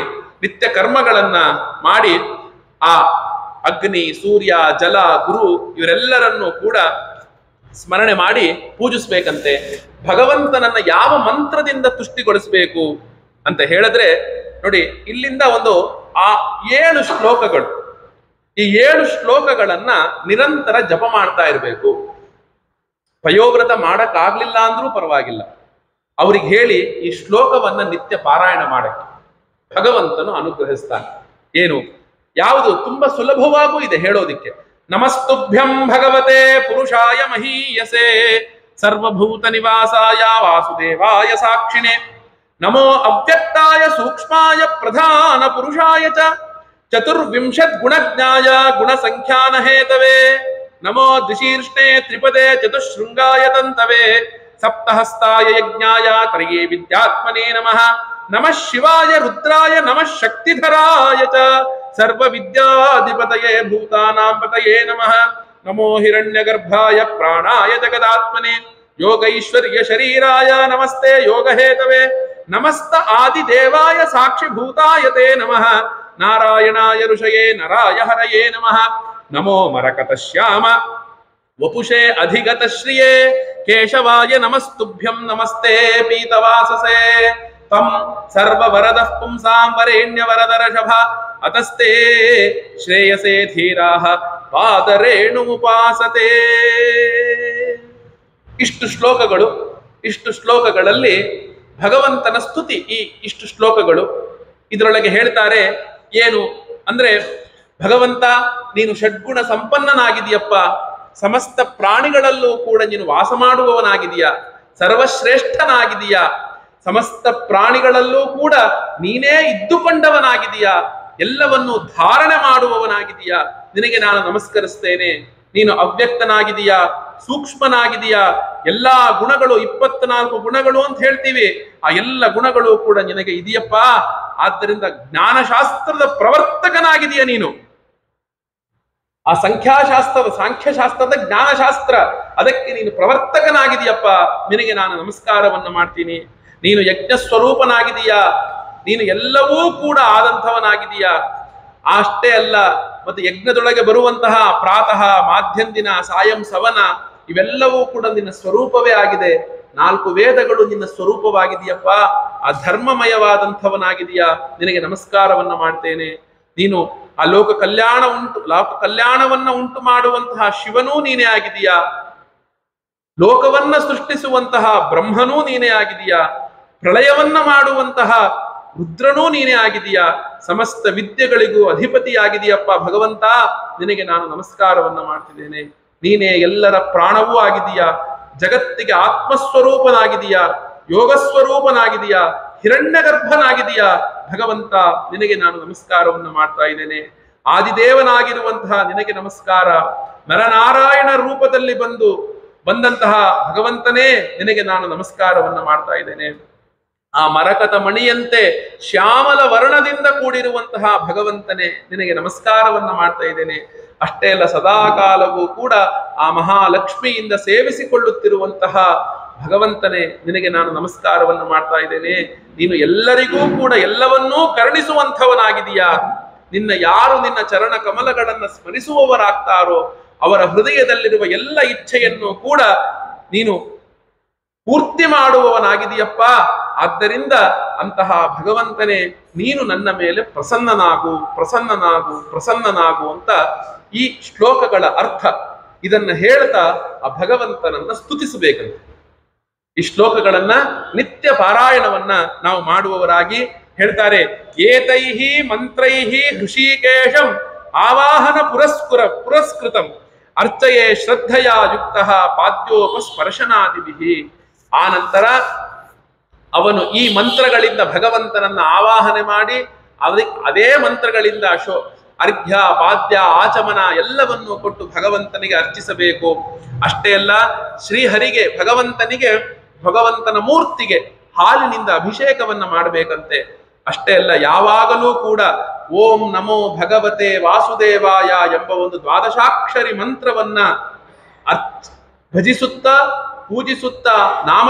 ನಿತ್ಯ ಕರ್ಮಗಳನ್ನ ಮಾಡಿ ಆ ಅಗ್ನಿ ಸೂರ್ಯ ಜಲ ಗುರು ಇವರೆಲ್ಲರನ್ನೂ ಕೂಡ ಸ್ಮರಣೆ ಮಾಡಿ ಪೂಜಿಸ್ಬೇಕಂತೆ ಭಗವಂತನನ್ನ ಯಾವ ಮಂತ್ರದಿಂದ ತುಷ್ಟಿಗೊಳಿಸಬೇಕು ಅಂತ ಹೇಳಿದ್ರೆ ನೋಡಿ ಇಲ್ಲಿಂದ ಒಂದು ಆ ಏಳು ಶ್ಲೋಕಗಳು ಈ ಏಳು ಶ್ಲೋಕಗಳನ್ನ ನಿರಂತರ ಜಪ ಮಾಡ್ತಾ ಇರಬೇಕು ಪಯೋವ್ರತ ಮಾಡಕ್ಕಾಗ್ಲಿಲ್ಲ ಅಂದ್ರೂ ಪರವಾಗಿಲ್ಲ ಅವ್ರಿಗೆ ಹೇಳಿ ಈ ಶ್ಲೋಕವನ್ನ ನಿತ್ಯ ಪಾರಾಯಣ ಮಾಡಕ್ಕೆ ಭಗವಂತನು ಅನುಗ್ರಹಿಸ್ತಾನೆ ಏನು ಯಾವುದು ತುಂಬಾ ಸುಲಭವಾಗೂ ಇದೆ ಹೇಳೋದಿಕ್ಕೆ ನಮಸ್ತುಭ್ಯಂ ಭಗವತೆ ಪುರುಷಾಯ ಮಹೀಯಸೆ ಸರ್ವಭೂತ ನಿವಾಸಾಯ ವಾಸುದೇವಾಯ ಸಾಕ್ಷಿಣೆ ನಮೋ ಅವ್ಯಕ್ತಾಯ ಸೂಕ್ಷ್ಮಾಯ ಪ್ರಧಾನ ಪುರುಷಾಯ ಚ ಚತುರ್ವಿಂಶತ್ ಗುಣಜ್ಞಾಯ ಗುಣಸಂಖ್ಯಾನ ಹೇತವೇ ನಮೋ ದ್ವಿಶೀರ್ಷ್ಣೆ ತ್ರಿಪದೇ ಚತುಶೃಂಗಾಯ ತಂತವೇ ಸಪ್ತಹಸ್ತಾಯ ಯಜ್ಞಾಯ ತ್ರಯೇ ವಿದ್ಯಾತ್ಮನೇ ನಮಃ ನಮಃ ಶಿವಾಯ ರುದ್ರಾಯ ನಮಃ ಶಕ್ತಿಧರಾಯ ಚ ಸರ್ವ ವಿದ್ಯಾಧಿಪತಯೇ ಭೂತಾನಾಂ ಪತಯೇ ನಮಃ ನಮೋ ಹಿರಣ್ಯಗರ್ಭಾಯ ಪ್ರಾಣಾಯ ಜಗದಾತ್ಮನೆ ಯೋಗೈಶ್ವರ್ಯ ಶರೀರಾಯ ನಮಸ್ತೆ ಯೋಗಹೇತವೇ ನಮಸ್ತ ಆದಿದೇವಾಯ ಸಾಕ್ಷಿಭೂತಾಯ ತೇ ನಮಃ ನಾರಾಯಣಾಯ ಋಷಯೇ ನರಾಯ ಹರಯೇ ನಮಃ ನಮೋ ಮರಕತ ಶ್ಯಾಮ ವಪುಷೇ ಅಧಿಗತ ಶ್ರಿಯೇ ಕೇಶವಾಯ ನಮಸ್ತುಭ್ಯಂ ನಮಸ್ತೆ ಪೀತವಾಸಸೆ ತಂ ಸರ್ವವರದಃ ಪುಂಸಾಂ ವರೇಣ್ಯ ವರದರಷಭ ಅತಸ್ತೆ ಶ್ರೇಯಸೇ ಧೀರಾಃ ಪಾದರೇಣುಮುಪಾಸತೆ ಇಷ್ಟು ಶ್ಲೋಕಗಳು ಇಷ್ಟು ಶ್ಲೋಕಗಳಲ್ಲಿ ಭಗವಂತನ ಸ್ತುತಿ ಈ ಇಷ್ಟು ಶ್ಲೋಕಗಳು ಇದರೊಳಗೆ ಹೇಳ್ತಾರೆ ಏನು ಅಂದ್ರೆ ಭಗವಂತ ನೀನು ಷಡ್ಗುಣ ಸಂಪನ್ನನಾಗಿದೆಯಪ್ಪ ಸಮಸ್ತ ಪ್ರಾಣಿಗಳಲ್ಲೂ ಕೂಡ ನೀನು ವಾಸ ಮಾಡುವವನಾಗಿದೀಯ ಸರ್ವಶ್ರೇಷ್ಠನಾಗಿದೀಯ ಸಮಸ್ತ ಪ್ರಾಣಿಗಳಲ್ಲೂ ಕೂಡ ನೀನೇ ಇದ್ದುಕೊಂಡವನಾಗಿದೀಯ ಎಲ್ಲವನ್ನು ಧಾರಣೆ ಮಾಡುವವನಾಗಿದೀಯ ನಿನಗೆ ನಾನು ನಮಸ್ಕರಿಸ್ತೇನೆ ನೀನು ಅವ್ಯಕ್ತನಾಗಿದೀಯಾ ಸೂಕ್ಷ್ಮನಾಗಿದೀಯಾ ಎಲ್ಲಾ ಗುಣಗಳು ಇಪ್ಪತ್ನಾಲ್ಕು ಗುಣಗಳು ಅಂತ ಹೇಳ್ತೀವಿ ಆ ಎಲ್ಲ ಗುಣಗಳು ಕೂಡ ನಿನಗೆ ಇದೆಯಪ್ಪ ಆದ್ದರಿಂದ ಜ್ಞಾನಶಾಸ್ತ್ರದ ಪ್ರವರ್ತಕನಾಗಿದೀಯ ನೀನು ಆ ಸಂಖ್ಯಾಶಾಸ್ತ್ರದ ಸಾಂಖ್ಯಶಾಸ್ತ್ರದ ಜ್ಞಾನಶಾಸ್ತ್ರ ಅದಕ್ಕೆ ನೀನು ಪ್ರವರ್ತಕನಾಗಿದೆಯಪ್ಪ ನಿನಗೆ ನಾನು ನಮಸ್ಕಾರವನ್ನು ಮಾಡ್ತೀನಿ ನೀನು ಯಜ್ಞ ಸ್ವರೂಪನಾಗಿದೀಯಾ ನೀನು ಎಲ್ಲವೂ ಕೂಡ ಆದಂಥವನಾಗಿದೀಯಾ ಅಷ್ಟೇ ಅಲ್ಲ ಮತ್ತೆ ಯಜ್ಞದೊಳಗೆ ಬರುವಂತಹ ಪ್ರಾತಃ ಮಾಧ್ಯಂದಿನ ಸಾಯಂ ಸವನ ಇವೆಲ್ಲವೂ ಕೂಡ ನಿನ್ನ ಸ್ವರೂಪವೇ ಆಗಿದೆ ನಾಲ್ಕು ವೇದಗಳು ನಿನ್ನ ಸ್ವರೂಪವಾಗಿದೆಯಪ್ಪ ಆ ಧರ್ಮಮಯವಾದಂಥವನಾಗಿದೆಯಾ ನಿನಗೆ ನಮಸ್ಕಾರವನ್ನ ಮಾಡ್ತೇನೆ ನೀನು ಆ ಲೋಕ ಕಲ್ಯಾಣ ಉಂಟು ಲೋಕ ಕಲ್ಯಾಣವನ್ನ ಉಂಟು ಮಾಡುವಂತಹ ಶಿವನೂ ನೀನೇ ಆಗಿದೀಯಾ ಲೋಕವನ್ನ ಸೃಷ್ಟಿಸುವಂತಹ ಬ್ರಹ್ಮನೂ ನೀನೇ ಆಗಿದೀಯಾ ಪ್ರಳಯವನ್ನ ಮಾಡುವಂತಹ ರುದ್ರನೂ ನೀನೇ ಆಗಿದೀಯಾ ಸಮಸ್ತ ವಿದ್ಯೆಗಳಿಗೂ ಅಧಿಪತಿಯಾಗಿದೆಯಪ್ಪ ಭಗವಂತ ನಿನಗೆ ನಾನು ನಮಸ್ಕಾರವನ್ನ ಮಾಡ್ತಿದ್ದೇನೆ ನೀನೇ ಎಲ್ಲರ ಪ್ರಾಣವೂ ಆಗಿದೀಯಾ ಜಗತ್ತಿಗೆ ಆತ್ಮಸ್ವರೂಪನಾಗಿದೀಯಾ ಯೋಗ ಸ್ವರೂಪನಾಗಿದೀಯಾ ಹಿರಣ್ಯಗರ್ಭನಾಗಿದೀಯಾ ಭಗವಂತ ನಿನಗೆ ನಾನು ನಮಸ್ಕಾರವನ್ನು ಮಾಡ್ತಾ ಇದ್ದೇನೆ ಆದಿದೇವನಾಗಿರುವಂತಹ ನಿನಗೆ ನಮಸ್ಕಾರ ನರನಾರಾಯಣ ರೂಪದಲ್ಲಿ ಬಂದು ಬಂದಂತಹ ಭಗವಂತನೇ ನಿನಗೆ ನಾನು ನಮಸ್ಕಾರವನ್ನ ಮಾಡ್ತಾ ಇದ್ದೇನೆ ಆ ಮರಕತ ಮಣಿಯಂತೆ ಶ್ಯಾಮಲ ವರ್ಣದಿಂದ ಕೂಡಿರುವಂತಹ ಭಗವಂತನೇ ನಿನಗೆ ನಮಸ್ಕಾರವನ್ನ ಮಾಡ್ತಾ ಇದ್ದೇನೆ ಅಷ್ಟೇ ಅಲ್ಲ ಸದಾಕಾಲವೂ ಕೂಡ ಆ ಮಹಾಲಕ್ಷ್ಮಿಯಿಂದ ಸೇವಿಸಿಕೊಳ್ಳುತ್ತಿರುವಂತಹ ಭಗವಂತನೇ ನಿನಗೆ ನಾನು ನಮಸ್ಕಾರವನ್ನು ಮಾಡ್ತಾ ಇದ್ದೇನೆ ನೀನು ಎಲ್ಲರಿಗೂ ಕೂಡ ಎಲ್ಲವನ್ನೂ ಕರುಣಿಸುವಂಥವನಾಗಿದೀಯಾ ನಿನ್ನ ಯಾರು ನಿನ್ನ ಚರಣ ಕಮಲಗಳನ್ನ ಸ್ಮರಿಸುವವರಾಗ್ತಾರೋ ಅವರ ಹೃದಯದಲ್ಲಿರುವ ಎಲ್ಲ ಇಚ್ಛೆಯನ್ನು ಕೂಡ ನೀನು ಪೂರ್ತಿ ಮಾಡುವವನಾಗಿದೆಯಪ್ಪ ಆದ್ದರಿಂದ ಅಂತಹ ಭಗವಂತನೇ ನೀನು ನನ್ನ ಮೇಲೆ ಪ್ರಸನ್ನನಾಗು ಪ್ರಸನ್ನನಾಗು ಪ್ರಸನ್ನನಾಗು ಅಂತ ಈ ಶ್ಲೋಕಗಳ ಅರ್ಥ ಇದನ್ನ ಹೇಳ್ತಾ ಆ ಭಗವಂತನನ್ನ ಸ್ತುತಿಸಬೇಕಂತೆ ಈ ಶ್ಲೋಕಗಳನ್ನ ನಿತ್ಯ ಪಾರಾಯಣವನ್ನ ನಾವು ಮಾಡುವವರಾಗಿ ಹೇಳ್ತಾರೆ ಏತೈಹಿ ಮಂತ್ರೈಹಿ ಹೃಷಿಕೇಶಂ ಆವಾಹನ ಪುರಸ್ಕುರ ಪುರಸ್ಕೃತಂ ಅರ್ಚಯೇ ಶ್ರದ್ಧೆಯ ಯುಕ್ತ ಪಾದ್ಯೋಪಸ್ಪರ್ಶನಾದಿಭಿ ಆ ನಂತರ ಅವನು ಈ ಮಂತ್ರಗಳಿಂದ ಭಗವಂತನನ್ನ ಆವಾಹನೆ ಮಾಡಿ ಅದಕ್ಕೆ ಅದೇ ಮಂತ್ರಗಳಿಂದ ಶೋ ಅರ್ಘ್ಯ ಪಾದ್ಯ ಆಚಮನ ಎಲ್ಲವನ್ನು ಕೊಟ್ಟು ಭಗವಂತನಿಗೆ ಅರ್ಚಿಸಬೇಕು ಅಷ್ಟೇ ಅಲ್ಲ ಶ್ರೀಹರಿಗೆ ಭಗವಂತನಿಗೆ ಭಗವಂತನ ಮೂರ್ತಿಗೆ ಹಾಲಿನಿಂದ ಅಭಿಷೇಕವನ್ನ ಮಾಡಬೇಕಂತೆ ಅಷ್ಟೇ ಅಲ್ಲ ಯಾವಾಗಲೂ ಕೂಡ ಓಂ ನಮೋ ಭಗವತೆ ವಾಸುದೇವಾಯ ಎಂಬ ಒಂದು ದ್ವಾದಶಾಕ್ಷರಿ ಮಂತ್ರವನ್ನ ಅರ್ಚ್ ಭಜಿಸುತ್ತಾ ಪೂಜಿಸುತ್ತಾ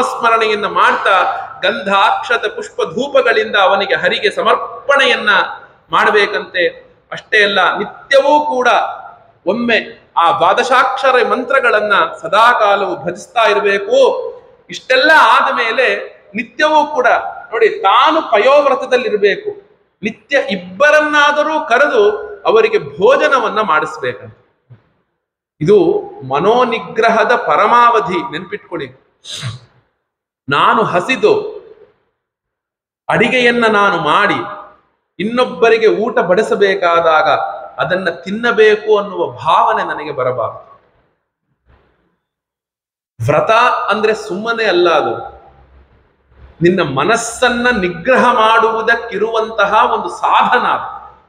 ನಾಮಸ್ಮರಣೆಯನ್ನ ಮಾಡ್ತಾ ಗಂಧ ಅಕ್ಷತ ಪುಷ್ಪ ಧೂಪಗಳಿಂದ ಅವನಿಗೆ ಹರಿಗೆ ಸಮರ್ಪಣೆಯನ್ನ ಮಾಡಬೇಕಂತೆ ಅಷ್ಟೇ ಅಲ್ಲ ನಿತ್ಯವೂ ಕೂಡ ಒಮ್ಮೆ ಆ ದ್ವಾದಶಾಕ್ಷರ ಮಂತ್ರಗಳನ್ನ ಸದಾಕಾಲವು ಭಜಿಸ್ತಾ ಇರಬೇಕು ಇಷ್ಟೆಲ್ಲ ಆದ ಮೇಲೆ ನಿತ್ಯವೂ ಕೂಡ ನೋಡಿ ತಾನು ಪಯೋವ್ರತದಲ್ಲಿರಬೇಕು ನಿತ್ಯ ಇಬ್ಬರನ್ನಾದರೂ ಕರೆದು ಅವರಿಗೆ ಭೋಜನವನ್ನ ಮಾಡಿಸ್ಬೇಕಂತ ಇದು ಮನೋನಿಗ್ರಹದ ಪರಮಾವಧಿ ನೆನ್ಪಿಟ್ಕೊಳ್ಳಿ ನಾನು ಹಸಿದು ಅಡಿಗೆಯನ್ನ ನಾನು ಮಾಡಿ ಇನ್ನೊಬ್ಬರಿಗೆ ಊಟ ಬಡಿಸಬೇಕಾದಾಗ ಅದನ್ನ ತಿನ್ನಬೇಕು ಅನ್ನುವ ಭಾವನೆ ನನಗೆ ಬರಬಾರದು ವ್ರತ ಅಂದ್ರೆ ಸುಮ್ಮನೆ ಅಲ್ಲ ಅದು ನಿನ್ನ ಮನಸ್ಸನ್ನ ನಿಗ್ರಹ ಮಾಡುವುದಕ್ಕಿರುವಂತಹ ಒಂದು ಸಾಧನ ಅದು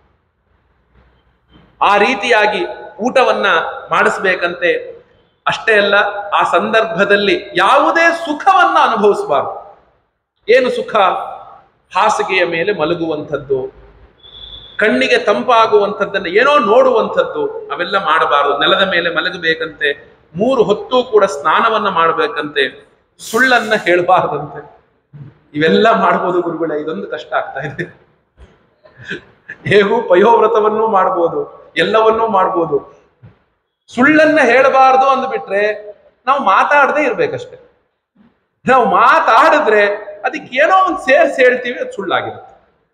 ಆ ರೀತಿಯಾಗಿ ಊಟವನ್ನ ಮಾಡಿಸ್ಬೇಕಂತೆ ಅಷ್ಟೇ ಅಲ್ಲ ಆ ಸಂದರ್ಭದಲ್ಲಿ ಯಾವುದೇ ಸುಖವನ್ನ ಅನುಭವಿಸಬಾರದು ಏನು ಸುಖ ಹಾಸಿಗೆಯ ಮೇಲೆ ಮಲಗುವಂಥದ್ದು ಕಣ್ಣಿಗೆ ತಂಪಾಗುವಂಥದ್ದನ್ನ ಏನೋ ನೋಡುವಂಥದ್ದು ಅವೆಲ್ಲ ಮಾಡಬಾರದು ನೆಲದ ಮೇಲೆ ಮಲಗಬೇಕಂತೆ ಮೂರು ಹೊತ್ತು ಕೂಡ ಸ್ನಾನವನ್ನ ಮಾಡಬೇಕಂತೆ ಸುಳ್ಳನ್ನ ಹೇಳಬಾರದಂತೆ ಇವೆಲ್ಲ ಮಾಡ್ಬೋದು ಗುರುಗಳೇ ಇದೊಂದು ಕಷ್ಟ ಆಗ್ತಾ ಇದೆ ಹೇಗೂ ಪಯೋವ್ರತವನ್ನೂ ಮಾಡ್ಬೋದು ಎಲ್ಲವನ್ನೂ ಮಾಡ್ಬೋದು ಸುಳ್ಳನ್ನ ಹೇಳಬಾರದು ಅಂದ್ಬಿಟ್ರೆ ನಾವು ಮಾತಾಡದೆ ಇರ್ಬೇಕಷ್ಟೆ ನಾವು ಮಾತಾಡಿದ್ರೆ ಅದಕ್ಕೆ ಏನೋ ಒಂದು ಸೇರ್ಸಿ ಹೇಳ್ತೀವಿ ಅದು ಸುಳ್ಳಾಗಿರುತ್ತೆ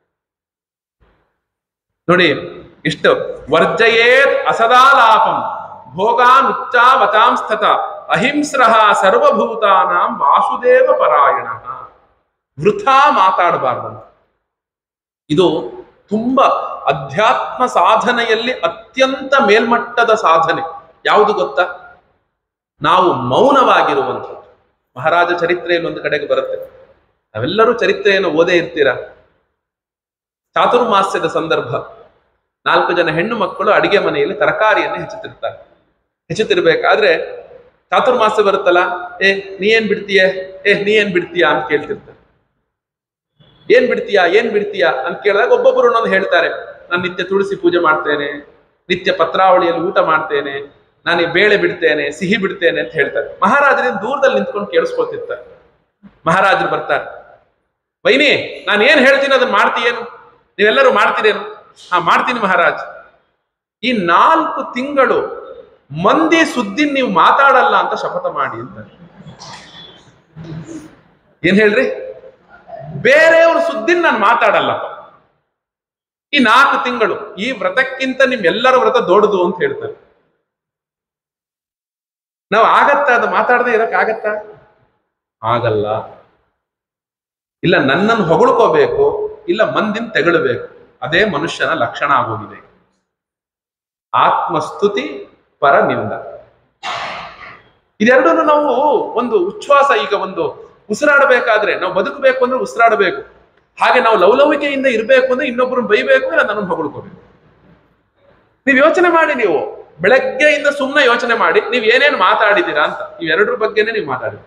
ನೋಡಿ ಇಷ್ಟು ವರ್ಜಯೇತ್ ಅಸದಾಲಾಪಂ ಭೋಗಾನುಚ್ಚ ವಚಾಂಸ್ಥತ ಅಹಿಂಸ್ರಃ ಸರ್ವಭೂತಾನಾಂ ವಾಸುದೇವ ಪರಾಯಣ ವೃಥಾ ಮಾತಾಡಬಾರ್ದಂತ ಇದು ತುಂಬಾ ಅಧ್ಯಾತ್ಮ ಸಾಧನೆಯಲ್ಲಿ ಅತ್ಯಂತ ಮೇಲ್ಮಟ್ಟದ ಸಾಧನೆ ಯಾವುದು ಗೊತ್ತಾ ನಾವು ಮೌನವಾಗಿರುವಂಥದ್ದು ಮಹಾರಾಜ ಚರಿತ್ರೆಯಲ್ಲಿ ಒಂದು ಕಡೆಗೆ ಬರುತ್ತೆ ನಾವೆಲ್ಲರೂ ಚರಿತ್ರೆಯನ್ನು ಓದೇ ಇರ್ತೀರಾ ಚಾತುರ್ಮಾಸ್ಯದ ಸಂದರ್ಭ ನಾಲ್ಕು ಜನ ಹೆಣ್ಣು ಮಕ್ಕಳು ಅಡಿಗೆ ಮನೆಯಲ್ಲಿ ತರಕಾರಿಯನ್ನು ಹೆಚ್ಚುತ್ತಿರ್ತಾರೆ ಹೆಚ್ಚುತ್ತಿರ್ಬೇಕಾದ್ರೆ ಚಾತುರ್ಮಾಸ್ಯ ಬರುತ್ತಲ್ಲ ಏ ನೀ ಏನ್ ಬಿಡ್ತೀಯ ಏ ನೀ ಏನ್ ಬಿಡ್ತೀಯಾ ಅಂತ ಕೇಳ್ತಿರ್ತಾರೆ ಏನ್ ಬಿಡ್ತೀಯಾ ಏನ್ ಬಿಡ್ತೀಯಾ ಅಂತ ಕೇಳಿದಾಗ ಒಬ್ಬೊಬ್ಬರು ಒಂದೊಂದು ಹೇಳ್ತಾರೆ ನಾನು ನಿತ್ಯ ತುಳಸಿ ಪೂಜೆ ಮಾಡ್ತೇನೆ ನಿತ್ಯ ಪತ್ರಾವಳಿಯಲ್ಲಿ ಊಟ ಮಾಡ್ತೇನೆ ನಾನು ಈ ಬೇಳೆ ಬಿಡ್ತೇನೆ ಸಿಹಿ ಬಿಡ್ತೇನೆ ಅಂತ ಹೇಳ್ತಾರೆ ಮಹಾರಾಜರಿಂದ ದೂರದಲ್ಲಿ ನಿಂತ್ಕೊಂಡು ಕೇಳಿಸ್ಕೊಳ್ತಿರ್ತಾರೆ ಮಹಾರಾಜರು ಬರ್ತಾರೆ ವೈನಿ ನಾನು ಏನ್ ಹೇಳ್ತೀನಿ ಅದನ್ನ ಮಾಡ್ತೀಯೇನು ನೀವೆಲ್ಲರೂ ಮಾಡ್ತೀರೇನು ಹಾ ಮಾಡ್ತೀನಿ ಮಹಾರಾಜ್ ಈ ನಾಲ್ಕು ತಿಂಗಳು ಮಂದಿ ಸುದ್ದಿ ನೀವು ಮಾತಾಡಲ್ಲ ಅಂತ ಶಪಥ ಮಾಡಿ ಅಂತ ಏನ್ ಹೇಳ್ರಿ ಬೇರೆಯವ್ರ ಸುದ್ದಿನ ನಾನು ಮಾತಾಡಲ್ಲಪ್ಪ ಈ ನಾಲ್ಕು ತಿಂಗಳು ಈ ವ್ರತಕ್ಕಿಂತ ನಿಮ್ಮೆಲ್ಲರ ವ್ರತ ದೊಡ್ಡದು ಅಂತ ಹೇಳ್ತಾರೆ ನಾವು ಆಗತ್ತಾ ಅದು ಮಾತಾಡದೆ ಇರಕ್ ಆಗತ್ತಾ ಆಗಲ್ಲ ಇಲ್ಲ ನನ್ನನ್ನು ಹೊಗಳ್ಕೋಬೇಕು ಇಲ್ಲ ಮಂದಿನ ತೆಗಳಬೇಕು ಅದೇ ಮನುಷ್ಯನ ಲಕ್ಷಣ ಆಗೋಗಿದೆ ಆತ್ಮಸ್ತುತಿ ಪರನಿಂದ ಇದೆರಡನ್ನು ನಾವು ಒಂದು ಉಚ್ಛ್ವಾಸ ಈಗ ಒಂದು ಉಸಿರಾಡಬೇಕಾದ್ರೆ ನಾವು ಬದುಕಬೇಕು ಅಂದ್ರೆ ಉಸಿರಾಡಬೇಕು ಹಾಗೆ ನಾವು ಲವಲವಿಕೆಯಿಂದ ಇರಬೇಕು ಅಂದ್ರೆ ಇನ್ನೊಬ್ಬರನ್ನ ಬೈಬೇಕು ಇಲ್ಲ ನನ್ನನ್ನು ಹೊಗಳ್ಕೋಬೇಕು ನೀವು ಯೋಚನೆ ಮಾಡಿ ನೀವು ಬೆಳಗ್ಗೆಯಿಂದ ಸುಮ್ಮನೆ ಯೋಚನೆ ಮಾಡಿ ನೀವು ಏನೇನು ಮಾತಾಡಿದ್ದೀರಾ ಅಂತ ಇವೆರಡರ ಬಗ್ಗೆನೇ ನೀವು ಮಾತಾಡಿ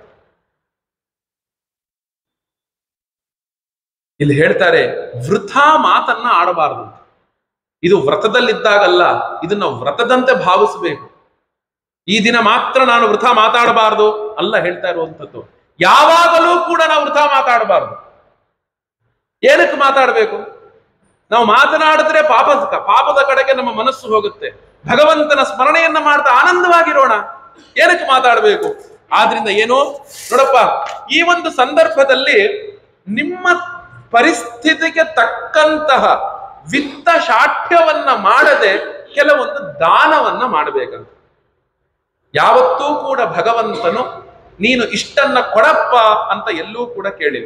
ಇಲ್ಲಿ ಹೇಳ್ತಾರೆ ವೃಥಾ ಮಾತನ್ನ ಆಡಬಾರದು ಇದು ವ್ರತದಲ್ಲಿದ್ದಾಗಲ್ಲ ಇದನ್ನ ವ್ರತದಂತೆ ಭಾವಿಸಬೇಕು ಈ ದಿನ ಮಾತ್ರ ನಾನು ವೃಥಾ ಮಾತಾಡಬಾರದು ಅಲ್ಲ ಹೇಳ್ತಾ ಇರುವಂಥದ್ದು ಯಾವಾಗಲೂ ಕೂಡ ನಾವು ವೃಥಾ ಮಾತಾಡಬಾರದು ಏನಕ್ಕೆ ಮಾತಾಡಬೇಕು ನಾವು ಮಾತನಾಡಿದ್ರೆ ಪಾಪ ಪಾಪದ ಕಡೆಗೆ ನಮ್ಮ ಮನಸ್ಸು ಹೋಗುತ್ತೆ ಭಗವಂತನ ಸ್ಮರಣೆಯನ್ನ ಮಾಡ್ತಾ ಆನಂದವಾಗಿರೋಣ ಏನಕ್ಕೆ ಮಾತಾಡಬೇಕು ಆದ್ರಿಂದ ಏನು ನೋಡಪ್ಪ ಈ ಒಂದು ಸಂದರ್ಭದಲ್ಲಿ ನಿಮ್ಮ ಪರಿಸ್ಥಿತಿಗೆ ತಕ್ಕಂತಹ ವಿತ್ತ ಶಾಠ್ಯವನ್ನ ಮಾಡದೆ ಕೆಲವೊಂದು ದಾನವನ್ನ ಮಾಡಬೇಕಂತ ಯಾವತ್ತೂ ಕೂಡ ಭಗವಂತನು ನೀನು ಇಷ್ಟನ್ನ ಕೊಡಪ್ಪ ಅಂತ ಎಲ್ಲೂ ಕೂಡ ಕೇಳಿಲ್ಲ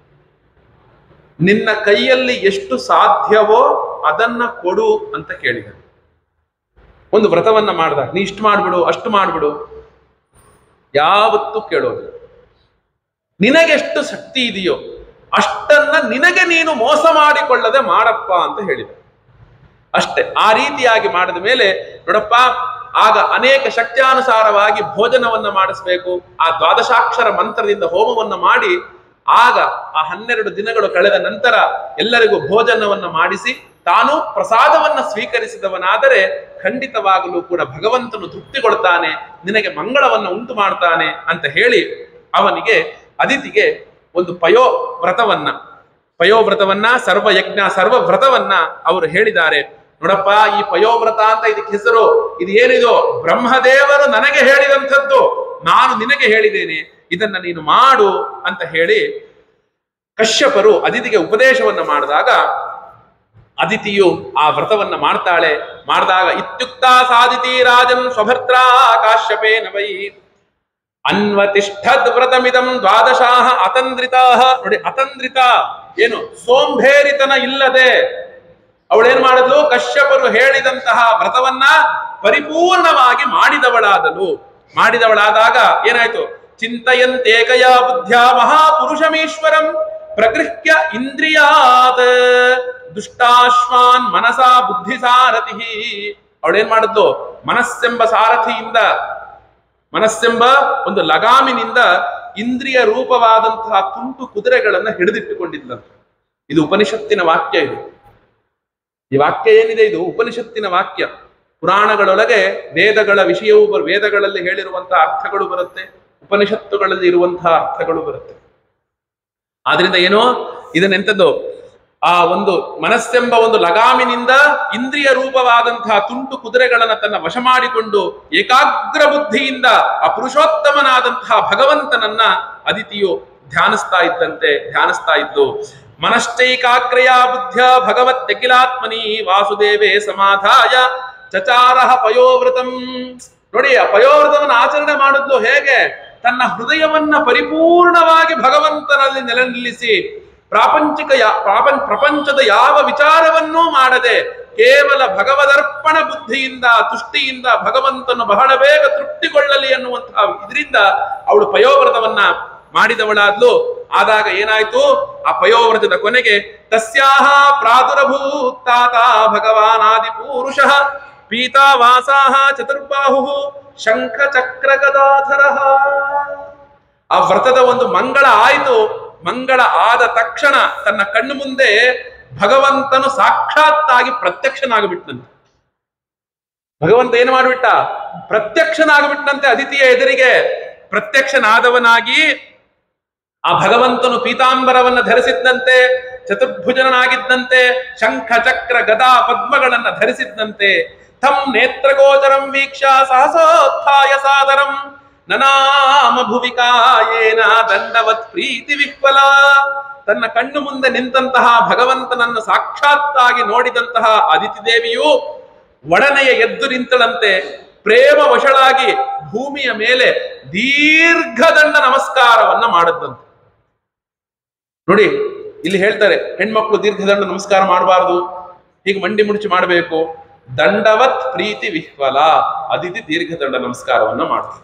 ನಿನ್ನ ಕೈಯಲ್ಲಿ ಎಷ್ಟು ಸಾಧ್ಯವೋ ಅದನ್ನ ಕೊಡು ಅಂತ ಕೇಳಿದ ಒಂದು ವ್ರತವನ್ನ ಮಾಡ್ದ ನೀ ಇಷ್ಟು ಮಾಡ್ಬಿಡು ಅಷ್ಟು ಮಾಡ್ಬಿಡು ಯಾವತ್ತೂ ಕೇಳೋದು ನಿನಗೆಷ್ಟು ಶಕ್ತಿ ಇದೆಯೋ ಅಷ್ಟನ್ನ ನಿನಗೆ ನೀನು ಮೋಸ ಮಾಡಿಕೊಳ್ಳದೆ ಮಾಡಪ್ಪ ಅಂತ ಹೇಳಿದ ಅಷ್ಟೇ ಆ ರೀತಿಯಾಗಿ ಮಾಡಿದ ಮೇಲೆ ನೋಡಪ್ಪ ಆಗ ಅನೇಕ ಶಕ್ತ್ಯಾನುಸಾರವಾಗಿ ಭೋಜನವನ್ನ ಮಾಡಿಸ್ಬೇಕು ಆ ದ್ವಾದಶಾಕ್ಷರ ಮಂತ್ರದಿಂದ ಹೋಮವನ್ನ ಮಾಡಿ ಆಗ ಆ ಹನ್ನೆರಡು ದಿನಗಳು ಕಳೆದ ನಂತರ ಎಲ್ಲರಿಗೂ ಭೋಜನವನ್ನ ಮಾಡಿಸಿ ತಾನು ಪ್ರಸಾದವನ್ನ ಸ್ವೀಕರಿಸಿದವನಾದರೆ ಖಂಡಿತವಾಗಲೂ ಕೂಡ ಭಗವಂತನು ತೃಪ್ತಿಗೊಳ್ತಾನೆ ನಿನಗೆ ಮಂಗಳವನ್ನ ಉಂಟು ಮಾಡ್ತಾನೆ ಅಂತ ಹೇಳಿ ಅವನಿಗೆ ಅದಿತಿಗೆ ಒಂದು ಪಯೋ ವ್ರತವನ್ನ ಪಯೋವ್ರತವನ್ನ ಸರ್ವ ಯಜ್ಞ ಸರ್ವ ವ್ರತವನ್ನ ಅವರು ಹೇಳಿದ್ದಾರೆ ನೋಡಪ್ಪ ಈ ಪಯೋವ್ರತ ಅಂತ ಇದಕ್ಕೆ ಹೆಸರು ಇದು ಏನಿದು ಬ್ರಹ್ಮದೇವರು ನನಗೆ ಹೇಳಿದಂಥದ್ದು ನಾನು ನಿನಗೆ ಹೇಳಿದ್ದೇನೆ ಇದನ್ನ ನೀನು ಮಾಡು ಅಂತ ಹೇಳಿ ಕಶ್ಯಪರು ಅದಿತಿಗೆ ಉಪದೇಶವನ್ನ ಮಾಡಿದಾಗ ಅದಿತಿಯು ಆ ವ್ರತವನ್ನ ಮಾಡ್ತಾಳೆ ಮಾಡಿದಾಗ ಇತ್ಯುಕ್ತ ಸಾಧಿತಿ ರಾಜನ್ ಸ್ವಭರ್ತ್ರ ಕಾಶ್ಯಪೇನ ವೈ ಅನ್ವತಿಷ್ಠದ್ ವ್ರತಮಿದಂ ದ್ವಾದಶಾಹ ಅತಂದ್ರಿತಾಹ ನೋಡಿ ಅತಂದ್ರಿತ ಏನು ಸೋಂಬೇರಿತನ ಇಲ್ಲದೆ ಅವಳೇನ್ ಮಾಡಿದ್ಲು ಕಶ್ಯಪರು ಹೇಳಿದಂತಹ ವ್ರತವನ್ನ ಪರಿಪೂರ್ಣವಾಗಿ ಮಾಡಿದವಳಾದಲು ಮಾಡಿದವಳಾದಾಗ ಏನಾಯ್ತು ಚಿಂತಯಂತೇಕಯ ಬುದ್ಧ್ಯ ಮಹಾಪುರುಷಮೀಶ್ವರಂ ಪ್ರಗೃಹ್ಯ ಇಂದ್ರಿಯಾತ್ ದುಷ್ಟಾಶ್ವಾನ್ ಮನಸಾ ಬುದ್ಧಿ ಸಾರಥಿ ಅವಳೇನ್ ಮಾಡಿದ್ಲು ಮನಸ್ಸೆಂಬ ಸಾರಥಿಯಿಂದ ಮನಸ್ಸೆಂಬ ಒಂದು ಲಗಾಮಿನಿಂದ ಇಂದ್ರಿಯ ರೂಪವಾದಂತಹ ತುಂಟು ಕುದುರೆಗಳನ್ನ ಹಿಡಿದಿಟ್ಟುಕೊಂಡಿದ್ದಂತೆ ಇದು ಉಪನಿಷತ್ತಿನ ವಾಕ್ಯ ಇದು ಈ ವಾಕ್ಯ ಏನಿದೆ ಇದು ಉಪನಿಷತ್ತಿನ ವಾಕ್ಯ ಪುರಾಣಗಳೊಳಗೆ ವೇದಗಳ ವಿಷಯವೂ ಬರ್ ವೇದಗಳಲ್ಲಿ ಹೇಳಿರುವಂತಹ ಅರ್ಥಗಳು ಬರುತ್ತೆ ಉಪನಿಷತ್ತುಗಳಲ್ಲಿ ಇರುವಂತಹ ಅರ್ಥಗಳು ಬರುತ್ತೆ ಆದ್ರಿಂದ ಏನೋ ಇದನ್ನೆಂಥದ್ದು ಆ ಒಂದು ಮನಸ್ಸೆಂಬ ಒಂದು ಲಗಾಮಿನಿಂದ ಇಂದ್ರಿಯ ರೂಪವಾದಂತಹ ತುಂಟು ಕುದುರೆಗಳನ್ನ ತನ್ನ ವಶ ಮಾಡಿಕೊಂಡು ಏಕಾಗ್ರ ಬುದ್ಧಿಯಿಂದ ಆ ಪುರುಷೋತ್ತಮನಾದಂತಹ ಭಗವಂತನನ್ನ ಅದಿತಿಯು ಧ್ಯಾನಿಸ್ತಾ ಇದ್ದಂತೆ ಧ್ಯಾನಿಸ್ತಾ ಇದ್ದು ಮನಶ್ಚೈಕಾಗ್ರಯ ಬುದ್ಧ್ಯ ಭಗವತ್ಯಖಿಲಾತ್ಮನಿ ವಾಸುದೇವೇ ಸಮಾಧಾಯ ಚಚಾರಹ ಪಯೋವೃತಂ ನೋಡಿ ಆ ಪಯೋವೃತವನ್ನು ಆಚರಣೆ ಮಾಡಿದ್ಲು ಹೇಗೆ ತನ್ನ ಹೃದಯವನ್ನ ಪರಿಪೂರ್ಣವಾಗಿ ಭಗವಂತನಲ್ಲಿ ನೆಲೆ ನಿಲ್ಲಿಸಿ ಪ್ರಾಪಂಚಿಕ ಯಾ ಪ್ರಾಪಂ ಪ್ರಪಂಚದ ಯಾವ ವಿಚಾರವನ್ನೂ ಮಾಡದೆ ಕೇವಲ ಭಗವದರ್ಪಣ ಬುದ್ಧಿಯಿಂದ ತುಷ್ಟಿಯಿಂದ ಭಗವಂತನು ಬಹಳ ಬೇಗ ತೃಪ್ತಿಗೊಳ್ಳಲಿ ಅನ್ನುವಂತಹ ಇದರಿಂದ ಅವಳು ಪಯೋವ್ರತವನ್ನ ಮಾಡಿದವಳಾದ್ಲು ಆದಾಗ ಏನಾಯ್ತು ಆ ಪಯೋವ್ರತದ ಕೊನೆಗೆ ತಸ್ಯಾಹ ಪ್ರಾದುರಭೂತಾತ ಭಗವಾನಾದಿ ಪೂರುಷಃ ಪೀತಾವಾಸಾಹ ಚತುರ್ಬಾಹು ಶಂಖ ಚಕ್ರ ಗದಾಧರ ಆ ವ್ರತದ ಒಂದು ಮಂಗಳ ಆಯ್ತು ಮಂಗಳ ಆದ ತಕ್ಷಣ ತನ್ನ ಕಣ್ಣು ಮುಂದೆ ಭಗವಂತನು ಸಾಕ್ಷಾತ್ತಾಗಿ ಪ್ರತ್ಯಕ್ಷನಾಗ್ಬಿಟ್ಟಂತೆ ಭಗವಂತ ಏನು ಮಾಡಿಬಿಟ್ಟ ಪ್ರತ್ಯಕ್ಷನಾಗ್ಬಿಟ್ಟಂತೆ ಅದಿತಿಯ ಎದುರಿಗೆ ಪ್ರತ್ಯಕ್ಷನಾದವನಾಗಿ ಆ ಭಗವಂತನು ಪೀತಾಂಬರವನ್ನ ಧರಿಸಿದ್ದಂತೆ ಚತುರ್ಭುಜನಾಗಿದ್ದಂತೆ ಶಂಖ ಚಕ್ರ ಗದಾ ಪದ್ಮಗಳನ್ನ ಧರಿಸಿದ್ದಂತೆ ತಂ ನೇತ್ರಗೋಚರಂ ವೀಕ್ಷ ಸಹಸೋತ್ಥಾಯ ಸಾದರಂ ನನಾಮ ಭುವಿಕಾಯೇನ ದಂಡವತ್ ಪ್ರೀತಿ ವಿಹ್ವಲ ತನ್ನ ಕಣ್ಣು ಮುಂದೆ ನಿಂತಹ ಭಗವಂತನನ್ನು ಸಾಕ್ಷಾತ್ತಾಗಿ ನೋಡಿದಂತಹ ಅದಿತಿ ದೇವಿಯು ಒಡನೆಯ ಎದ್ದು ನಿಂತಳಂತೆ ಪ್ರೇಮ ವಶಳಾಗಿ ಭೂಮಿಯ ಮೇಲೆ ದೀರ್ಘದಂಡ ನಮಸ್ಕಾರವನ್ನ ಮಾಡದಂತೆ ನೋಡಿ ಇಲ್ಲಿ ಹೇಳ್ತಾರೆ ಹೆಣ್ಮಕ್ಳು ದೀರ್ಘದಂಡ ನಮಸ್ಕಾರ ಮಾಡಬಾರದು ಹೀಗೆ ಮಂಡಿ ಮುಡಿಚಿ ಮಾಡಬೇಕು ದಂಡವತ್ ಪ್ರೀತಿ ವಿಹ್ವಲ ಅದಿತಿ ದೀರ್ಘದಂಡ ನಮಸ್ಕಾರವನ್ನ ಮಾಡ್ತಾರೆ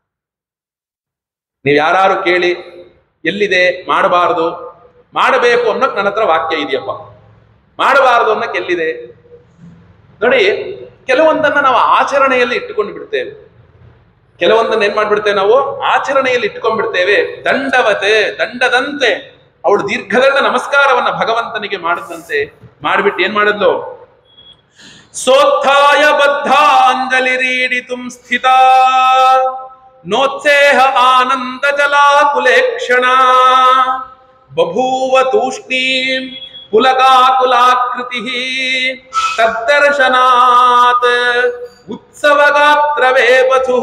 ನೀವು ಯಾರು ಕೇಳಿ ಎಲ್ಲಿದೆ ಮಾಡಬಾರದು ಮಾಡಬೇಕು ಅನ್ನೋಕ್ ನನ್ನ ಹತ್ರ ವಾಕ್ಯ ಇದೆಯಪ್ಪ ಮಾಡಬಾರದು ಅನ್ನೋಕೆ ಎಲ್ಲಿದೆ ನೋಡಿ ಕೆಲವೊಂದನ್ನ ನಾವು ಆಚರಣೆಯಲ್ಲಿ ಇಟ್ಟುಕೊಂಡು ಬಿಡ್ತೇವೆ ಕೆಲವೊಂದನ್ನ ಏನ್ ಮಾಡ್ಬಿಡ್ತೇವೆ ನಾವು ಆಚರಣೆಯಲ್ಲಿ ಇಟ್ಕೊಂಡ್ಬಿಡ್ತೇವೆ ದಂಡವತೆ ದಂಡದಂತೆ ಅವಳು ದೀರ್ಘದಂಡ ನಮಸ್ಕಾರವನ್ನ ಭಗವಂತನಿಗೆ ಮಾಡಿದಂತೆ ಮಾಡಿಬಿಟ್ಟು ಏನ್ ಮಾಡಿದ್ಲು ಸೋತ್ಥಾಯ ಬದ್ಧಾಂಜಲಿರೀಡಿತುಂ ಸ್ಥಿತ ನೋತ್ಸೇಹ ಆನಂದ ಜಲಾಕುಲೇಕ್ಷಣ ಬಭೂವ ತೂಷ್ಣೀಂ ಪುಲಕಾಕುಲಾಕೃತಿ ತದ್ದರ್ಶನಾತ್ ಉತ್ಸವಗಾತ್ರವೇ ಪಥು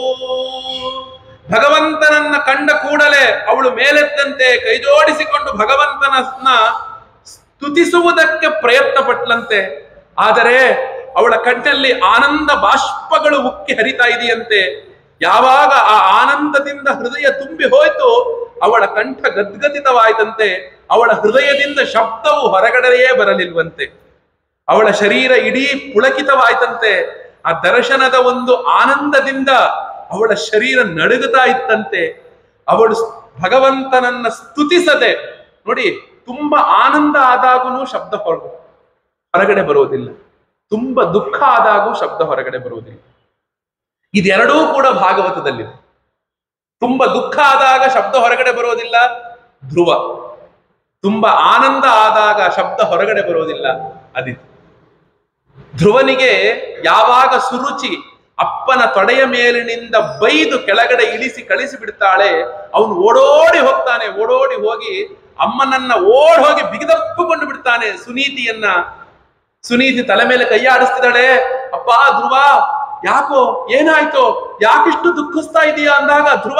ಭಗವಂತನನ್ನ ಕಂಡ ಕೂಡಲೇ ಅವಳು ಮೇಲೆತ್ತಂತೆ ಕೈಜೋಡಿಸಿಕೊಂಡು ಭಗವಂತನನ್ನ ಸ್ತುತಿಸುವುದಕ್ಕೆ ಪ್ರಯತ್ನ ಪಟ್ಲಂತೆ ಆದರೆ ಅವಳ ಕಣ್ಣಲ್ಲಿ ಆನಂದ ಬಾಷ್ಪಗಳು ಉಕ್ಕಿ ಹರಿತಾ ಇದೆಯಂತೆ ಯಾವಾಗ ಆ ಆನಂದದಿಂದ ಹೃದಯ ತುಂಬಿ ಹೋಯ್ತು ಅವಳ ಕಂಠ ಗದ್ಗದಿತವಾಯ್ತಂತೆ ಅವಳ ಹೃದಯದಿಂದ ಶಬ್ದವು ಹೊರಗಡೆಯೇ ಬರಲಿಲ್ವಂತೆ ಅವಳ ಶರೀರ ಇಡೀ ಪುಳಕಿತವಾಯ್ತಂತೆ ಆ ದರ್ಶನದ ಒಂದು ಆನಂದದಿಂದ ಅವಳ ಶರೀರ ನಡುಗುತ್ತಾ ಇತ್ತಂತೆ ಅವಳು ಭಗವಂತನನ್ನ ಸ್ತುತಿಸದೆ ನೋಡಿ ತುಂಬಾ ಆನಂದ ಆದಾಗೂ ಶಬ್ದ ಹೊರ ಹೊರಗಡೆ ಬರುವುದಿಲ್ಲ ತುಂಬಾ ದುಃಖ ಆದಾಗೂ ಶಬ್ದ ಹೊರಗಡೆ ಬರುವುದಿಲ್ಲ ಇದೆರಡೂ ಕೂಡ ಭಾಗವತದಲ್ಲಿದೆ ತುಂಬಾ ದುಃಖ ಆದಾಗ ಶಬ್ದ ಹೊರಗಡೆ ಬರುವುದಿಲ್ಲ ಧ್ರುವ ತುಂಬಾ ಆನಂದ ಆದಾಗ ಶಬ್ದ ಹೊರಗಡೆ ಬರುವುದಿಲ್ಲ ಅದಿತಿ ಧ್ರುವನಿಗೆ ಯಾವಾಗ ಸುರುಚಿ ಅಪ್ಪನ ತೊಡೆಯ ಮೇಲಿನಿಂದ ಬೈದು ಕೆಳಗಡೆ ಇಳಿಸಿ ಕಳಿಸಿ ಬಿಡ್ತಾಳೆ ಅವನು ಓಡೋಡಿ ಹೋಗ್ತಾನೆ ಓಡೋಡಿ ಹೋಗಿ ಅಮ್ಮನನ್ನ ಓಡ್ ಹೋಗಿ ಬಿಗಿದಪ್ಪುಕೊಂಡು ಬಿಡ್ತಾನೆ ಸುನೀತಿಯನ್ನ ಸುನೀತಿ ತಲೆ ಮೇಲೆ ಕೈ ಆಡಿಸ್ತಿದ್ದಾಳೆ ಅಪ್ಪ ಧ್ರುವ ಯಾಕೋ ಏನಾಯ್ತೋ ಯಾಕಿಷ್ಟು ದುಃಖಿಸ್ತಾ ಇದೀಯಾ ಅಂದಾಗ ಧ್ರುವ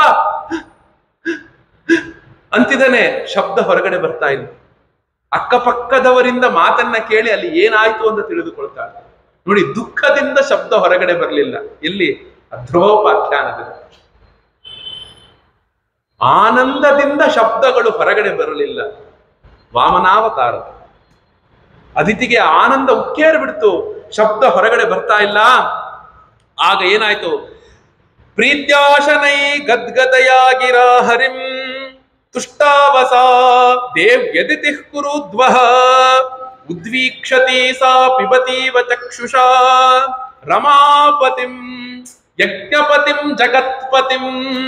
ಅಂತಿದ್ದಾನೆ ಶಬ್ದ ಹೊರಗಡೆ ಬರ್ತಾ ಇಲ್ಲ ಅಕ್ಕಪಕ್ಕದವರಿಂದ ಮಾತನ್ನ ಕೇಳಿ ಅಲ್ಲಿ ಏನಾಯ್ತು ಅಂತ ತಿಳಿದುಕೊಳ್ತಾಳೆ ನೋಡಿ ದುಃಖದಿಂದ ಶಬ್ದ ಹೊರಗಡೆ ಬರಲಿಲ್ಲ ಎಲ್ಲಿ ಧ್ರುವೋಪಾಖ್ಯಾನದಲ್ಲಿ ಆನಂದದಿಂದ ಶಬ್ದಗಳು ಹೊರಗಡೆ ಬರಲಿಲ್ಲ ವಾಮನಾವತಾರ ಅದಿತಿಗೆ ಆನಂದ ಉಕ್ಕೇರಿ ಬಿಡ್ತು ಶಬ್ದ ಹೊರಗಡೆ ಬರ್ತಾ ಇಲ್ಲ ಆಗ ಏನಾಯ್ತು ಪ್ರೀತ್ಯಾಶನೈ ಗದ್ಗದಯಾಗಿರ ಹರಿಂ ತುಷ್ಟಾವಸಾ ದೇವ್ಯದಿತಿ ಕುರುದ್ವಹ ಉದ್ವೀಕ್ಷತಿ ಸಾ ಪಿಬತೀವ ಚಕ್ಷುಷಾ ರಮಾಪತಿಂ ಯಜ್ಞಪತಿಂ ಜಗತ್ಪತಿಂ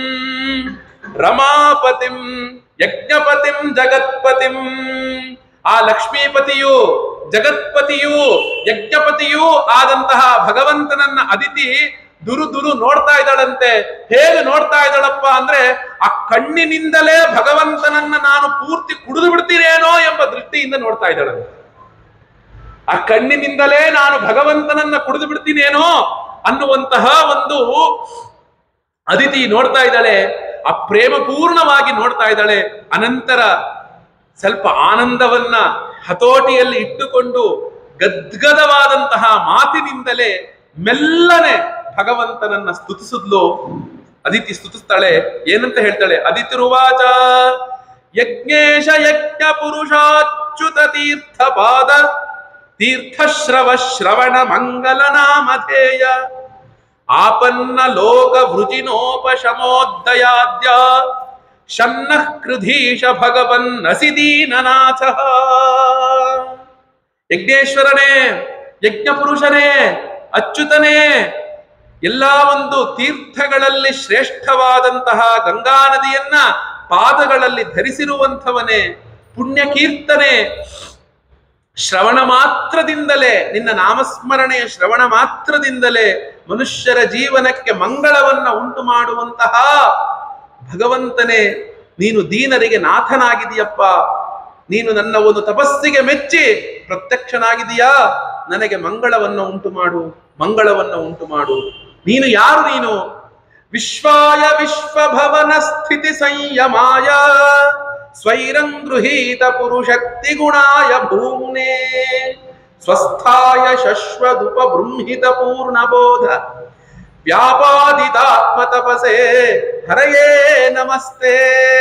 ರಮಾಪತಿಂ ಯಜ್ಞಪತಿಂ ಜಗತ್ಪತಿಂ ಆ ಲಕ್ಷ್ಮೀಪತಿಯು ಜಗತ್ಪತಿಯು ಯಜ್ಞಪತಿಯೂ ಆದಂತಹ ಭಗವಂತನನ್ನ ಅದಿತಿ ದುರು ದುರು ನೋಡ್ತಾ ಇದ್ದಾಳಂತೆ ಹೇಗೆ ನೋಡ್ತಾ ಇದ್ದಾಳಪ್ಪ ಅಂದ್ರೆ ಆ ಕಣ್ಣಿನಿಂದಲೇ ಭಗವಂತನನ್ನ ನಾನು ಪೂರ್ತಿ ಕುಡಿದು ಬಿಡ್ತೀನೇನೋ ಎಂಬ ದೃಷ್ಟಿಯಿಂದ ನೋಡ್ತಾ ಇದ್ದಾಳಂತೆ ಆ ಕಣ್ಣಿನಿಂದಲೇ ನಾನು ಭಗವಂತನನ್ನ ಕುಡಿದು ಬಿಡ್ತೀನೇನೋ ಅನ್ನುವಂತಹ ಒಂದು ಅದಿತಿ ನೋಡ್ತಾ ಇದ್ದಾಳೆ ಆ ಪ್ರೇಮ ಪೂರ್ಣವಾಗಿ ನೋಡ್ತಾ ಇದ್ದಾಳೆ ಅನಂತರ ಸ್ವಲ್ಪ ಆನಂದವನ್ನ ಹತೋಟಿಯಲ್ಲಿ ಇಟ್ಟುಕೊಂಡು ಗದ್ಗದವಾದಂತಹ ಮಾತಿನಿಂದಲೇ ಮೆಲ್ಲನೆ ಭಗವಂತನನ್ನ ಸ್ತುತಿಸಿದ್ಲು ಅದಿತಿ ಸ್ತುತಿಸ್ತಾಳೆ ಏನಂತ ಹೇಳ್ತಾಳೆ ಅದಿತಿರುವಾಚ ಯಜ್ಞೇಶ ಯಜ್ಞ ಪುರುಷಾಚ್ಯುತ ತೀರ್ಥ ಪಾದ ತೀರ್ಥಶ್ರವ ಶ್ರವಣ ಮಂಗಲ ನಾಮಧೇಯ ಆಪನ್ನ ಲೋಕ ವೃಜಿನೋಪಶಮೋದಯಾದ್ಯ ಶನ್ನಃ ಕೃಧೀಶ ಭಗವನ್ನಸಿ ದೀನನಾಥ ಯಜ್ಞೇಶ್ವರನೇ ಯಜ್ಞ ಪುರುಷನೇ ಅಚ್ಯುತನೇ ಎಲ್ಲಾ ಒಂದು ತೀರ್ಥಗಳಲ್ಲಿ ಶ್ರೇಷ್ಠವಾದಂತಹ ಗಂಗಾ ನದಿಯನ್ನ ಪಾದಗಳಲ್ಲಿ ಧರಿಸಿರುವಂಥವನೇ ಪುಣ್ಯ ಕೀರ್ತನೆ ಶ್ರವಣ ಮಾತ್ರದಿಂದಲೇ ನಿನ್ನ ನಾಮಸ್ಮರಣೆಯ ಶ್ರವಣ ಮಾತ್ರದಿಂದಲೇ ಮನುಷ್ಯರ ಜೀವನಕ್ಕೆ ಮಂಗಳವನ್ನ ಉಂಟು ಮಾಡುವಂತಹ ಭಗವಂತನೇ ನೀನು ದೀನರಿಗೆ ನಾಥನಾಗಿದೆಯಪ್ಪ ನೀನು ನನ್ನ ಒಂದು ತಪಸ್ಸಿಗೆ ಮೆಚ್ಚಿ ಪ್ರತ್ಯಕ್ಷನಾಗಿದೆಯಾ ನನಗೆ ಮಂಗಳವನ್ನ ಉಂಟು ಮಾಡು ಮಂಗಳವನ್ನ ಉಂಟು ಮಾಡು ನೀನು ಯಾರು ನೀನು ವಿಶ್ವಾಯ ವಿಶ್ವಭವನ ಸ್ಥಿತಿ ಸಂಯಮಾಯ ಸ್ವೈರಂ ಗೃಹೀತ ಪುರುಷಕ್ತಿ ಗುಣಾಯ ಭೂಮ್ನೆ ಸ್ವಸ್ಥಾಯ ಶಶ್ವದುಪ ಬೃಂಹಿತ ಪೂರ್ಣಬೋಧ ವ್ಯಾಪಾದಿತಾತ್ಮ ತಪಸೆ ಹರಯೇ ನಮಸ್ತೆ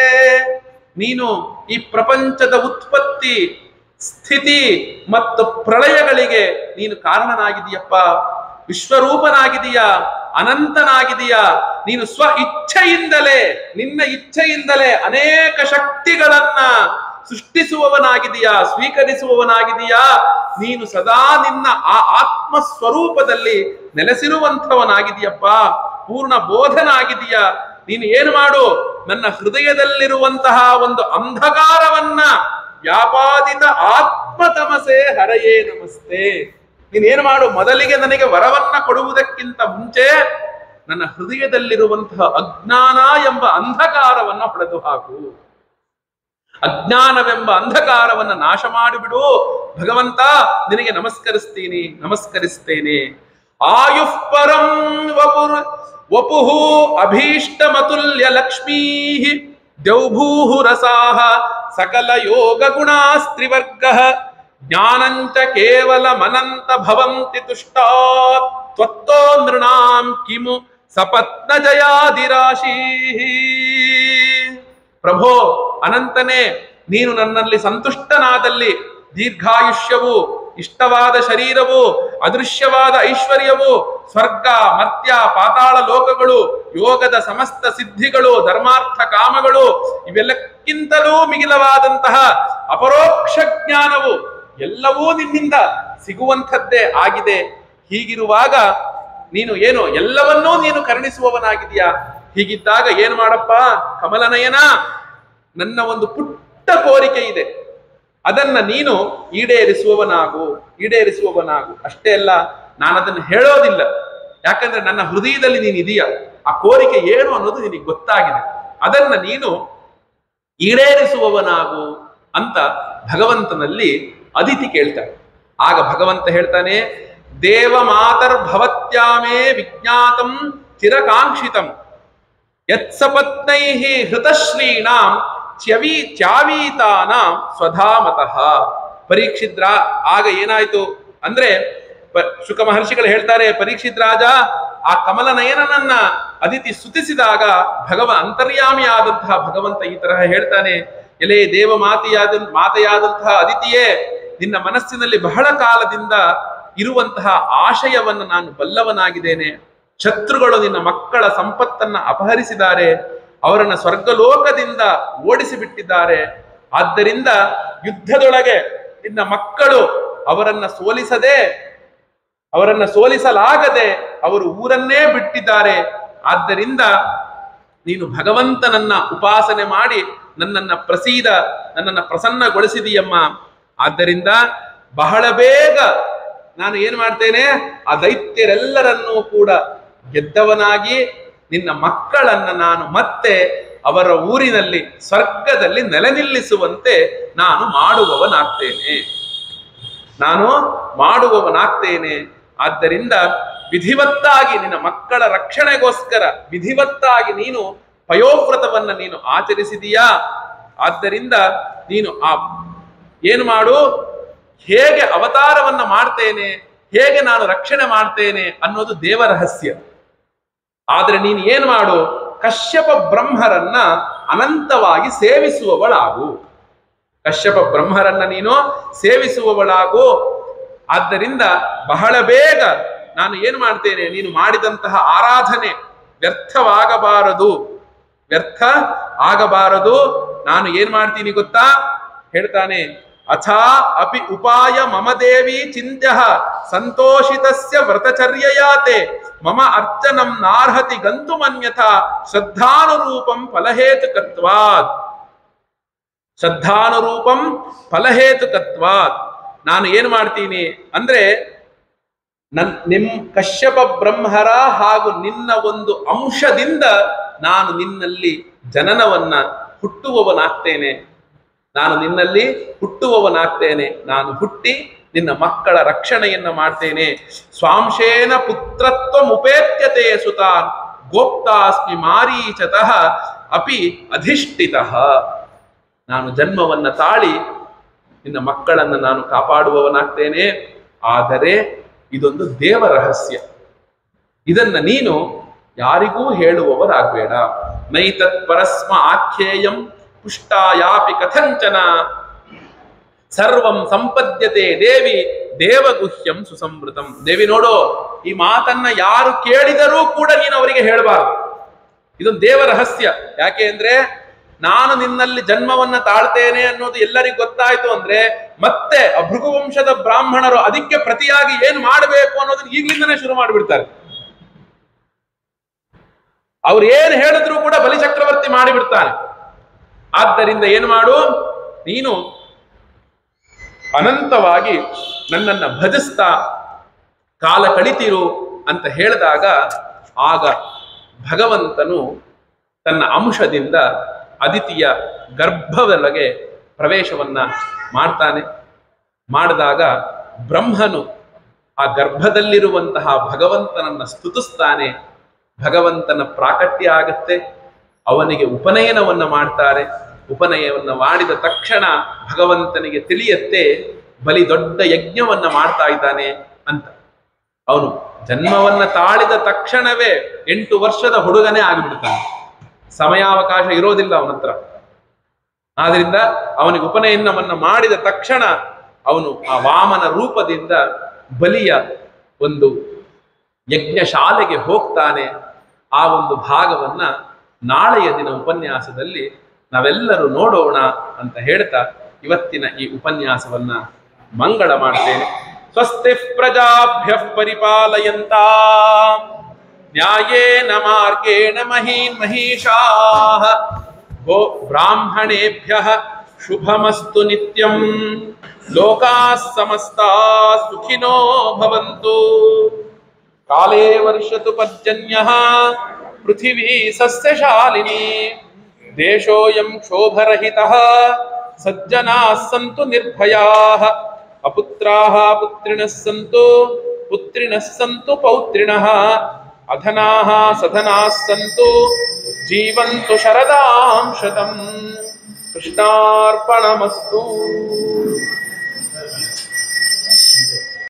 ನೀನು ಈ ಪ್ರಪಂಚದ ಉತ್ಪತ್ತಿ ಸ್ಥಿತಿ ಮತ್ತು ಪ್ರಳಯಗಳಿಗೆ ನೀನು ಕಾರಣನಾಗಿದೆಯಪ್ಪ ವಿಶ್ವರೂಪನಾಗಿದೀಯಾ ಅನಂತನಾಗಿದೀಯಾ ನೀನು ಸ್ವ ಇಚ್ಛೆಯಿಂದಲೇ ನಿನ್ನ ಇಚ್ಛೆಯಿಂದಲೇ ಅನೇಕ ಶಕ್ತಿಗಳನ್ನ ಸೃಷ್ಟಿಸುವವನಾಗಿದೆಯಾ ಸ್ವೀಕರಿಸುವವನಾಗಿದೆಯಾ ನೀನು ಸದಾ ನಿನ್ನ ಆ ಆತ್ಮ ಸ್ವರೂಪದಲ್ಲಿ ನೆಲೆಸಿರುವಂಥವನಾಗಿದೆಯಪ್ಪ ಪೂರ್ಣ ಬೋಧನಾಗಿದೆಯಾ ನೀನು ಏನು ಮಾಡು ನನ್ನ ಹೃದಯದಲ್ಲಿರುವಂತಹ ಒಂದು ಅಂಧಕಾರವನ್ನ ವ್ಯಾಪಾದಿತ ಆತ್ಮ ತಮಸೆ ಹರಯೇ ನಮಸ್ತೆ ನೀನ್ ಏನು ಮಾಡು ಮೊದಲಿಗೆ ನನಗೆ ವರವನ್ನ ಕೊಡುವುದಕ್ಕಿಂತ ಮುಂಚೆ ನನ್ನ ಹೃದಯದಲ್ಲಿರುವಂತಹ ಅಜ್ಞಾನ ಎಂಬ ಅಂಧಕಾರವನ್ನ ಹೊಡೆದು ಹಾಕು ಅಜ್ಞಾನವೆಂಬ ಅಂಧಕಾರವನ್ನ ನಾಶ ಮಾಡಿಬಿಡು ಭಗವಂತ ನಿನಗೆ ನಮಸ್ಕರಿಸ್ತೀನಿ ನಮಸ್ಕರಿಸ್ತೇನೆ ಆಯುಃ ಪರಂ ವಪುರ್ ವಪುಃ ಅಭೀಷ್ಟಮತುಲ್ಯ ಲಕ್ಷ್ಮೀ ದ್ಯೌಭೂಃ ರಸಾಹ ಸಕಲ ಯೋಗ ಗುಣಾಸ್ತ್ರಿವರ್ಗ ಜ್ಞಾನಂಚ ಕೇವಲ ಮನಂತ ಭವಂತಿ ತುಷ್ಟಾತ್ ತ್ವತ್ತೋ ನೃಣಾಂ ಕಿಮು ಸಪತ್ನ ಜಯಾದಿರಾಶಿ ಪ್ರಭೋ ಅನಂತನೇ ನೀನು ನನ್ನಲ್ಲಿ ಸಂತುಷ್ಟನಾದಲ್ಲಿ ದೀರ್ಘಾಯುಷ್ಯವು ಇಷ್ಟವಾದ ಶರೀರವು ಅದೃಶ್ಯವಾದ ಐಶ್ವರ್ಯವು ಸ್ವರ್ಗ ಮರ್ತ್ಯ ಪಾತಾಳ ಲೋಕಗಳು ಯೋಗದ ಸಮಸ್ತ ಸಿದ್ಧಿಗಳು ಧರ್ಮಾರ್ಥ ಕಾಮಗಳು ಇವೆಲ್ಲಕ್ಕಿಂತಲೂ ಮಿಗಿಲವಾದಂತಹ ಅಪರೋಕ್ಷ ಜ್ಞಾನವು ಎಲ್ಲವೂ ನಿನ್ನಿಂದ ಸಿಗುವಂಥದ್ದೇ ಆಗಿದೆ ಹೀಗಿರುವಾಗ ನೀನು ಏನು ಎಲ್ಲವನ್ನೂ ನೀನು ಕರುಣಿಸುವವನಾಗಿದೆಯಾ ಹೀಗಿದ್ದಾಗ ಏನು ಮಾಡಪ್ಪ ಕಮಲನಯನ ನನ್ನ ಒಂದು ಪುಟ್ಟ ಕೋರಿಕೆ ಇದೆ ಅದನ್ನ ನೀನು ಈಡೇರಿಸುವವನಾಗು ಈಡೇರಿಸುವವನಾಗು ಅಷ್ಟೇ ಅಲ್ಲ ನಾನು ಅದನ್ನು ಹೇಳೋದಿಲ್ಲ ಯಾಕಂದ್ರೆ ನನ್ನ ಹೃದಯದಲ್ಲಿ ನೀನು ಇದೆಯಾ ಆ ಕೋರಿಕೆ ಏನು ಅನ್ನೋದು ನಿನಗೆ ಗೊತ್ತಾಗಿದೆ ಅದನ್ನ ನೀನು ಈಡೇರಿಸುವವನಾಗು ಅಂತ ಭಗವಂತನಲ್ಲಿ ಅದಿತಿ ಕೇಳ್ತಾಳೆ ಆಗ ಭಗವಂತ ಹೇಳ್ತಾನೆ ದೇವ ಮಾತರ್ಭವತ್ಯಾಮೇ ವಿಜ್ಞಾತಂ ಚಿರಕಾಂಕ್ಷಿತಂ ಯತ್ಸಪತ್ನೈ ಹೃತಶ್ರೀಣಾಂ ತ್ಯವೀ ತ್ಯಾವೀತಾನಾಂ ಸ್ವಧಾಮತಃ ಪರೀಕ್ಷಿದ್ರ ಆಗ ಏನಾಯ್ತು ಅಂದ್ರೆ ಪ- ಶುಕ ಮಹರ್ಷಿಗಳು ಹೇಳ್ತಾರೆ ಪರೀಕ್ಷಿತ್ ರಾಜ ಆ ಕಮಲ ನಯನನನ್ನ ಅದಿತಿ ಸ್ತುತಿಸಿದಾಗ ಭಗವ ಅಂತರ್ಯಾಮಿ ಆದಂತಹ ಭಗವಂತ ಈ ತರಹ ಹೇಳ್ತಾನೆ ಎಲೆ ದೇವ ಮಾತೆಯಾದ ಮಾತೆಯಾದಂತಹ ಅದಿತಿಯೇ ನಿನ್ನ ಮನಸ್ಸಿನಲ್ಲಿ ಬಹಳ ಕಾಲದಿಂದ ಇರುವಂತಹ ಆಶಯವನ್ನು ನಾನು ಬಲ್ಲವನಾಗಿದ್ದೇನೆ ಶತ್ರುಗಳು ನಿನ್ನ ಮಕ್ಕಳ ಸಂಪತ್ತನ್ನ ಅಪಹರಿಸಿದ್ದಾರೆ ಅವರನ್ನ ಸ್ವರ್ಗಲೋಕದಿಂದ ಓಡಿಸಿ ಬಿಟ್ಟಿದ್ದಾರೆ ಆದ್ದರಿಂದ ಯುದ್ಧದೊಳಗೆ ನಿನ್ನ ಮಕ್ಕಳು ಅವರನ್ನ ಸೋಲಿಸದೆ ಅವರನ್ನ ಸೋಲಿಸಲಾಗದೆ ಅವರು ಊರನ್ನೇ ಬಿಟ್ಟಿದ್ದಾರೆ ಆದ್ದರಿಂದ ನೀನು ಭಗವಂತನನ್ನ ಉಪಾಸನೆ ಮಾಡಿ ನನ್ನನ್ನ ಪ್ರಸೀದ ನನ್ನನ್ನ ಪ್ರಸನ್ನಗೊಳಿಸಿದೀಯಮ್ಮ ಆದ್ದರಿಂದ ಬಹಳ ಬೇಗ ನಾನು ಏನ್ ಮಾಡ್ತೇನೆ ಆ ದೈತ್ಯರೆಲ್ಲರನ್ನೂ ಕೂಡ ಗೆದ್ದವನಾಗಿ ನಿನ್ನ ಮಕ್ಕಳನ್ನ ನಾನು ಮತ್ತೆ ಅವರ ಊರಿನಲ್ಲಿ ಸ್ವರ್ಗದಲ್ಲಿ ನೆಲೆ ನಿಲ್ಲಿಸುವಂತೆ ನಾನು ಮಾಡುವವನಾಗ್ತೇನೆ ನಾನು ಮಾಡುವವನಾಗ್ತೇನೆ ಆದ್ದರಿಂದ ವಿಧಿವತ್ತಾಗಿ ನಿನ್ನ ಮಕ್ಕಳ ರಕ್ಷಣೆಗೋಸ್ಕರ ವಿಧಿವತ್ತಾಗಿ ನೀನು ಪಯೋವ್ರತವನ್ನ ನೀನು ಆಚರಿಸಿದೀಯಾ ಆದ್ದರಿಂದ ನೀನು ಆ ಏನು ಮಾಡು ಹೇಗೆ ಅವತಾರವನ್ನ ಮಾಡ್ತೇನೆ ಹೇಗೆ ನಾನು ರಕ್ಷಣೆ ಮಾಡ್ತೇನೆ ಅನ್ನೋದು ದೇವ ರಹಸ್ಯ ಆದ್ರೆ ನೀನು ಏನ್ ಮಾಡು ಕಶ್ಯಪ ಬ್ರಹ್ಮರನ್ನ ಅನಂತವಾಗಿ ಸೇವಿಸುವವಳಾಗು ಕಶ್ಯಪ ಬ್ರಹ್ಮರನ್ನ ನೀನು ಸೇವಿಸುವವಳಾಗು ಆದ್ದರಿಂದ ಬಹಳ ಬೇಗ ನಾನು ಏನು ಮಾಡ್ತೇನೆ ನೀನು ಮಾಡಿದಂತಹ ಆರಾಧನೆ ವ್ಯರ್ಥವಾಗಬಾರದು ವ್ಯರ್ಥ ಆಗಬಾರದು ನಾನು ಏನ್ ಮಾಡ್ತೀನಿ ಗೊತ್ತಾ ಹೇಳ್ತಾನೆ ಅಥಾ ಅಪಿ ಉಪಾಯ ಮಮ ದೇವಿ ಚಿಂತ್ಯ ಸಂತೋಷಿತಸ್ಯ ವ್ರತಚರ್ಯಯಾತೆ ಮಮ ಅರ್ಚನಂ ನಾರ್ಹತಿ ಗಂತುಮನ್ಯಥ ಶ್ರದ್ಧಾನುರೂಪಂ ಫಲಹೇತುಕತ್ವಾತ್ ಶ್ರದ್ಧಾನುರೂಪಂ ಫಲಹೇತುಕತ್ವಾತ್ ನಾನು ಏನು ಮಾಡ್ತೀನಿ ಅಂದ್ರೆ ನನ್ ನಿಮ್ ಕಶ್ಯಪ ಬ್ರಹ್ಮರ ಹಾಗೂ ನಿನ್ನ ಒಂದು ಅಂಶದಿಂದ ನಾನು ನಿನ್ನಲ್ಲಿ ಜನನವನ್ನ ಹುಟ್ಟುವವನಾಗ್ತೇನೆ ನಾನು ನಿನ್ನಲ್ಲಿ ಹುಟ್ಟುವವನಾಗ್ತೇನೆ ನಾನು ಹುಟ್ಟಿ ನಿನ್ನ ಮಕ್ಕಳ ರಕ್ಷಣೆಯನ್ನ ಮಾಡ್ತೇನೆ ಸ್ವಾಂಶೇನ ಪುತ್ರತ್ವ ಉಪೇತ್ಯತೆ ಸುತಾನ್ ಗೋಪ್ತಾಸ್ಮಿ ಮಾರೀಚತಃ ಅಪಿ ಅಧಿಷ್ಠಿತಃ ನಾನು ಜನ್ಮವನ್ನ ತಾಳಿ ನಿನ್ನ ಮಕ್ಕಳನ್ನ ನಾನು ಕಾಪಾಡುವವನಾಗ್ತೇನೆ ಆದರೆ ಇದೊಂದು ದೇವ ರಹಸ್ಯ ಇದನ್ನ ನೀನು ಯಾರಿಗೂ ಹೇಳುವವರಾಗಬೇಡ ನೈತತ್ ಪರಸ್ಮ ಆಖ್ಯೇಯಂ ಪುಷ್ಟಾಯಾಪಿ ಕಥಂಚನ ಸರ್ವಂ ಸಂಪದ್ಯತೆ ದೇವಿ ದೇವಗುಹ್ಯಂ ಸುಸಂವೃತಂ ದೇವಿ ನೋಡು ಈ ಮಾತನ್ನ ಯಾರು ಕೇಳಿದರೂ ಕೂಡ ನೀನು ಅವರಿಗೆ ಹೇಳಬಾರದು ಇದೊಂದು ದೇವ ರಹಸ್ಯ ಯಾಕೆ ಅಂದ್ರೆ ನಾನು ನಿನ್ನಲ್ಲಿ ಜನ್ಮವನ್ನ ತಾಳ್ತೇನೆ ಅನ್ನೋದು ಎಲ್ಲರಿಗೂ ಗೊತ್ತಾಯ್ತು ಅಂದ್ರೆ ಮತ್ತೆ ಆ ಭೃಗುವಂಶದ ಬ್ರಾಹ್ಮಣರು ಅದಕ್ಕೆ ಪ್ರತಿಯಾಗಿ ಏನ್ ಮಾಡಬೇಕು ಅನ್ನೋದನ್ನ ಈಗ್ಲಿಂದನೇ ಶುರು ಮಾಡಿಬಿಡ್ತಾರೆ ಅವ್ರು ಏನ್ ಹೇಳಿದ್ರು ಕೂಡ ಬಲಿಚಕ್ರವರ್ತಿ ಮಾಡಿಬಿಡ್ತಾನೆ ಆದ್ದರಿಂದ ಏನು ಮಾಡು ನೀನು ಅನಂತವಾಗಿ ನನ್ನನ್ನ ಭಜಿಸ್ತಾ ಕಾಲ ಕಳಿತಿರು ಅಂತ ಹೇಳಿದಾಗ ಆಗ ಭಗವಂತನು ತನ್ನ ಅಂಶದಿಂದ ಅದಿತಿಯ ಗರ್ಭದೊಳಗೆ ಪ್ರವೇಶವನ್ನ ಮಾಡ್ತಾನೆ ಮಾಡಿದಾಗ ಬ್ರಹ್ಮನು ಆ ಗರ್ಭದಲ್ಲಿರುವಂತಹ ಭಗವಂತನನ್ನ ಸ್ತುತಿಸ್ತಾನೆ ಭಗವಂತನ ಪ್ರಾಕಟ್ಯ ಆಗತ್ತೆ ಅವನಿಗೆ ಉಪನಯನವನ್ನ ಮಾಡ್ತಾರೆ ಉಪನಯವನ್ನ ಮಾಡಿದ ತಕ್ಷಣ ಭಗವಂತನಿಗೆ ತಿಳಿಯತ್ತೆ ಬಲಿ ದೊಡ್ಡ ಯಜ್ಞವನ್ನ ಮಾಡ್ತಾ ಇದ್ದಾನೆ ಅಂತ ಅವನು ಜನ್ಮವನ್ನ ತಾಳಿದ ತಕ್ಷಣವೇ ಎಂಟು ವರ್ಷದ ಹುಡುಗನೇ ಆಗಿಬಿಡ್ತಾನೆ ಸಮಯಾವಕಾಶ ಇರೋದಿಲ್ಲ ಅವನ ಹತ್ರ ಆದ್ರಿಂದ ಅವನಿಗೆ ಉಪನಯನವನ್ನ ಮಾಡಿದ ತಕ್ಷಣ ಅವನು ಆ ವಾಮನ ರೂಪದಿಂದ ಬಲಿಯ ಒಂದು ಯಜ್ಞಶಾಲೆಗೆ ಹೋಗ್ತಾನೆ ಆ ಒಂದು ಭಾಗವನ್ನ ನಾಳೆಯ ದಿನ ಉಪನ್ಯಾಸದಲ್ಲಿ ನಾವೆಲ್ಲರೂ ನೋಡೋಣ ಅಂತ ಹೇಳ್ತಾ ಇವತ್ತಿನ ಈ ಉಪನ್ಯಾಸವನ್ನ ಮಂಗಳ ಮಾಡ್ತೇನೆ ಸ್ವಸ್ತಿ ಪ್ರಜಾಭ್ಯ ಪರಿಪಾಲಯಂತ ನ್ಯಾಯೇನ ಮಾರ್ಗೇಣ ಮಹೀನ್ ಮಹಿಷಾ ಗೋ ಬ್ರಾಹ್ಮಣೇಭ್ಯ ಶುಭಮಸ್ತು ನಿತ್ಯಂ ಲೋಕಾ ಸಮಸ್ತಾ ಸುಖಿನೋ ಭವಂತು ಕಾಲೇ ವರ್ಷತು ಪರ್ಜನ್ಯ ಪೃಥಿವೀ ಸಸ್ಯಶಾಲಿನಿ ದೇಶೋಯಂ ಕ್ಷೋಭರಹಿತ ಸಜ್ಜನಾः सन्तु निर्भयाः अपुत्राः पुत्रिणः सन्तु पुत्रिणः सन्तु पौत्रिणः अधनाः सधनाः सन्तु जीवन्तु शरदां शतम् कृष्णार्पणमस्तु